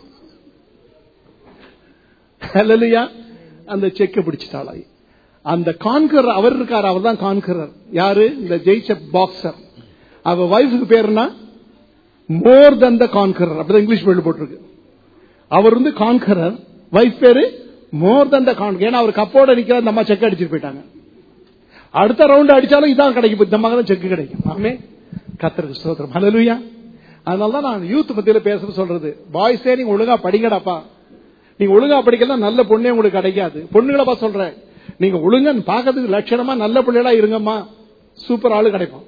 ஹalleluya அந்த செக்க பிடிச்சிட்டாளா அந்த கான்கரர் அவர் இருக்கார் அவர் தான் கான்கரர் யாரு இந்த ஜெயிச்ச பாக்ஸர் அவ வைஃபுக்கு பேருனா மோர் தன் த கான்கரர் அப்படிதான் இங்கிலீஷ் வேர்டு போட்டிருக்கு அவர் வந்து கான்கரர் வைஃப் பேரு மோர் தன் த கான்கர் ஏன்னா அவர் கப்போட நிக்கிற அந்த அம்மா செக் அடிச்சிட்டு போயிட்டாங்க அடுத்த ரவுண்ட் அடிச்சாலும் இதான் கிடைக்கும் இந்த மாதிரி தான் செக் கிடைக்கும் ஆமே கத்தருக்கு ஸ்தோத்திரம் ஹalleluya அதனால தான் நான் யூத் மத்தியில பேசுறது சொல்றது பாய்ஸே நீங்க ஒழுங்கா படிங்கடாப்பா நீங்க ஒழுங்கா படிக்கலாம் நல்ல பொண்ணே உங்களுக்கு கிடைக்காது பொண்ணுங்களப்பா சொல்றேன் நீங்க ஒழுங்கா பாக்கிறதுக்கு லட்சணமா நல்ல பிள்ளைகளா இருங்கம்மா சூப்பர் ஆளு கிடைக்கும்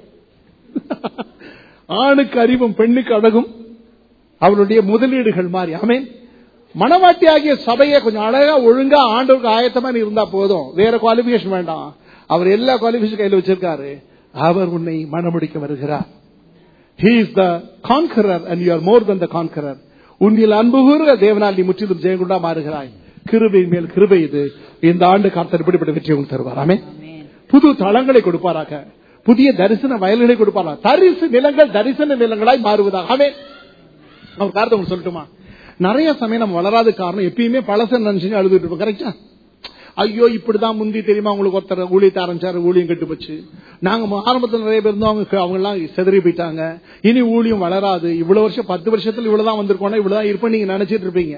ஆணுக்கு அறிவும் பெண்ணுக்கு அழகும் அவருடைய முதலீடுகள் மாறி ஆமேன் மனவாட்டி ஆகிய சபையை கொஞ்சம் அழகா ஒழுங்கா ஆண்டவருக்கு ஆயத்தமா நீ இருந்தா போதும் வேற குவாலிபிகேஷன் வேண்டாம் அவர் எல்லா குவாலிபிகேஷன் கையில வச்சிருக்காரு அவர் உன்னை மனமுடிக்க வருகிறார் He is the conqueror and you are more than the conqueror. உன்னில் அன்பு கூறுக தேவனால் நீ முற்றிலும் ஜெயங்குண்டா மாறுகிறாய் கிருபை மேல் கிருபை இது இந்த ஆண்டு காத்தர் இப்படிப்பட்ட வெற்றி உங்களுக்கு தருவார் ஆமே புது தளங்களை கொடுப்பாராக புதிய தரிசன வயல்களை கொடுப்பாரா தரிசு நிலங்கள் தரிசன நிலங்களாய் மாறுவதாக ஆமே அவர் காரணம் உங்களுக்கு சொல்லட்டுமா நிறைய சமயம் நம்ம வளராத காரணம் எப்பயுமே பழச நினைச்சு அழுதுட்டு இருப்போம் கரெக்டா ஐயோ இப்படிதான் முந்தி தெரியுமா உங்களுக்கு ஒருத்தர் ஊழியத்தை ஆரம்பிச்சாரு ஊழியம் கெட்டு போச்சு நாங்க ஆரம்பத்தில் நிறைய பேர் இருந்தோம் அவங்க அவங்க எல்லாம் செதறி போயிட்டாங்க இனி ஊழியம் வளராது இவ்வளவு வருஷம் பத்து வருஷத்துல இவ்வளவுதான் வந்திருக்கோம் இவ்வளவுதான் இருப்போம் நீங்க நினைச்சிட்டு இருப்பீங்க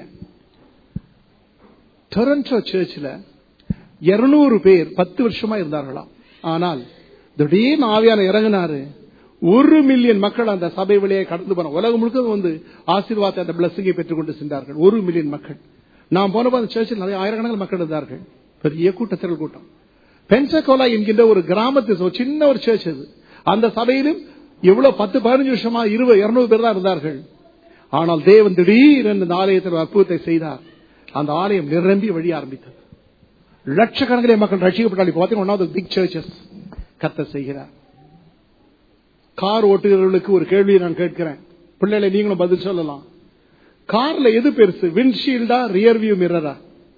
டொரண்டோ சர்ச்சில் இருநூறு பேர் பத்து வருஷமா இருந்தார்களாம் ஆனால் திடீர்னு ஆவியான இறங்கினாரு ஒரு மில்லியன் மக்கள் அந்த சபை வழியே கடந்து போன உலகம் முழுக்க வந்து ஆசீர்வாதத்தை அந்த பிளஸிங்கை பெற்றுக்கொண்டு சென்றார்கள் ஒரு மில்லியன் மக்கள் நான் போனப்போ அந்த சர்ச்சில் நிறைய ஆயிரக்கணக்கில் மக்கள் இருந்தார்கள் பெரிய கூட்டத்திரல் கூட்டம் பென்சகோலா என்கின்ற ஒரு கிராமத்து ஒரு சின்ன ஒரு சர்ச் அது அந்த சபையிலும் எவ்வளவு பத்து பதினஞ்சு வருஷமா இருபது இருநூறு பேர் தான் இருந்தார்கள் ஆனால் தேவன் திடீர் இந்த ஆலயத்தில் ஒரு அற்புதத்தை செய்தார் அந்த ஆலயம் நிரம்பி வழி ஆரம்பித்தது லட்சக்கணக்கிலே மக்கள் ரட்சிக்கப்பட்டால் இப்போ பார்த்தீங்கன்னா பிக் சர்ச்சஸ் கத்த செய்கிறார் கார் ஓட்டுகிறவர்களுக்கு ஒரு கேள்வியை நான் கேட்கிறேன் பிள்ளைகளை நீங்களும் பதில் சொல்லலாம் கார்ல எது பெருசு விண்ட்ஷீல்டா ரியர் வியூ மிரரா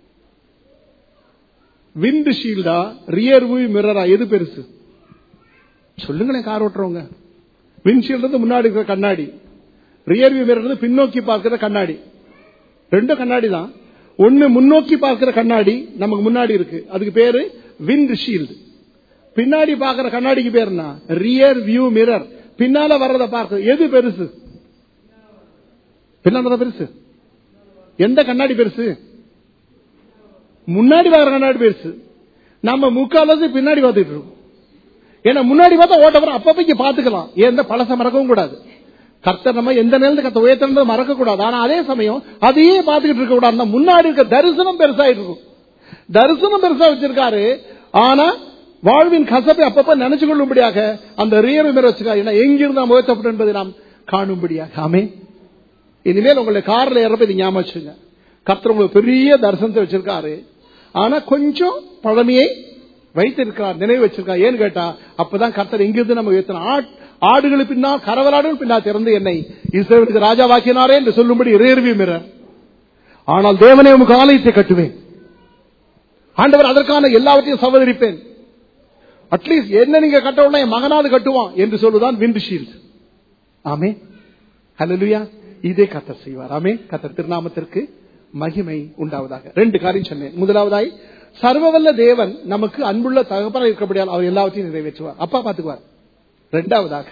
விண்ட் ஷீல்டா ரியர் வியூ மிரரா எது பெருசு சொல்லுங்களேன் கார் ஓட்டுறவங்க விண்ட்ஷீல்டு முன்னாடி இருக்கிற கண்ணாடி ரியர் வியூ மிரர் பின்னோக்கி பார்க்கிற கண்ணாடி ரெண்டும் கண்ணாடி தான் ஒண்ணு முன்னோக்கி பார்க்கிற கண்ணாடி நமக்கு முன்னாடி இருக்கு அதுக்கு பேரு விண்ட் ஷீல்டு பின்னாடி பார்க்கிற கண்ணாடிக்கு பேர் என்ன ரியர் வியூ மிரர் பின்னால வர்றத பார்க்க எது பெருசு பின்னால பெருசு எந்த கண்ணாடி பெருசு முன்னாடி பார்க்கிற கண்ணாடி பெருசு நம்ம முக்காலத்து பின்னாடி பார்த்துட்டு இருக்கோம் ஏன்னா முன்னாடி பார்த்தா ஓட்ட வர அப்பப்ப பாத்துக்கலாம் ஏன் பழச மறக்கவும் கூடாது கர்த்தர் நம்ம எந்த நேரத்துல கத்த உயர்த்தது மறக்க கூடாது ஆனா அதே சமயம் அதையே பார்த்துக்கிட்டு இருக்க கூடாது முன்னாடி இருக்க தரிசனம் பெருசா இருக்கும் தரிசனம் பெருசா வச்சிருக்காரு ஆனா வாழ்வின் கசப்பை அப்பப்ப நினைச்சு கொள்ளும்படியாக அந்த ரியர் மிரர் வச்சிருக்காரு ஏன்னா எங்கிருந்து நாம் உயர்த்தப்படும் என்பதை நாம் காணும்படியாக ஆமே இனிமேல் உங்களை கார்ல ஏறப்ப இது ஞாபகம் வச்சுங்க கர்த்தர் உங்களுக்கு பெரிய தரிசனத்தை வச்சிருக்காரு ஆனா கொஞ்சம் பழமையை வைத்திருக்கிறார் நினைவு வச்சிருக்கார் ஏன்னு கேட்டா அப்பதான் கர்த்தர் எங்கிருந்து நம்ம உயர்த்தின ஆடுகள் பின்னால் கரவலாடுகள் பின்னால் திறந்து என்னை இஸ்ரேலுக்கு ராஜாவாக்கினாரே என்று சொல்லும்படி ரேர்வி மிரர் ஆனால் தேவனே உமக்கு ஆலயத்தை கட்டுவேன் ஆண்டவர் அதற்கான எல்லாவற்றையும் சவதரிப்பேன் அட்லீஸ்ட் என்ன நீங்க கட்டவுடனே என் மகனாவது கட்டுவான் என்று சொல்லுதான் விண்ட் ஷீல்ட் ஆமே ஹலலுயா இதே கத்தர் செய்வார் ஆமே கத்தர் திருநாமத்திற்கு மகிமை உண்டாவதாக ரெண்டு காரியம் சொன்னேன் முதலாவதாய் சர்வவல்ல தேவன் நமக்கு அன்புள்ள தகப்பன இருக்கபடியால் அவர் எல்லாவற்றையும் நிறைவேற்றுவார் அப்பா பாத்துக்குவார் இரண்டாவதாக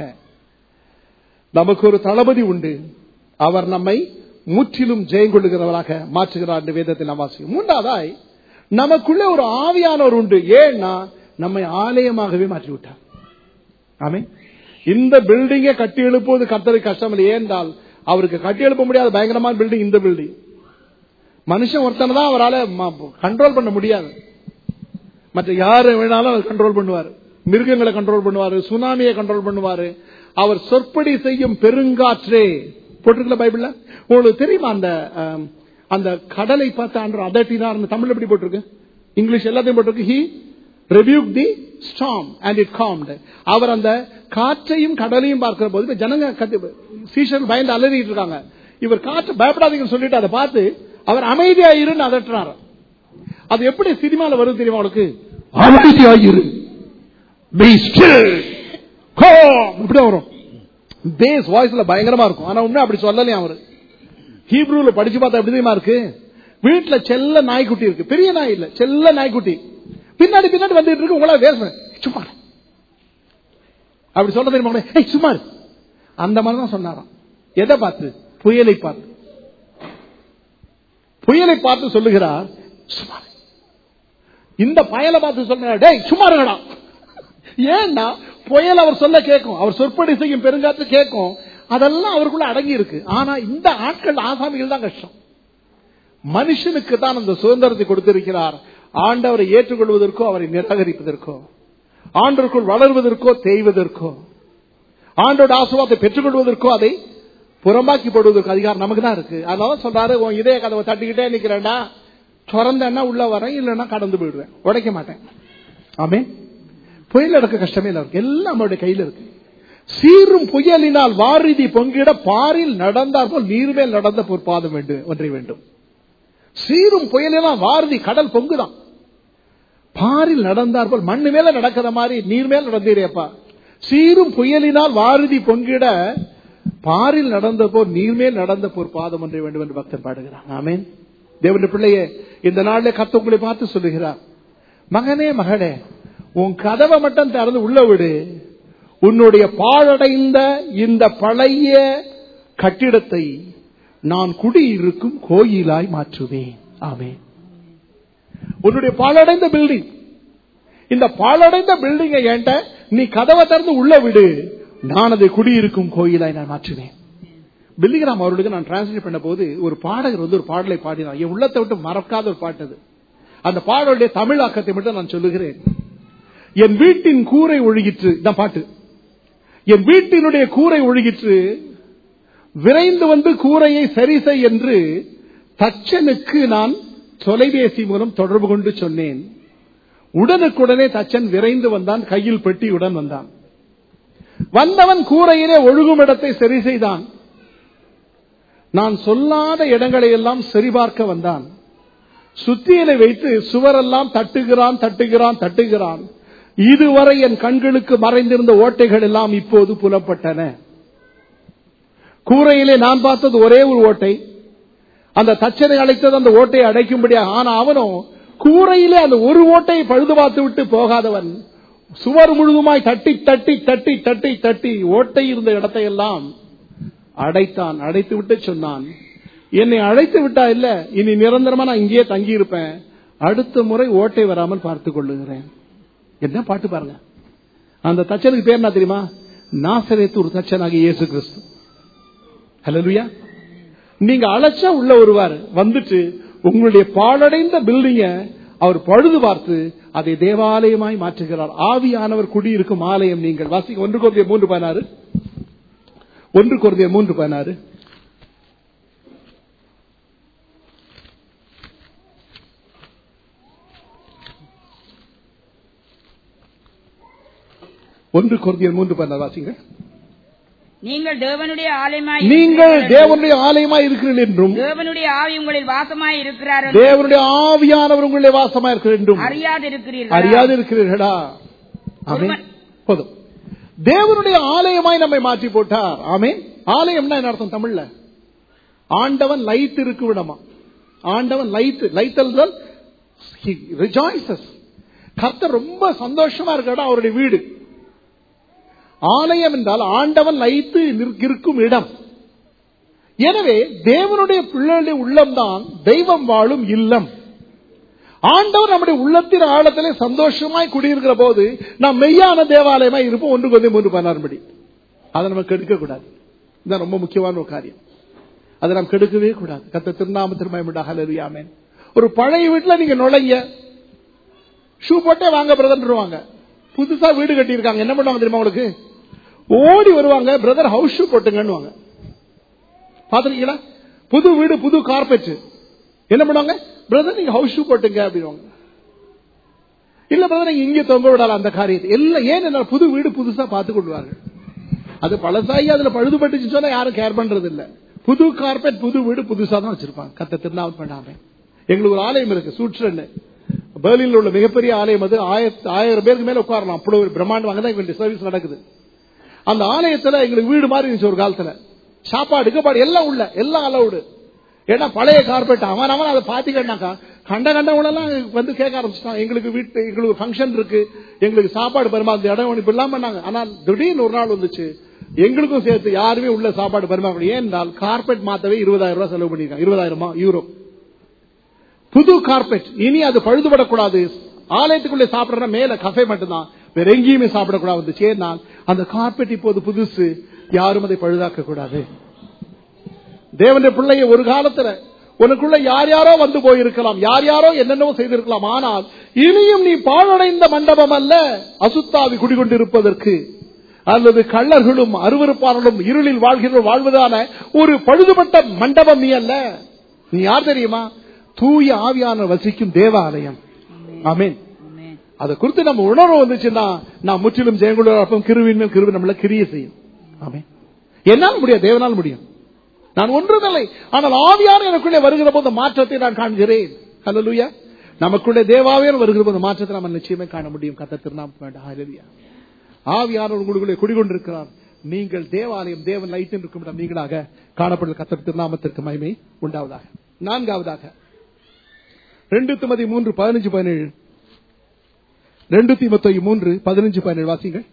நமக்கு ஒரு தளபதி உண்டு அவர் நம்மை முற்றிலும் ஜெயம் கொள்ளுகிறவராக மாற்றுகிறார் என்று வேதத்தை நாம் வாசிக்கும் மூன்றாவதாய் நமக்குள்ள ஒரு ஆவியானவர் உண்டு ஏன்னா நம்மை ஆலயமாகவே மாற்றி விட்டார் ஆமே இந்த பில்டிங்கை கட்டி எழுப்புவது கத்தருக்கு கஷ்டம் இல்லை ஏன்றால் அவருக்கு கட்டி எழுப்ப முடியாத பயங்கரமான பில்டிங் இந்த பில்டிங் மனுஷன் ஒருத்தனை தான் அவரால் கண்ட்ரோல் பண்ண முடியாது மற்ற யாரு வேணாலும் அவர் கண்ட்ரோல் பண்ணுவார் மிருகங்களை கண்ட்ரோல் பண்ணுவாரு சுனாமியை கண்ட்ரோல் பண்ணுவாரு அவர் சொற்படி செய்யும் பெருங்காற்றே போட்டிருக்கல பைபிள்ல உங்களுக்கு தெரியுமா அந்த அந்த கடலை பார்த்து அன்று அதட்டினார் தமிழ் எப்படி போட்டிருக்கு இங்கிலீஷ் எல்லாத்தையும் போட்டிருக்கு he rebuke the storm and it calmed அவர் அந்த காற்றையும் கடலையும் பார்க்கிற போது ஜனங்க சீஷன் பயந்து அலறிட்டு இருக்காங்க இவர் காற்று பயப்படாதீங்கன்னு சொல்லிட்டு அதை பார்த்து அவர் அமைதியாயிருன்னு அதட்டினார் அது எப்படி சினிமால வருது தெரியுமா அவளுக்கு அமைதியாயிரு இப்படி வரும் பேஸ் வாய்ஸ்ல பயங்கரமா இருக்கும் ஆனா உண்மை அப்படி சொல்லலையா அவரு ஹீப்ரூல படிச்சு பார்த்தா எப்படி தெரியுமா இருக்கு வீட்டுல செல்ல நாய்க்குட்டி இருக்கு பெரிய நாய் இல்ல செல்ல நாய்க்குட்டி பின்னாடி பின்னாடி வந்துட்டு இருக்கு உங்களால பேச சும்மா அப்படி சொல்ல தெரியுமா ஏய் சும்மா அந்த மாதிரி தான் சொன்னாராம் எதை பார்த்து புயலை பார்த்து புயலை பார்த்து சொல்லுகிறார் சும்மா இந்த பயலை பார்த்து சொல்ற டேய் சும்மா இருக்கடா ஏன்னா புயல் அவர் சொல்ல கேட்கும் அவர் சொற்படி செய்யும் பெருங்காற்று கேட்கும் அதெல்லாம் அவருக்குள்ள அடங்கி இருக்கு ஆனா இந்த ஆட்கள் ஆசாமிகள் தான் கஷ்டம் மனுஷனுக்கு தான் அந்த சுதந்திரத்தை கொடுத்திருக்கிறார் ஆண்டவரை ஏற்றுக்கொள்வதற்கோ அவரை நிராகரிப்பதற்கோ ஆண்டருக்குள் வளர்வதற்கோ தேய்வதற்கோ ஆண்டோட ஆசுவாத்தை பெற்றுக்கொள்வதற்கோ அதை புறம்பாக்கி போடுவதற்கு அதிகாரம் நமக்கு தான் இருக்கு அதனால சொல்றாரு உன் இதய கதவை தட்டிக்கிட்டே நிக்கிறேன்டா திறந்தேன்னா உள்ள வரேன் இல்லைன்னா கடந்து போயிடுவேன் உடைக்க மாட்டேன் ஆமே புயல் எடுக்க கஷ்டமே இல்லை இருக்கு எல்லாம் நம்மளுடைய கையில இருக்கு சீரும் புயலினால் வாரிதி பொங்கிட பாரில் நடந்தார் போல் நீர்மேல் நடந்த பொற்பாதம் வேண்டும் ஒன்றை வேண்டும் சீரும் புயலினால் வாரிதி கடல் பொங்குதான் பாரில் நடந்தார் போல் மண்ணு மேல நடக்கிற மாதிரி நீர் மேல் நடந்தீரேப்பா சீரும் புயலினால் வாரிதி பொங்கிட பாரில் நடந்த போர் நீர்மேல் நடந்த போர் பாதம் ஒன்றை வேண்டும் என்று பக்தர் பாடுகிறான் ஆமேன் தேவனுடைய பிள்ளையே இந்த நாளிலே கத்த உங்களை பார்த்து சொல்லுகிறார் மகனே மகளே உன் கதவை மட்டும் திறந்து உள்ள விடு உன்னுடைய பாழடைந்த இந்த பழைய கட்டிடத்தை நான் குடியிருக்கும் கோயிலாய் மாற்றுவேன் ஆமே உன்னுடைய பாழடைந்த பில்டிங் இந்த பாழடைந்த பில்டிங்கை ஏன்ட்ட நீ கதவை திறந்து உள்ள விடு நான் அதை குடியிருக்கும் கோயிலாய் நான் மாற்றுவேன் பில்லிகிராம் அவர்களுக்கு நான் டிரான்ஸ்லேட் பண்ண போது ஒரு பாடகர் வந்து ஒரு பாடலை பாடினார் என் உள்ளத்தை விட்டு மறக்காத ஒரு பாட்டு அது அந்த பாடலுடைய தமிழாக்கத்தை மட்டும் நான் சொல்லுகிறேன் என் வீட்டின் கூரை ஒழுகிற்று இதான் பாட்டு என் வீட்டினுடைய கூரை ஒழுகிற்று விரைந்து வந்து கூரையை சரி செய் என்று தச்சனுக்கு நான் தொலைபேசி மூலம் தொடர்பு கொண்டு சொன்னேன் உடனுக்குடனே தச்சன் விரைந்து வந்தான் கையில் பெட்டியுடன் வந்தான் வந்தவன் கூரையிலே ஒழுகும் இடத்தை சரி செய்தான் நான் சொல்லாத இடங்களை எல்லாம் சரிபார்க்க வந்தான் சுத்தியலை வைத்து சுவரெல்லாம் தட்டுகிறான் தட்டுகிறான் தட்டுகிறான் இதுவரை என் கண்களுக்கு மறைந்திருந்த ஓட்டைகள் எல்லாம் இப்போது புலப்பட்டன கூரையிலே நான் பார்த்தது ஒரே ஒரு ஓட்டை அந்த தச்சனை அழைத்தது அந்த ஓட்டையை அடைக்கும்படியாக ஆனா அவனும் கூரையிலே அந்த ஒரு ஓட்டையை பழுது பார்த்து விட்டு போகாதவன் சுவர் முழுதுமாய் தட்டி தட்டி தட்டி தட்டி தட்டி ஓட்டை இருந்த இடத்தை எல்லாம் அடைத்தான் அடைத்து விட்டு சொன்னான் என்னை அழைத்து விட்டா இல்ல இனி நிரந்தரமா நான் இங்கேயே தங்கி இருப்பேன் அடுத்த முறை ஓட்டை வராமல் பார்த்துக் கொள்ளுகிறேன் என்ன பாட்டு பாருங்க அந்த தச்சனுக்கு பேர் என்ன தெரியுமா நாசரேத்தூர் தச்சனாகிய இயேசு கிறிஸ்து ஹலோலுயா நீங்க அழைச்சா உள்ள வருவார் வந்துட்டு உங்களுடைய பாழடைந்த பில்டிங்க அவர் பழுது பார்த்து அதை தேவாலயமாய் மாற்றுகிறார் ஆவியானவர் குடியிருக்கும் ஆலயம் நீங்கள் வாசிக்க ஒன்று குறைந்த மூன்று பதினாறு ஒன்று குறைந்த மூன்று பதினாறு ஒன்று குறைந்த மூன்று பதினாறு வாசிங்க நீங்கள் தேவனுடைய ஆலயமாய் நீங்கள் இருக்கிறீர்கள் தேவனுடைய ஆலயமாய் இருக்கிறீர்கள் என்றும் தேவனுடைய ஆவி உங்களில் வாசமாய் இருக்கிறார் தேவனுடைய ஆவியானவர் உங்களுடைய வாசமா இருக்கிற என்றும் அறியாது இருக்கிறீர்கள் அறியாது இருக்கிறீர்களா ஆமென். ஒருவன்- போதும் தேவனுடைய ஆலயமாய் நம்மை மாற்றி போட்டார் ஆமென் ஆலயம்னா என்ன அர்த்தம் தமிழ்ல ஆண்டவன் லைட் இருக்கு விடமா ஆண்டவன் லைட் லைத்தல் ரிஜாய்சஸ் கர்த்தர் ரொம்ப சந்தோஷமா இருக்கடா அவருடைய வீடு ஆலயம் என்றால் ஆண்டவன் லைத்து நிற்க- இருக்கும் இடம் எனவே தேவனுடைய பிள்ளைகளுடைய உள்ளம்தான் தெய்வம் வாழும் இல்லம் ஆண்டவர் நம்முடைய உள்ளத்தின் ஆழத்திலே சந்தோஷமாய் குடியிருக்கிற போது நாம் மெய்யான தேவாலயமாய் இருப்போம் ஒன்று கொஞ்சம் மூன்று பதினாறு படி அதை நம்ம கெடுக்க கூடாது இதுதான் ரொம்ப முக்கியமான ஒரு காரியம் அதை நாம் கெடுக்கவே கூடாது கத்த திருநாம திருமயமிடாக ஒரு பழைய வீட்டுல நீங்க நுழைங்க ஷூ போட்டே வாங்க பிரதர்வாங்க புதுசா வீடு கட்டியிருக்காங்க என்ன பண்ணுவாங்க தெரியுமா உங்களுக்கு ஓடி வருவாங்க பிரதர் ஹவுஸ் ஷூ போட்டுங்கன்னு பாத்திருக்கீங்களா புது வீடு புது கார்பெட் என்ன பண்ணுவாங்க பிரதர் நீங்க ஹவுஸ் ஷூ போட்டுங்க அப்படின்வாங்க இல்ல பிரதர் நீங்க இங்கே தொங்க விடலாம் அந்த காரியத்தை எல்லாம் ஏன் என்ன புது வீடு புதுசா பார்த்து கொள்வார்கள் அது பழசாகி அதுல பழுதுபட்டுச்சு சொன்னா யாரும் கேர் பண்றது இல்ல புது கார்பெட் புது வீடு புதுசா தான் வச்சிருப்பாங்க கத்த திருநாவல் பண்ணாம எங்களுக்கு ஒரு ஆலயம் இருக்கு சூட்ரன் பெர்லின்ல உள்ள மிகப்பெரிய ஆலயம் அது ஆயிரத்து ஆயிரம் பேருக்கு மேல உட்காரலாம் அப்படி ஒரு பிரம்மாண்டம் அங்கதான் எங்களுடைய சர்வீஸ் நடக்குது அந்த ஆலயத்துல எங்களுக்கு வீடு மாதிரி இருந்துச்சு ஒரு காலத்துல சாப்பாடு கீப்பாடு எல்லாம் உள்ள எல்லாம் அலவுடு ஏன்னா பழைய கார்பெட் அவன் அவன் அதை பாத்தீங்கன்னாக்கா கண்ட கண்டவனெல்லாம் வந்து கேட்க ஆரம்பிச்சிட்டான் எங்களுக்கு வீட்டு எங்களுக்கு ஃபங்க்ஷன் இருக்கு எங்களுக்கு சாப்பாடு பரிமா அந்த இடம் இப்ப எல்லாம் பண்ணாங்க ஆனால் திடீர்னு ஒரு நாள் வந்துச்சு எங்களுக்கும் சேர்த்து யாருமே உள்ள சாப்பாடு பரிமாற ஏனென்றால் கார்பெட் மாத்தவே இருபதாயிரம் ரூபாய் செலவு பண்ணிருக்காங்க இருபதாயிரமா யூரோ புது கார்பெட் இனி அது பழுதுபடக்கூடாது ஆலயத்துக்குள்ளே சாப்பிடுற மேல கஃபே மட்டும்தான் வேற எங்கேயுமே சாப்பிடக்கூடாது வந்துச்சு ஏன்னால் அந்த கார்பெட் இப்போது புதுசு யாரும் அதை பழுதாக்க கூடாது தேவனுடைய பிள்ளைய ஒரு காலத்துல உனக்குள்ள யார் யாரோ வந்து போயிருக்கலாம் யார் யாரோ என்னென்னவோ செய்திருக்கலாம் ஆனால் இனியும் நீ பாழடைந்த மண்டபம் அல்ல அசுத்தாவி குடிகொண்டிருப்பதற்கு அல்லது கள்ளர்களும் அருவருப்பாளர்களும் இருளில் வாழ்கிற வாழ்வதான ஒரு பழுதுபட்ட மண்டபம் நீ அல்ல நீ யார் தெரியுமா தூய ஆவியான வசிக்கும் தேவாலயம் ஆமென் ஆமென். அதை குறித்து நம்ம உணர்வு வந்துச்சுன்னா நான் முற்றிலும் ஜெயங்குள்ள கிருவின் மேல் கிருவி நம்மள கிரிய செய்யும் ஆமென் என்னால் முடியும் தேவனால் முடியும் நான் ஒன்றுமில்லை ஆனால் ஆவியான எனக்குள்ளே வருகிற போது மாற்றத்தை நான் காண்கிறேன் ஹalleluya நமக்குள்ளே தேவாவியான வருகிற போது மாற்றத்தை நம்ம நிச்சயமே காண முடியும் கத்த திருநாமம் வேண்டாம் ஹalleluya ஆவியானவர் உங்களுக்குள்ளே குடிகொண்டிருக்கிறார் நீங்கள் தேவாலயம் தேவன் லைட் இருக்கும் இடம் நீங்களாக காணப்படுகிற கத்த திருநாமத்திற்கு மகிமை உண்டாவதாக நான்காவதாக ரெண்டு திமதி மூன்று பதினஞ்சு பதினேழு ரெண்டு தீமத்தொய் மூன்று பதினஞ்சு பதினேழு வாசிங்கள்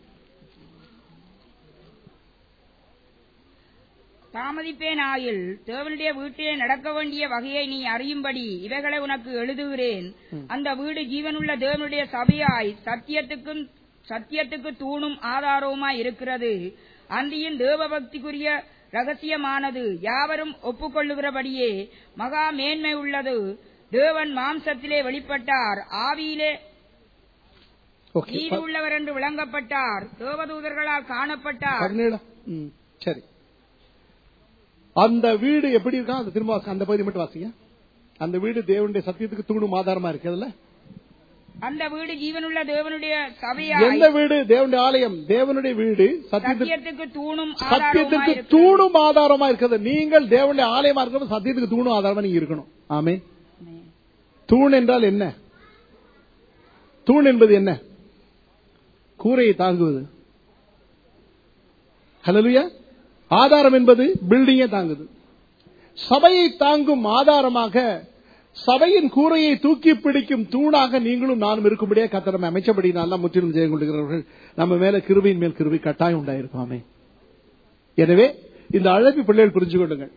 தாமதிப்பேன் ஆயில் தேவனுடைய வீட்டிலே நடக்க வேண்டிய வகையை நீ அறியும்படி இவைகளை உனக்கு எழுதுகிறேன் அந்த வீடு ஜீவனுள்ள தேவனுடைய சபையாய் சத்தியத்துக்கும் சத்தியத்துக்கு தூணும் ஆதாரவுமாய் இருக்கிறது அந்தியின் தேவபக்திக்குரிய ரகசியமானது யாவரும் ஒப்புக்கொள்ளுகிறபடியே மகா மேன்மை உள்ளது தேவன் மாம்சத்திலே வெளிப்பட்டார் ஆவியிலே ஓகே நீதி உள்ளவர் என்று விளங்கப்பட்டார் தேவதூதர்களால் காணப்பட்டார் பதினேழா ம், சரி அந்த வீடு எப்படி இருக்கா அந்த திரும்ப வாசி- அந்த பகுதி மட்டும் வாசிங்க அந்த வீடு தேவனுடைய சத்தியத்துக்கு தூணும் ஆதாரமா இருக்கு அதுல அந்த வீடு ஜீவனுள்ள தேவனுடைய சபையாய் எந்த வீடு தேவனுடைய ஆலயம் தேவனுடைய வீடு சத்தியத்துக்கு சத்தியத்துக்கு தூணும் ஆதாரவுமாய் சத்தியத்துக்கு இருக்கிறது. தூணும் ஆதாரமா இருக்கிறது நீங்கள் தேவனுடைய ஆலயமா இருக்கிறது சத்தியத்துக்கு தூணும் ஆதாரமா நீங்க இருக்கணும் ஆமே தூண் என்றால் என்ன தூண் என்பது என்ன கூரையை தாங்குவது ஹலலுயா ஆதாரம் என்பது பில்டிங்கை தாங்குது சபையை தாங்கும் ஆதாரமாக சபையின் கூரையை தூக்கி பிடிக்கும் தூணாக நீங்களும் நானும் இருக்கும்படியே கத்தனம் அமைச்சபடி நல்லா முற்றிலும் ஜெயம் கொள்கிறவர்கள் நம்ம மேல கிருபையின் மேல் கிருபை கட்டாயம் உண்டாயிருப்பாமே எனவே இந்த அழைப்பு பிள்ளைகள் புரிஞ்சு கொள்ளுங்கள்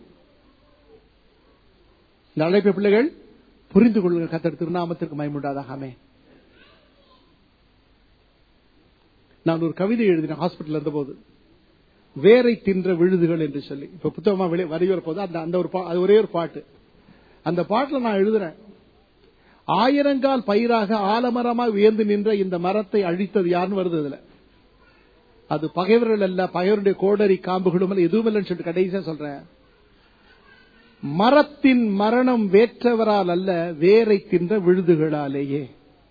இந்த அழைப்பு பிள்ளைகள் புரிந்து கொள்ளுங்கள் கத்தர் திருநாமத்திற்கு மயமுண்டாதாகமே நான் ஒரு கவிதை எழுதினேன் ஹாஸ்பிட்டல் இருந்தபோது வேரை தின்ற விழுதுகள் என்று சொல்லி இப்ப புத்தகமா வெளியே வரி வரப்போது அந்த அந்த ஒரு பா- அது ஒரே ஒரு பாட்டு அந்த பாட்டுல நான் எழுதுறேன் ஆயிரங்கால் பயிராக ஆலமரமாக உயர்ந்து நின்ற இந்த மரத்தை அழித்தது யாருன்னு வருது அதுல அது பகைவர்கள் அல்ல பகைவருடைய கோடரி காம்புகளும் அல்ல எதுவும் இல்லைன்னு சொல்லிட்டு கடைசியா சொல்றேன் மரத்தின் மரணம் வேற்றவரால் அல்ல வேரை தின்ற விழுதுகளாலேயே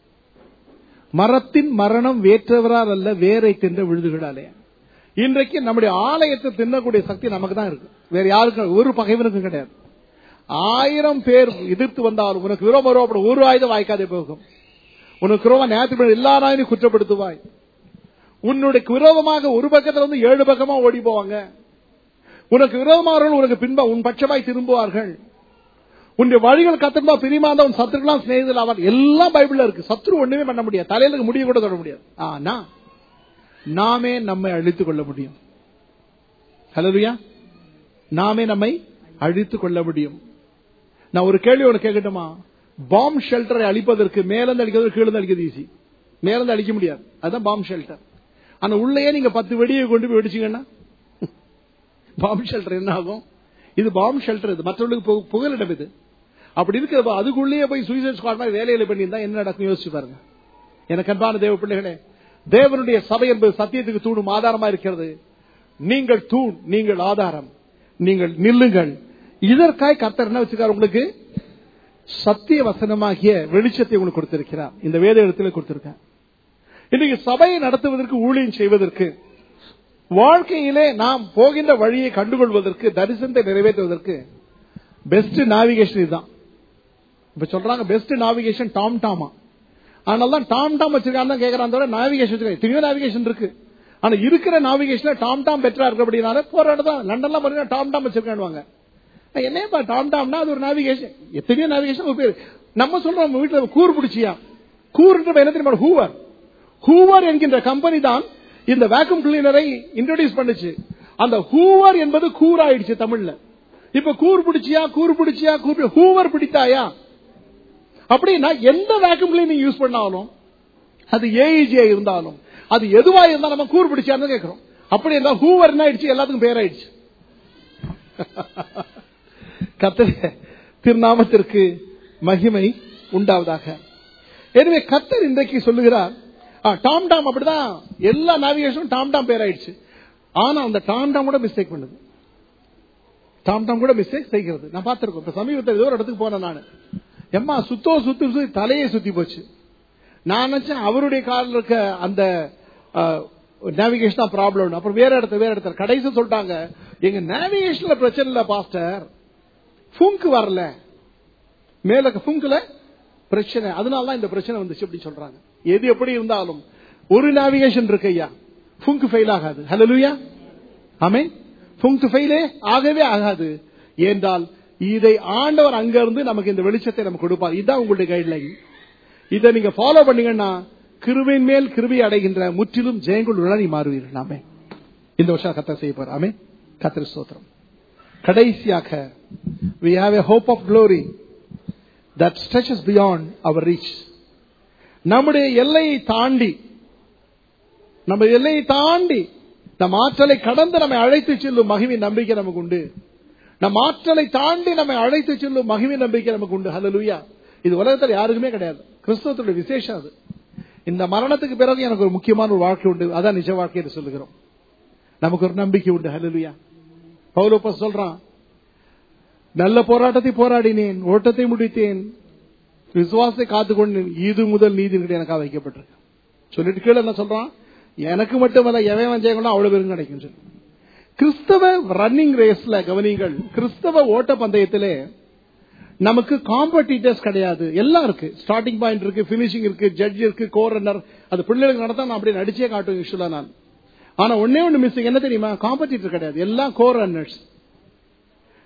மரத்தின் மரணம் வேற்றவரால் அல்ல வேரை தின்ற விழுதுகளாலே இன்றைக்கு நம்முடைய ஆலயத்தை தின்னக்கூடிய சக்தி நமக்கு தான் இருக்கு வேற யாருக்கும் ஒரு பகைவனுக்கும் கிடையாது ஆயிரம் பேர் எதிர்த்து வந்தாலும் உனக்கு விரோம ரோபம் ஒரு ஆயுதம் வாய்க்காதே போகும் உனக்கு விரோம நேரத்தில் எல்லா நாயும் குற்றப்படுத்துவாய் உன்னுடைய விரோதமாக ஒரு பக்கத்துல வந்து ஏழு பக்கமா ஓடி போவாங்க உனக்கு விரோதமானவர்கள் உனக்கு பின்பா உன் பட்சமாய் திரும்புவார்கள் உன்னுடைய வழிகள் கத்திருந்தா பிரிமாந்த உன் சத்துருக்கெல்லாம் சிநேகிதல் ஆவார் எல்லாம் பைபிள்ல இருக்கு சத்ரு ஒண்ணுமே பண்ண முடியாது தலையில முடிய கூட தொட முடியாது ஆனா நாமே நம்மை அழித்துக் கொள்ள முடியும் ஹலோயா நாமே நம்மை அழித்துக் கொள்ள முடியும் நான் ஒரு கேள்வி ஒன்று கேட்கட்டுமா பாம் ஷெல்டரை அழிப்பதற்கு மேலிருந்து அடிக்கிறது கீழே அடிக்கிறது ஈஸி மேலிருந்து அடிக்க முடியாது அதுதான் பாம் ஷெல்டர் ஆனா உள்ளேயே நீங்க பத்து வெடியை கொண்டு போய் வெடிச்சீங்கன்னா பாம் ஷெல்டர் என்ன ஆகும் இது பாம் ஷெல்டர் இது மற்றவர்களுக்கு பு- புகலிடம் இது அப்படி இருக்கிறப்ப அதுக்குள்ளேயே போய் சூசைட் ஸ்குவாட் மாதிரி வேலையில பண்ணியிருந்தா என்ன நடக்கும் யோசிச்சு பாருங்க எனக்கு அன்பான தேவ பிள்ளைகளே தேவனுடைய சபை என்பது சத்தியத்துக்கு தூணும் ஆதாரமா இருக்கிறது நீங்கள் தூண் நீங்கள் ஆதாரம் நீங்கள் நில்லுங்கள் இதற்காய் கர்த்தர் என்ன வச்சிருக்கார் உங்களுக்கு சத்திய வசனமாகிய வெளிச்சத்தை உங்களுக்கு கொடுத்திருக்கிறார் இந்த வேத இடத்துல கொடுத்திருக்கார் இன்னைக்கு சபையை நடத்துவதற்கு ஊழியம் செய்வதற்கு வாழ்க்கையிலே நாம் போகின்ற வழியை கண்டுகொள்வதற்கு தரிசனத்தை நிறைவேற்றுவதற்கு பெஸ்ட் நாவிகேஷன் இதுதான் இப்ப சொல்றாங்க பெஸ்ட் நாவிகேஷன் டாம் டாமா அதனால தான் டாம் டாம் வச்சிருக்காங்க கேட்கறான் தவிர நாவிகேஷன் வச்சிருக்காங்க எத்தனையோ நாவிகேஷன் இருக்கு ஆனா இருக்கிற நாவிகேஷன்ல டாம் டாம் பெட்டரா இருக்கு அப்படின்னால போற இடம் தான் லண்டன்லாம் பாத்தீங்கன்னா டாம் டாம் வச்சிருக்கானுவாங்க என்னப்பா டாம் டாம்னா அது ஒரு நாவிகேஷன் எத்தனையோ நாவிகேஷன் ஒரு பேர் நம்ம சொல்றோம் நம்ம வீட்டுல கூர் பிடிச்சியா கூர்ன்ற என்ன தெரியுமா ஹூவர் ஹூவர் என்கின்ற கம்பெனி தான் இந்த வேக்யூம் கிளீனரை இன்ட்ரோடியூஸ் பண்ணுச்சு அந்த ஹூவர் என்பது கூர் ஆயிடுச்சு தமிழ்ல இப்ப கூர் பிடிச்சியா கூர் பிடிச்சியா கூர் ஹூவர் பிடித்தாயா அப்படின்னா எந்த வேக்யூம் கிளீனிங் யூஸ் பண்ணாலும் அது ஏஇஜியா இருந்தாலும் அது எதுவா இருந்தாலும் நம்ம கூர் பிடிச்சான்னு கேட்கிறோம் அப்படி இருந்தா ஹூவர் என்ன ஆயிடுச்சு எல்லாத்துக்கும் பேர் ஆயிடுச்சு கத்தர் திருநாமத்திற்கு மகிமை உண்டாவதாக எனவே கத்தர் இன்றைக்கு சொல்லுகிறார் ஆ, டாம் டாம் அப்படிதான் எல்லா நாவிகேஷனும் டாம் டாம் பேர் ஆயிடுச்சு ஆனா அந்த டாம் டாம் கூட மிஸ்டேக் பண்ணுது டாம் டாம் கூட மிஸ்டேக் செய்கிறது நான் பார்த்திருக்கோம் இப்ப சமீபத்தில் ஏதோ ஒரு இடத்துக்கு போனேன் நான் எம்மா சுத்தோ சுத்தி சுத்தி தலையே சுத்தி போச்சு நான் நினைச்சேன் அவருடைய காலில் இருக்க அந்த நேவிகேஷன் தான் ப்ராப்ளம் அப்புறம் வேற இடத்துல வேற இடத்துல கடைசி சொல்லிட்டாங்க எங்க நேவிகேஷன்ல பிரச்சனை இல்ல பாஸ்டர் ஃபுங்கு வரல மேல ஃபுங்குல பிரச்சனை அதனால தான் இந்த பிரச்சனை வந்துச்சு அப்படி சொல்றாங்க எது எப்படி இருந்தாலும் ஒரு நேவிகேஷன் இருக்கு ஐயா ஃபுங்கு ஃபெயில் ஆகாது ஹலலுயா ஆமே ஃபுங்கு ஃபெயிலே ஆகவே ஆகாது ஏன்றால் இதை ஆண்டவர் அங்க இருந்து நமக்கு இந்த வெளிச்சத்தை நமக்கு கொடுப்பார் இதுதான் உங்களுடைய கைட்லைன் இதை நீங்க ஃபாலோ பண்ணீங்கன்னா கிருபையின் மேல் கிருபை அடைகின்ற முற்றிலும் ஜெயங்குள்ள நீ மாறுவீர்கள் ஆமே இந்த வருஷம் கத்தர் செய்ய போற ஆமே கத்திர ஸ்தோத்திரம் கடைசியாக we have a hope of glory that stretches beyond our reach நம்முடைய எல்லையை தாண்டி நம்ம எல்லையை தாண்டி நம் ஆற்றலை கடந்து நம்மை அழைத்து செல்லும் மகிமை நம்பிக்கை நமக்கு உண்டு நம் ஆற்றலை தாண்டி நம்மை அழைத்து செல்லும் மகிமை நம்பிக்கை நமக்கு உண்டு ஹalleluya இது உலகத்தில் யாருக்குமே கிடையாது கிறிஸ்தவத்துடைய விசேஷம் அது இந்த மரணத்துக்கு பிறகு எனக்கு ஒரு முக்கியமான ஒரு வாழ்க்கை உண்டு அதான் நிஜ வாழ்க்கை என்று சொல்லுகிறோம் நமக்கு ஒரு நம்பிக்கை உண்டு ஹalleluya பவுலோப்ப சொல்றான் நல்ல போராட்டத்தை போராடினேன் ஓட்டத்தை முடித்தேன் விசுவாசத்தை காத்துக்கொண்டேன் இது முதல் நீதி எனக்கு வைக்கப்பட்டிருக்கு சொல்லிட்டு கீழே என்ன சொல்றான் எனக்கு மட்டுமல்ல எவன் ஜெயங்களும் அவ்வளவு பேரும் கிடைக்கும் சொல்லி கிறிஸ்தவ ரன்னிங் ரேஸ்ல கவனிங்கள் கிறிஸ்தவ ஓட்ட பந்தயத்திலே நமக்கு காம்படிட்டர்ஸ் கிடையாது எல்லாம் இருக்கு ஸ்டார்டிங் பாயிண்ட் இருக்கு பினிஷிங் இருக்கு ஜட்ஜ் இருக்கு கோ ரன்னர் அது பிள்ளைகளுக்கு நடத்தா நான் அப்படி நடிச்சே காட்டுவேன் யூஸ்வலா நான் ஆனா ஒன்னே ஒண்ணு மிஸ்ஸிங் என்ன தெரியுமா காம்படிட்டர் கிடையாது எல்லாம் கோ ரன்னர்ஸ்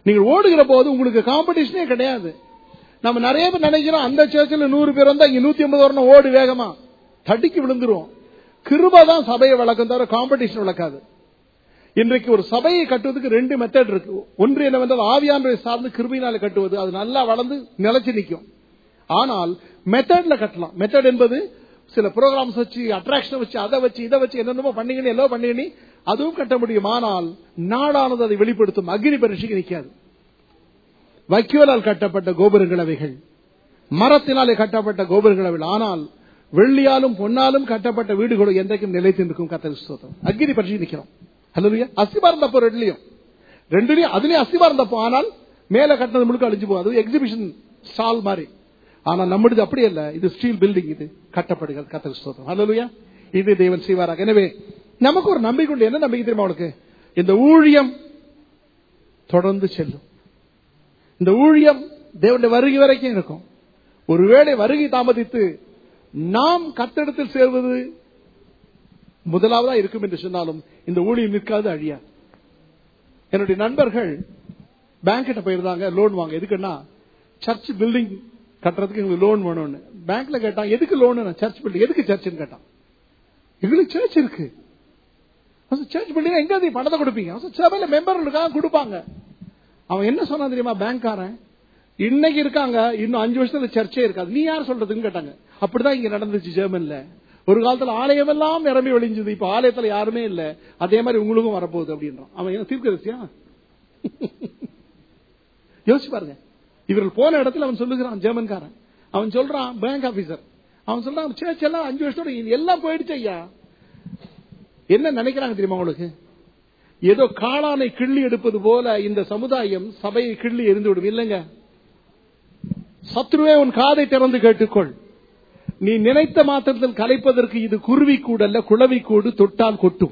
நீங்கள் ஓடுகிற போது உங்களுக்கு காம்படிஷனே கிடையாது நம்ம நிறைய பேர் நினைக்கிறோம் அந்த சேர்ச்சில் நூறு பேர் வந்தா இங்க நூத்தி ஐம்பது வரணும் ஓடு வேகமா தடிக்கு விழுந்துருவோம் கிருபா தான் சபையை வளர்க்கும் தவிர காம்படிஷன் வளர்க்காது இன்றைக்கு ஒரு சபையை கட்டுவதற்கு ரெண்டு மெத்தட் இருக்கு ஒன்று என்னவென்றால் ஆவியானவரை சார்ந்து கிருபையினால கட்டுவது அது நல்லா வளர்ந்து நிலைச்சு நிற்கும் ஆனால் மெத்தட்ல கட்டலாம் மெத்தட் என்பது சில ப்ரோக்ராம்ஸ் வச்சு அட்ராக்ஷன் வச்சு அதை வச்சு இதை வச்சு என்னென்னமோ பண்ணீங்கன்னு எல்லாம் பண்ணீங்கன்னு அதுவும் கட்ட முடியும் ஆனால் நாடானது அதை வெளிப்படுத்தும் அக்னி பரீட்சைக்கு நிற்காது வைக்கோலால் கட்டப்பட்ட கோபுரங்கள் அவைகள் மரத்தினாலே கட்டப்பட்ட கோபுரங்கள் அவைகள் ஆனால் வெள்ளியாலும் பொன்னாலும் கட்டப்பட்ட வீடுகளும் என்றைக்கும் நிலைத்து நிற்கும் கத்தரி ஸ்தோத்திரம் அக்னி பரீட்சைக்கு நிற்கிறோம் ஹலோயா அஸ்திபாரம் தப்போ ரெண்டுலயும் ரெண்டுலயும் அதுலயும் அஸ்திபாரம் தப்போம் ஆனால் மேல கட்டினது முழுக்க அழிஞ்சு போகும் அது எக்ஸிபிஷன் ஸ்டால் மாதிரி ஆனா நம்முடையது அப்படி இல்ல இது ஸ்டீல் பில்டிங் இது கட்டப்படுகிறது கத்தரி ஸ்தோத்திரம் ஹலோயா இது தேவன் செய்வாராக எனவே நமக்கு ஒரு நம்பிக்கை உண்டு என்ன நம்பிக்கை தெரியுமா உனக்கு இந்த ஊழியம் தொடர்ந்து செல்லும் இந்த ஊழியம் தேவனுடைய வருகை வரைக்கும் இருக்கும் ஒருவேளை வருகை தாமதித்து நாம் கத்தடத்தில் சேர்வது முதலாவதா இருக்கும் என்று சொன்னாலும் இந்த ஊழியம் நிற்காது அழியாது என்னுடைய நண்பர்கள் பேங்க் கிட்ட போயிருந்தாங்க லோன் வாங்க எதுக்குன்னா சர்ச் பில்டிங் கட்டுறதுக்கு எங்களுக்கு லோன் வேணும்னு பேங்க்ல கேட்டான் எதுக்கு லோன் சர்ச் பில்டிங் எதுக்கு சர்ச்னு கேட்டான் எங்களுக்கு சர்ச் இருக்கு சர்ச் பில்டிங் எங்க நீ பணத்தை கொடுப்பீங்க சபையில மெம்பர்களுக்காக கொடுப்பாங்க அவன் என்ன சொன்னான் தெரியுமா பேங்க்காரன் இன்னைக்கு இருக்காங்க இன்னும் அஞ்சு வருஷத்துல சர்ச்சே இருக்காது நீ யார் சொல்றதுன்னு கேட்டாங்க அப்படிதான் இங்க நடந்துச்சு ஜெர்மன்ல ஒரு காலத்துல ஆலயம் எல்லாம் நிரம்பி வழிஞ்சது இப்ப ஆலயத்துல யாருமே இல்ல அதே மாதிரி உங்களுக்கும் வரப்போகுது அப்படின்றான் அவன் என்ன தீர்க்கதரிசியா யோசிச்சு பாருங்க இவர்கள் போன இடத்துல அவன் சொல்லுகிறான் ஜெர்மன்காரன் அவன் சொல்றான் பேங்க் ஆபீசர் அவன் சொல்றான் சேர்ச் எல்லாம் அஞ்சு வருஷத்தோட எல்லாம் போயிடுச்சு ஐயா என்ன நினைக்கிறாங்க தெரியுமா உங்களுக்கு ஏதோ காளானை கிள்ளி எடுப்பது போல இந்த சமுதாயம் சபையை கிள்ளி எரிந்து விடும் இல்லைங்க சத்ருவே உன் காதை திறந்து கேட்டுக்கொள் நீ நினைத்த மாத்திரத்தில் கலைப்பதற்கு இது குருவி கூடல்ல குளவி கூடு தொட்டால் கொட்டும்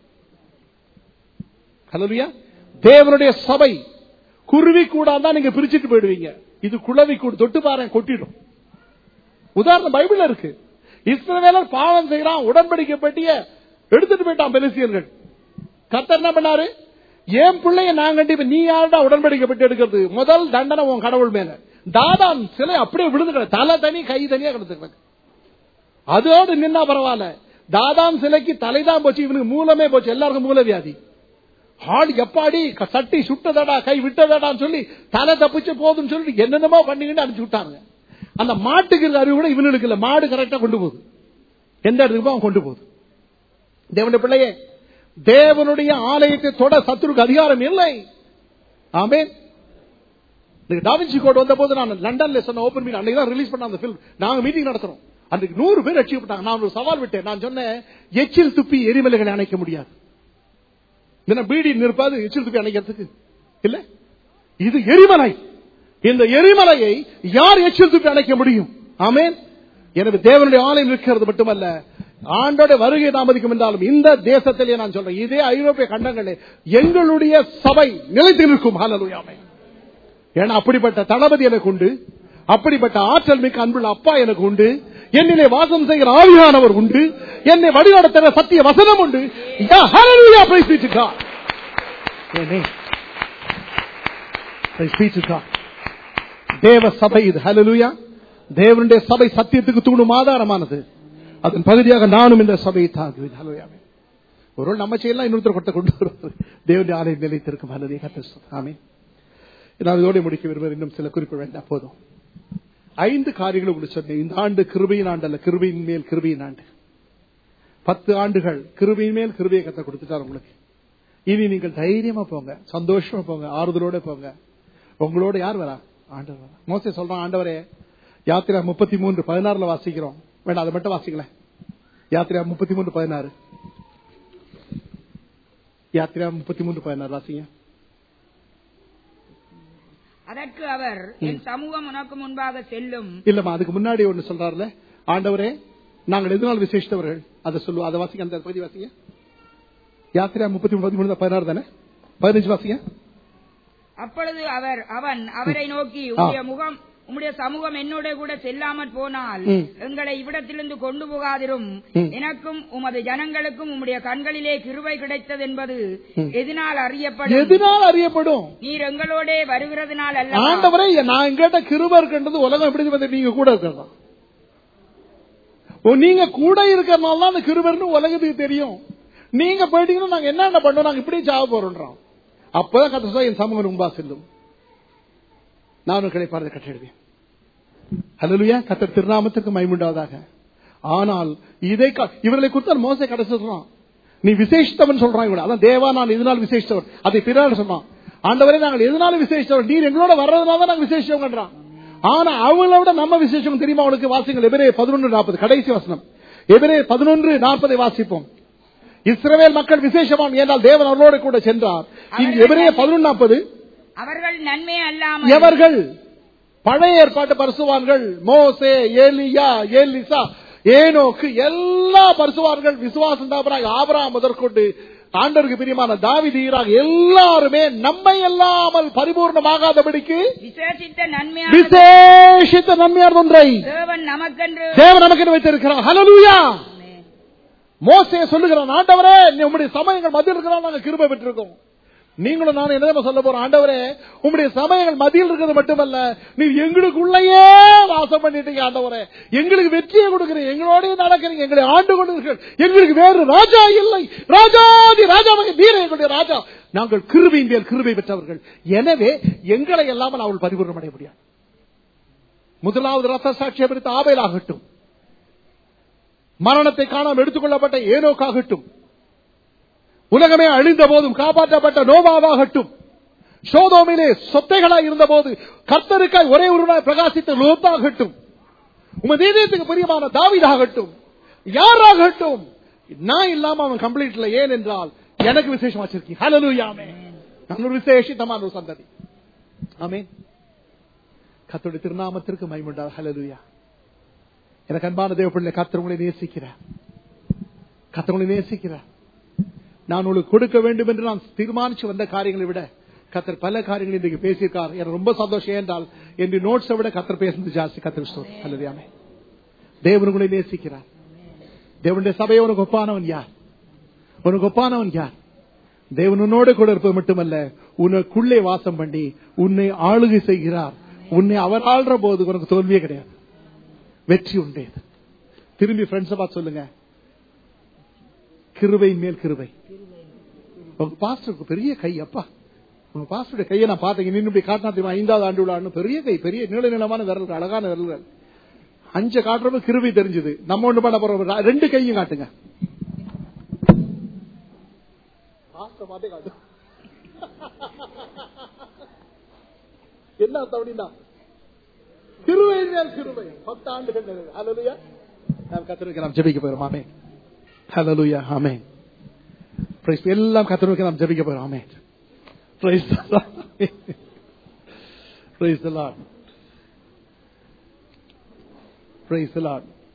ஹலோயா தேவனுடைய சபை குருவி கூடாதான் நீங்க பிரிச்சுட்டு போயிடுவீங்க இது குளவி கூடு தொட்டு பாரு கொட்டிடும் உதாரணம் பைபிள் இருக்கு இஸ்ரவேலர் பாவம் செய்யறான் உடன்படிக்கை பட்டிய எடுத்துட்டு போயிட்டான் பெலிசியர்கள் கத்தர் என்ன பண்ணாரு என் பிள்ளைய நான் கண்டிப்பா நீ யாருடா உடன்படிக்கை பட்டு எடுக்கிறது முதல் தண்டனை உன் கடவுள் மேல தாதான் சிலை அப்படியே விழுந்து கிடக்கு. தலை தனி கை தனியா கிடந்து கிடக்கு அதோடு நின்னா பரவாயில்ல தாதான் சிலைக்கு தலைதான் போச்சு இவனுக்கு மூலமே போச்சு எல்லாருக்கும் மூல வியாதி ஆள் எப்பாடி க- சட்டி சுட்டதடா கை விட்டதடான்னு சொல்லி தலை தப்பிச்சு போதும்னு சொல்லி என்னென்னமோ பண்ணிக்கிட்டு அனுப்பிச்சு விட்டாங்க அந்த மாட்டுக்கு இருக்க அறிவு கூட இவனுக்கு இல்ல மாடு கரெக்டா கொண்டு போகுது எந்த இடத்துக்கு அவன் கொண்டு போகுது தேவனுடைய பிள்ளையே தேவனுடைய ஆலயத்தை தொட சத்துருக்கு அதிகாரம் இல்லை ஆமென் டாவின்சி கோட் வந்த போது நான் லண்டன்ல சொன்ன ஓபன் மீட் அன்னைக்கு தான் ரிலீஸ் பண்ண அந்த பிலிம் நாங்க மீட்டிங் நடத்துறோம் அன்றைக்கு நூறு பேர் ரட்சிக்கப்பட்டாங்க நான் ஒரு சவால் விட்டேன் நான் சொன்னேன் எச்சில் துப்பி எரிமலைகளை அணைக்க முடியாது என்ன பீடி நிற்பாது எச்சில் துப்பி அணைக்கிறதுக்கு இல்ல இது எரிமலை இந்த எரிமலையை யார் எச்சில் துப்பி அணைக்க முடியும் ஆமென் எனவே தேவனுடைய ஆலயம் இருக்கிறது மட்டுமல்ல ஆண்டோட வருகை தாமதிக்கும் என்றாலும் இந்த தேசத்திலே நான் சொல்றேன் இதே ஐரோப்பிய கண்டங்களே எங்களுடைய சபை நிலைத்து நிற்கும் ஹalleluya ஆமென் ஏன்னா அப்படிப்பட்ட தளபதி எனக்கு உண்டு அப்படிப்பட்ட ஆற்றல் மிக்க அன்புள்ள அப்பா எனக்கு உண்டு என்னிலே வாசம் செய்கிற ஆவியானவர் உண்டு என்னை வழிநடத்துகிற சத்திய வசனம் உண்டு Yeah, hallelujah, praise be to God. Amen. Praise be to God. தேவ சபை இது ஹalleluya தேவனுடைய சபை சத்தியத்துக்கு தூணும் ஆதாரமானது அதன் பகுதியாக நானும் இந்த சபையை தாங்குவேன் ஹalleluya ஒரு நம்ம செய்யலாம் இன்னொருத்தர் கொட்ட கொண்டு வருவது தேவனுடைய ஆலயம் நிலைத்திருக்கும் ஹalleluya கர்த்தர் ஆமென் நான் இதோட முடிக்க விரும்புகிறேன் இன்னும் சில குறிப்பு வேண்டாம் போதும் ஐந்து காரியங்கள் உங்களுக்கு சொன்னேன் இந்த ஆண்டு கிருபையின் ஆண்டு அல்ல கிருபையின் மேல் கிருபையின் ஆண்டு பத்து ஆண்டுகள் கிருபையின் மேல் கிருபையை கத்த கொடுத்துட்டார் உங்களுக்கு இனி நீங்கள் தைரியமா போங்க சந்தோஷமா போங்க ஆறுதலோட போங்க உங்களோட யார் வரா ஆண்டவர் வரா மோசே சொல்றான் ஆண்டவரே யாத்திரா முப்பத்தி மூன்று பதினாறுல வாசிக்கிறோம் வேண்டாம் அதை மட்டும் வாசிக்கல யாத்திரா முப்பத்தி மூன்று பதினாறு யாத்திரா முப்பத்தி மூன்று பதினாறு வாசிங்க அதற்கு அவர் என் சமூகம் உனக்கு முன்பாக செல்லும் இல்லம்மா அதுக்கு முன்னாடி ஒண்ணு சொல்றாருல ஆண்டவரே நாங்கள் எதனால் விசேஷித்தவர்கள் அதை சொல்லுவோம் அதை வாசிங்க அந்த பகுதி வாசிங்க யாத்திரா முப்பத்தி முப்பத்தி மூணு பதினாறு தானே பதினஞ்சு வாசிங்க அப்பொழுது அவர் அவன் அவரை நோக்கி ஆ. உடைய முகம் உம்முடைய சமூகம் என்னோட கூட செல்லாமற் போனால் ம். எங்களை இவ்விடத்திலிருந்து கொண்டு போகாதிரும் ம். எனக்கும் உமது ஜனங்களுக்கும் உம்முடைய கண்களிலே கிருபை கிடைத்தது என்பது எதனால் அறியப்படும் எதனால் அறியப்படும் நீர் எங்களோடே வருகிறதுனால் அல்ல ஆண்டவரே நான் எங்கிட்ட கிருப இருக்கின்றது உலகம் எப்படி வந்து நீங்க கூட இருக்கிறதா ஓ, நீங்க கூட இருக்கிறனால தான் அந்த கிருபர்னு உலகத்துக்கு தெரியும் நீங்க போயிட்டீங்கன்னா நாங்க என்ன பண்ணுவோம் நாங்க இப்படி சாவ போறோம் அப்பதான் கத்த சொல்ல என் சமூகம் உம்பா செல்லும் நானும் கிடைப்பாரதை கட்டிடுவேன் அல்லலுயா கத்தர் திருநாமத்துக்கு மைமுண்டாவதாக ஆனால் இதை க- இவர்களை குறித்து மோசை கடைசி சொல்றான் நீ விசேஷித்தவன் சொல்றான் இவன் அதான் தேவா நான் இதனால் விசேஷித்தவன் அதை பிறால் சொன்னான் ஆண்டவரே நாங்கள் எதனால விசேஷித்தவன் நீர் எங்களோட வர்றதுனால தான் நாங்கள் விசேஷித்தவங்கன்றான் ஆனா அவங்கள விட நம்ம விசேஷம் தெரியுமா அவனுக்கு வாசிங்கள் எபிரே பதினொன்று நாற்பது கடைசி வசனம் எபிரே பதினொன்று நாற்பதை வாசிப்போம் இஸ்ரவேல் மக்கள் விசேஷமான் ஏனால் தேவன் அவர்களோடு கூட சென்றார் இங்கு எபிரே பதினொன்று நாற்பது அவர்கள் நன்மை அல்லாமல் எவர்கள் பழைய ஏற்பாட்டு பரிசுவான்கள் மோசே ஏலியா ஏலிசா ஏனோக்கு எல்லா பரிசுவான்கள் விசுவாசம் தாபராக ஆபராம் முதற்கொண்டு ஆண்டருக்கு பிரியமான தாவிது ஈராக எல்லாருமே நம்மை அல்லாமல் பரிபூர்ணமாகாதபடிக்கு விசேஷித்த நன்மையான விசேஷித்த நன்மையான ஒன்றை தேவன் நமக்கென்று தேவன் நமக்கு வைத்திருக்கிறார் ஹalleluya மோசே சொல்லுகிறான் ஆண்டவரே நீ உம்முடைய சமயங்கள் மத்தியில் இருக்கிறான் நாங்க கிருபை பெற்றிருக்கோம் நீங்களும் நானும் என்ன சொல்ல போறோம் ஆண்டவரே உம்முடைய சமயங்கள் மத்தியில் இருக்கிறது மட்டுமல்ல நீ எங்களுக்குள்ளேயே வாசம் பண்ணிட்டீங்க ஆண்டவரே எங்களுக்கு வெற்றியை கொடுக்கிறீங்க எங்களோடய நடக்கிறீங்க எங்களை ஆண்டு கொண்டிருக்கிறீர்கள் எங்களுக்கு வேறு ராஜா இல்லை ராஜாதி ராஜாவாக நீர் எங்களுடைய ராஜா நாங்கள் கிருபையின் மேல் கிருபை பெற்றவர்கள் எனவே எங்களை எல்லாமல் அவள் பரிபூர்ணம் அடைய முடியாது முதலாவது ரத்த சாட்சியம் எடுத்த ஆபேலாகட்டும் மரணத்தை காணாமல் எடுத்துக்கொள்ளப்பட்ட ஏனோக்காகட்டும் உலகமே அழிந்த போதும் காப்பாற்றப்பட்ட நோவாவாகட்டும் சோதோமிலே சொத்தைகளாய் இருந்த போது கர்த்தருக்காய் ஒரே ஒருவனாய் பிரகாசித்த லோத்தாகட்டும் உமது இதயத்துக்கு பிரியமான தாவீதாகட்டும் யாராகட்டும் நான் இல்லாம அவன் கம்ப்ளீட்ல ஏன் என்றால் எனக்கு விசேஷம் வச்சிருக்கீங்க ஹalleluya ஆமென் நான் ஒரு விசேஷித்தமான ஒரு சந்ததி ஆமென் கர்த்தருடைய திருநாமத்திற்கு மைமுண்டா ஹalleluya எனக்கு அன்பான தேவ பிள்ளை கர்த்தர் உங்களை நேசிக்கிறார் கர்த்தர் உங்களை நேசிக்கிறார் நான் உங்களுக்கு கொடுக்க வேண்டும் என்று நான் தீர்மானிச்சு வந்த காரியங்களை விட கத்தர் பல காரியங்களை இன்றைக்கு பேசியிருக்கார் எனக்கு ரொம்ப சந்தோஷம் என்றால் என்று நோட்ஸை விட கத்தர் பேசுறது ஜாஸ்தி கத்தர் ஸ்தோத்திரம். அல்லதுயாமே தேவன் உங்களை நேசிக்கிறார் தேவனுடைய சபையை உனக்கு ஒப்பானவன் யார் உனக்கு ஒப்பானவன் யார் தேவன் உன்னோடு கூட இருப்பது மட்டுமல்ல உனக்குள்ளே வாசம் பண்ணி உன்னை ஆளுகை செய்கிறார் உன்னை அவர் ஆள்ற போது உனக்கு தோல்வியே கிடையாது வெற்றி உண்டே திரும்பி ஃப்ரெண்ட்ஸை பார்த்து சொல்லுங்க கிருபையின் மேல் கிருபை உங்க பாஸ்டருக்கு பெரிய கை அப்பா உங்க பாஸ்டருடைய கையை நான் பார்த்தேன் நின்று இப்படி காட்டினா தெரியுமா ஐந்தாவது ஆண்டு விழான்னு பெரிய கை பெரிய நீள நீளமான விரல்கள் அழகான விரல்கள் அஞ்சு காட்டுறப்ப கிருபை தெரிஞ்சது நம்ம ஒண்ணு பண்ண போறோம் ரெண்டு கையும் காட்டுங்க பாஸ்டர் பார்த்தே காட்டு என்ன அர்த்தம் அப்படின்னா கிருபை மேல் கிருபை பத்து ஆண்டுகள் அலலுயா நாம் கத்திரிக்க நாம் ஜெபிக்க போறோம் ஆமே ஹalleluya ஆமென் பிரைஸ் எல்லாம் கர்த்தருக்கு நாம் ஜெபிக்க போறோம் amen praise praise the Lord praise the Lord